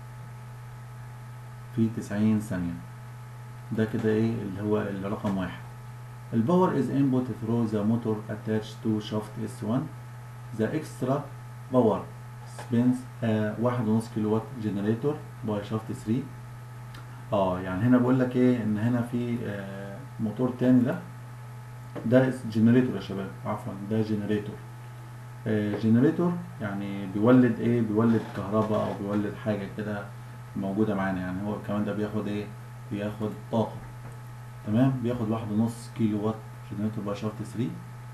في 90 ثانيه ده كده ايه اللي هو الرقم واحد الباور is input through the motor attached to shaft S1 the extra power spins a 1.5 كيلو وات generator by shaft 3 اه يعني هنا بقول لك ايه ان هنا في آه موتور تاني ده ده جنريتور يا شباب عفوا ده جنريتور آه جنريتور يعني بيولد ايه بيولد كهرباء او بيولد حاجه كده موجوده معانا يعني هو كمان ده بياخد ايه بياخد طاقه تمام بياخد واحد ونص كيلو وات جنريتور باي شافت 3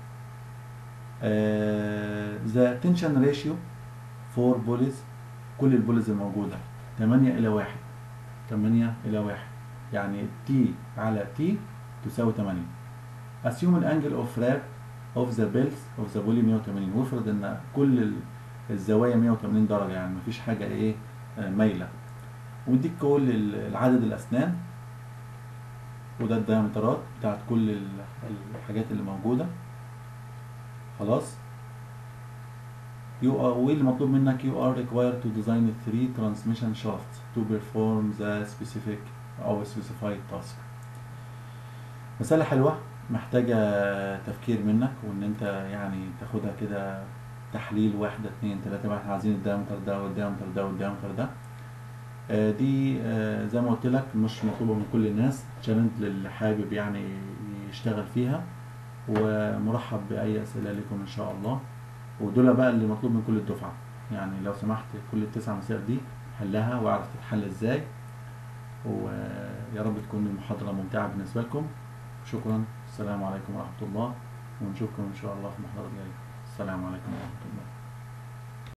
ذا تنشن ريشيو فور بوليز كل البوليز الموجوده 8 الى 1 8 إلى 1 يعني T على T تساوي 8 assume an angle of wrap of the belts of the pulley 180 وافرض ان كل الزوايا 180 درجة يعني مفيش حاجة ايه مايلة ومديك كل العدد الأسنان وده الدايمترات بتاعت كل الحاجات اللي موجودة خلاص you are واللي مطلوب منك you are required to design three transmission shafts to perform the specific أو specified task مسألة حلوة محتاجة تفكير منك وإن أنت يعني تاخدها كده تحليل واحدة اتنين تلاتة واحد عايزين الدايمتر ده والدايمتر ده والدايمتر ده آه دي آه زي ما قلت لك مش مطلوبة من كل الناس تشالنج للي حابب يعني يشتغل فيها ومرحب بأي أسئلة لكم إن شاء الله ودول بقى اللي مطلوب من كل الدفعة يعني لو سمحت كل التسع مسائل دي حلها واعرف تتحل ازاي ويا رب تكون المحاضرة ممتعة بالنسبة لكم شكرا السلام عليكم ورحمة الله ونشوفكم ان شاء الله في المحاضرة الجاية السلام عليكم ورحمة الله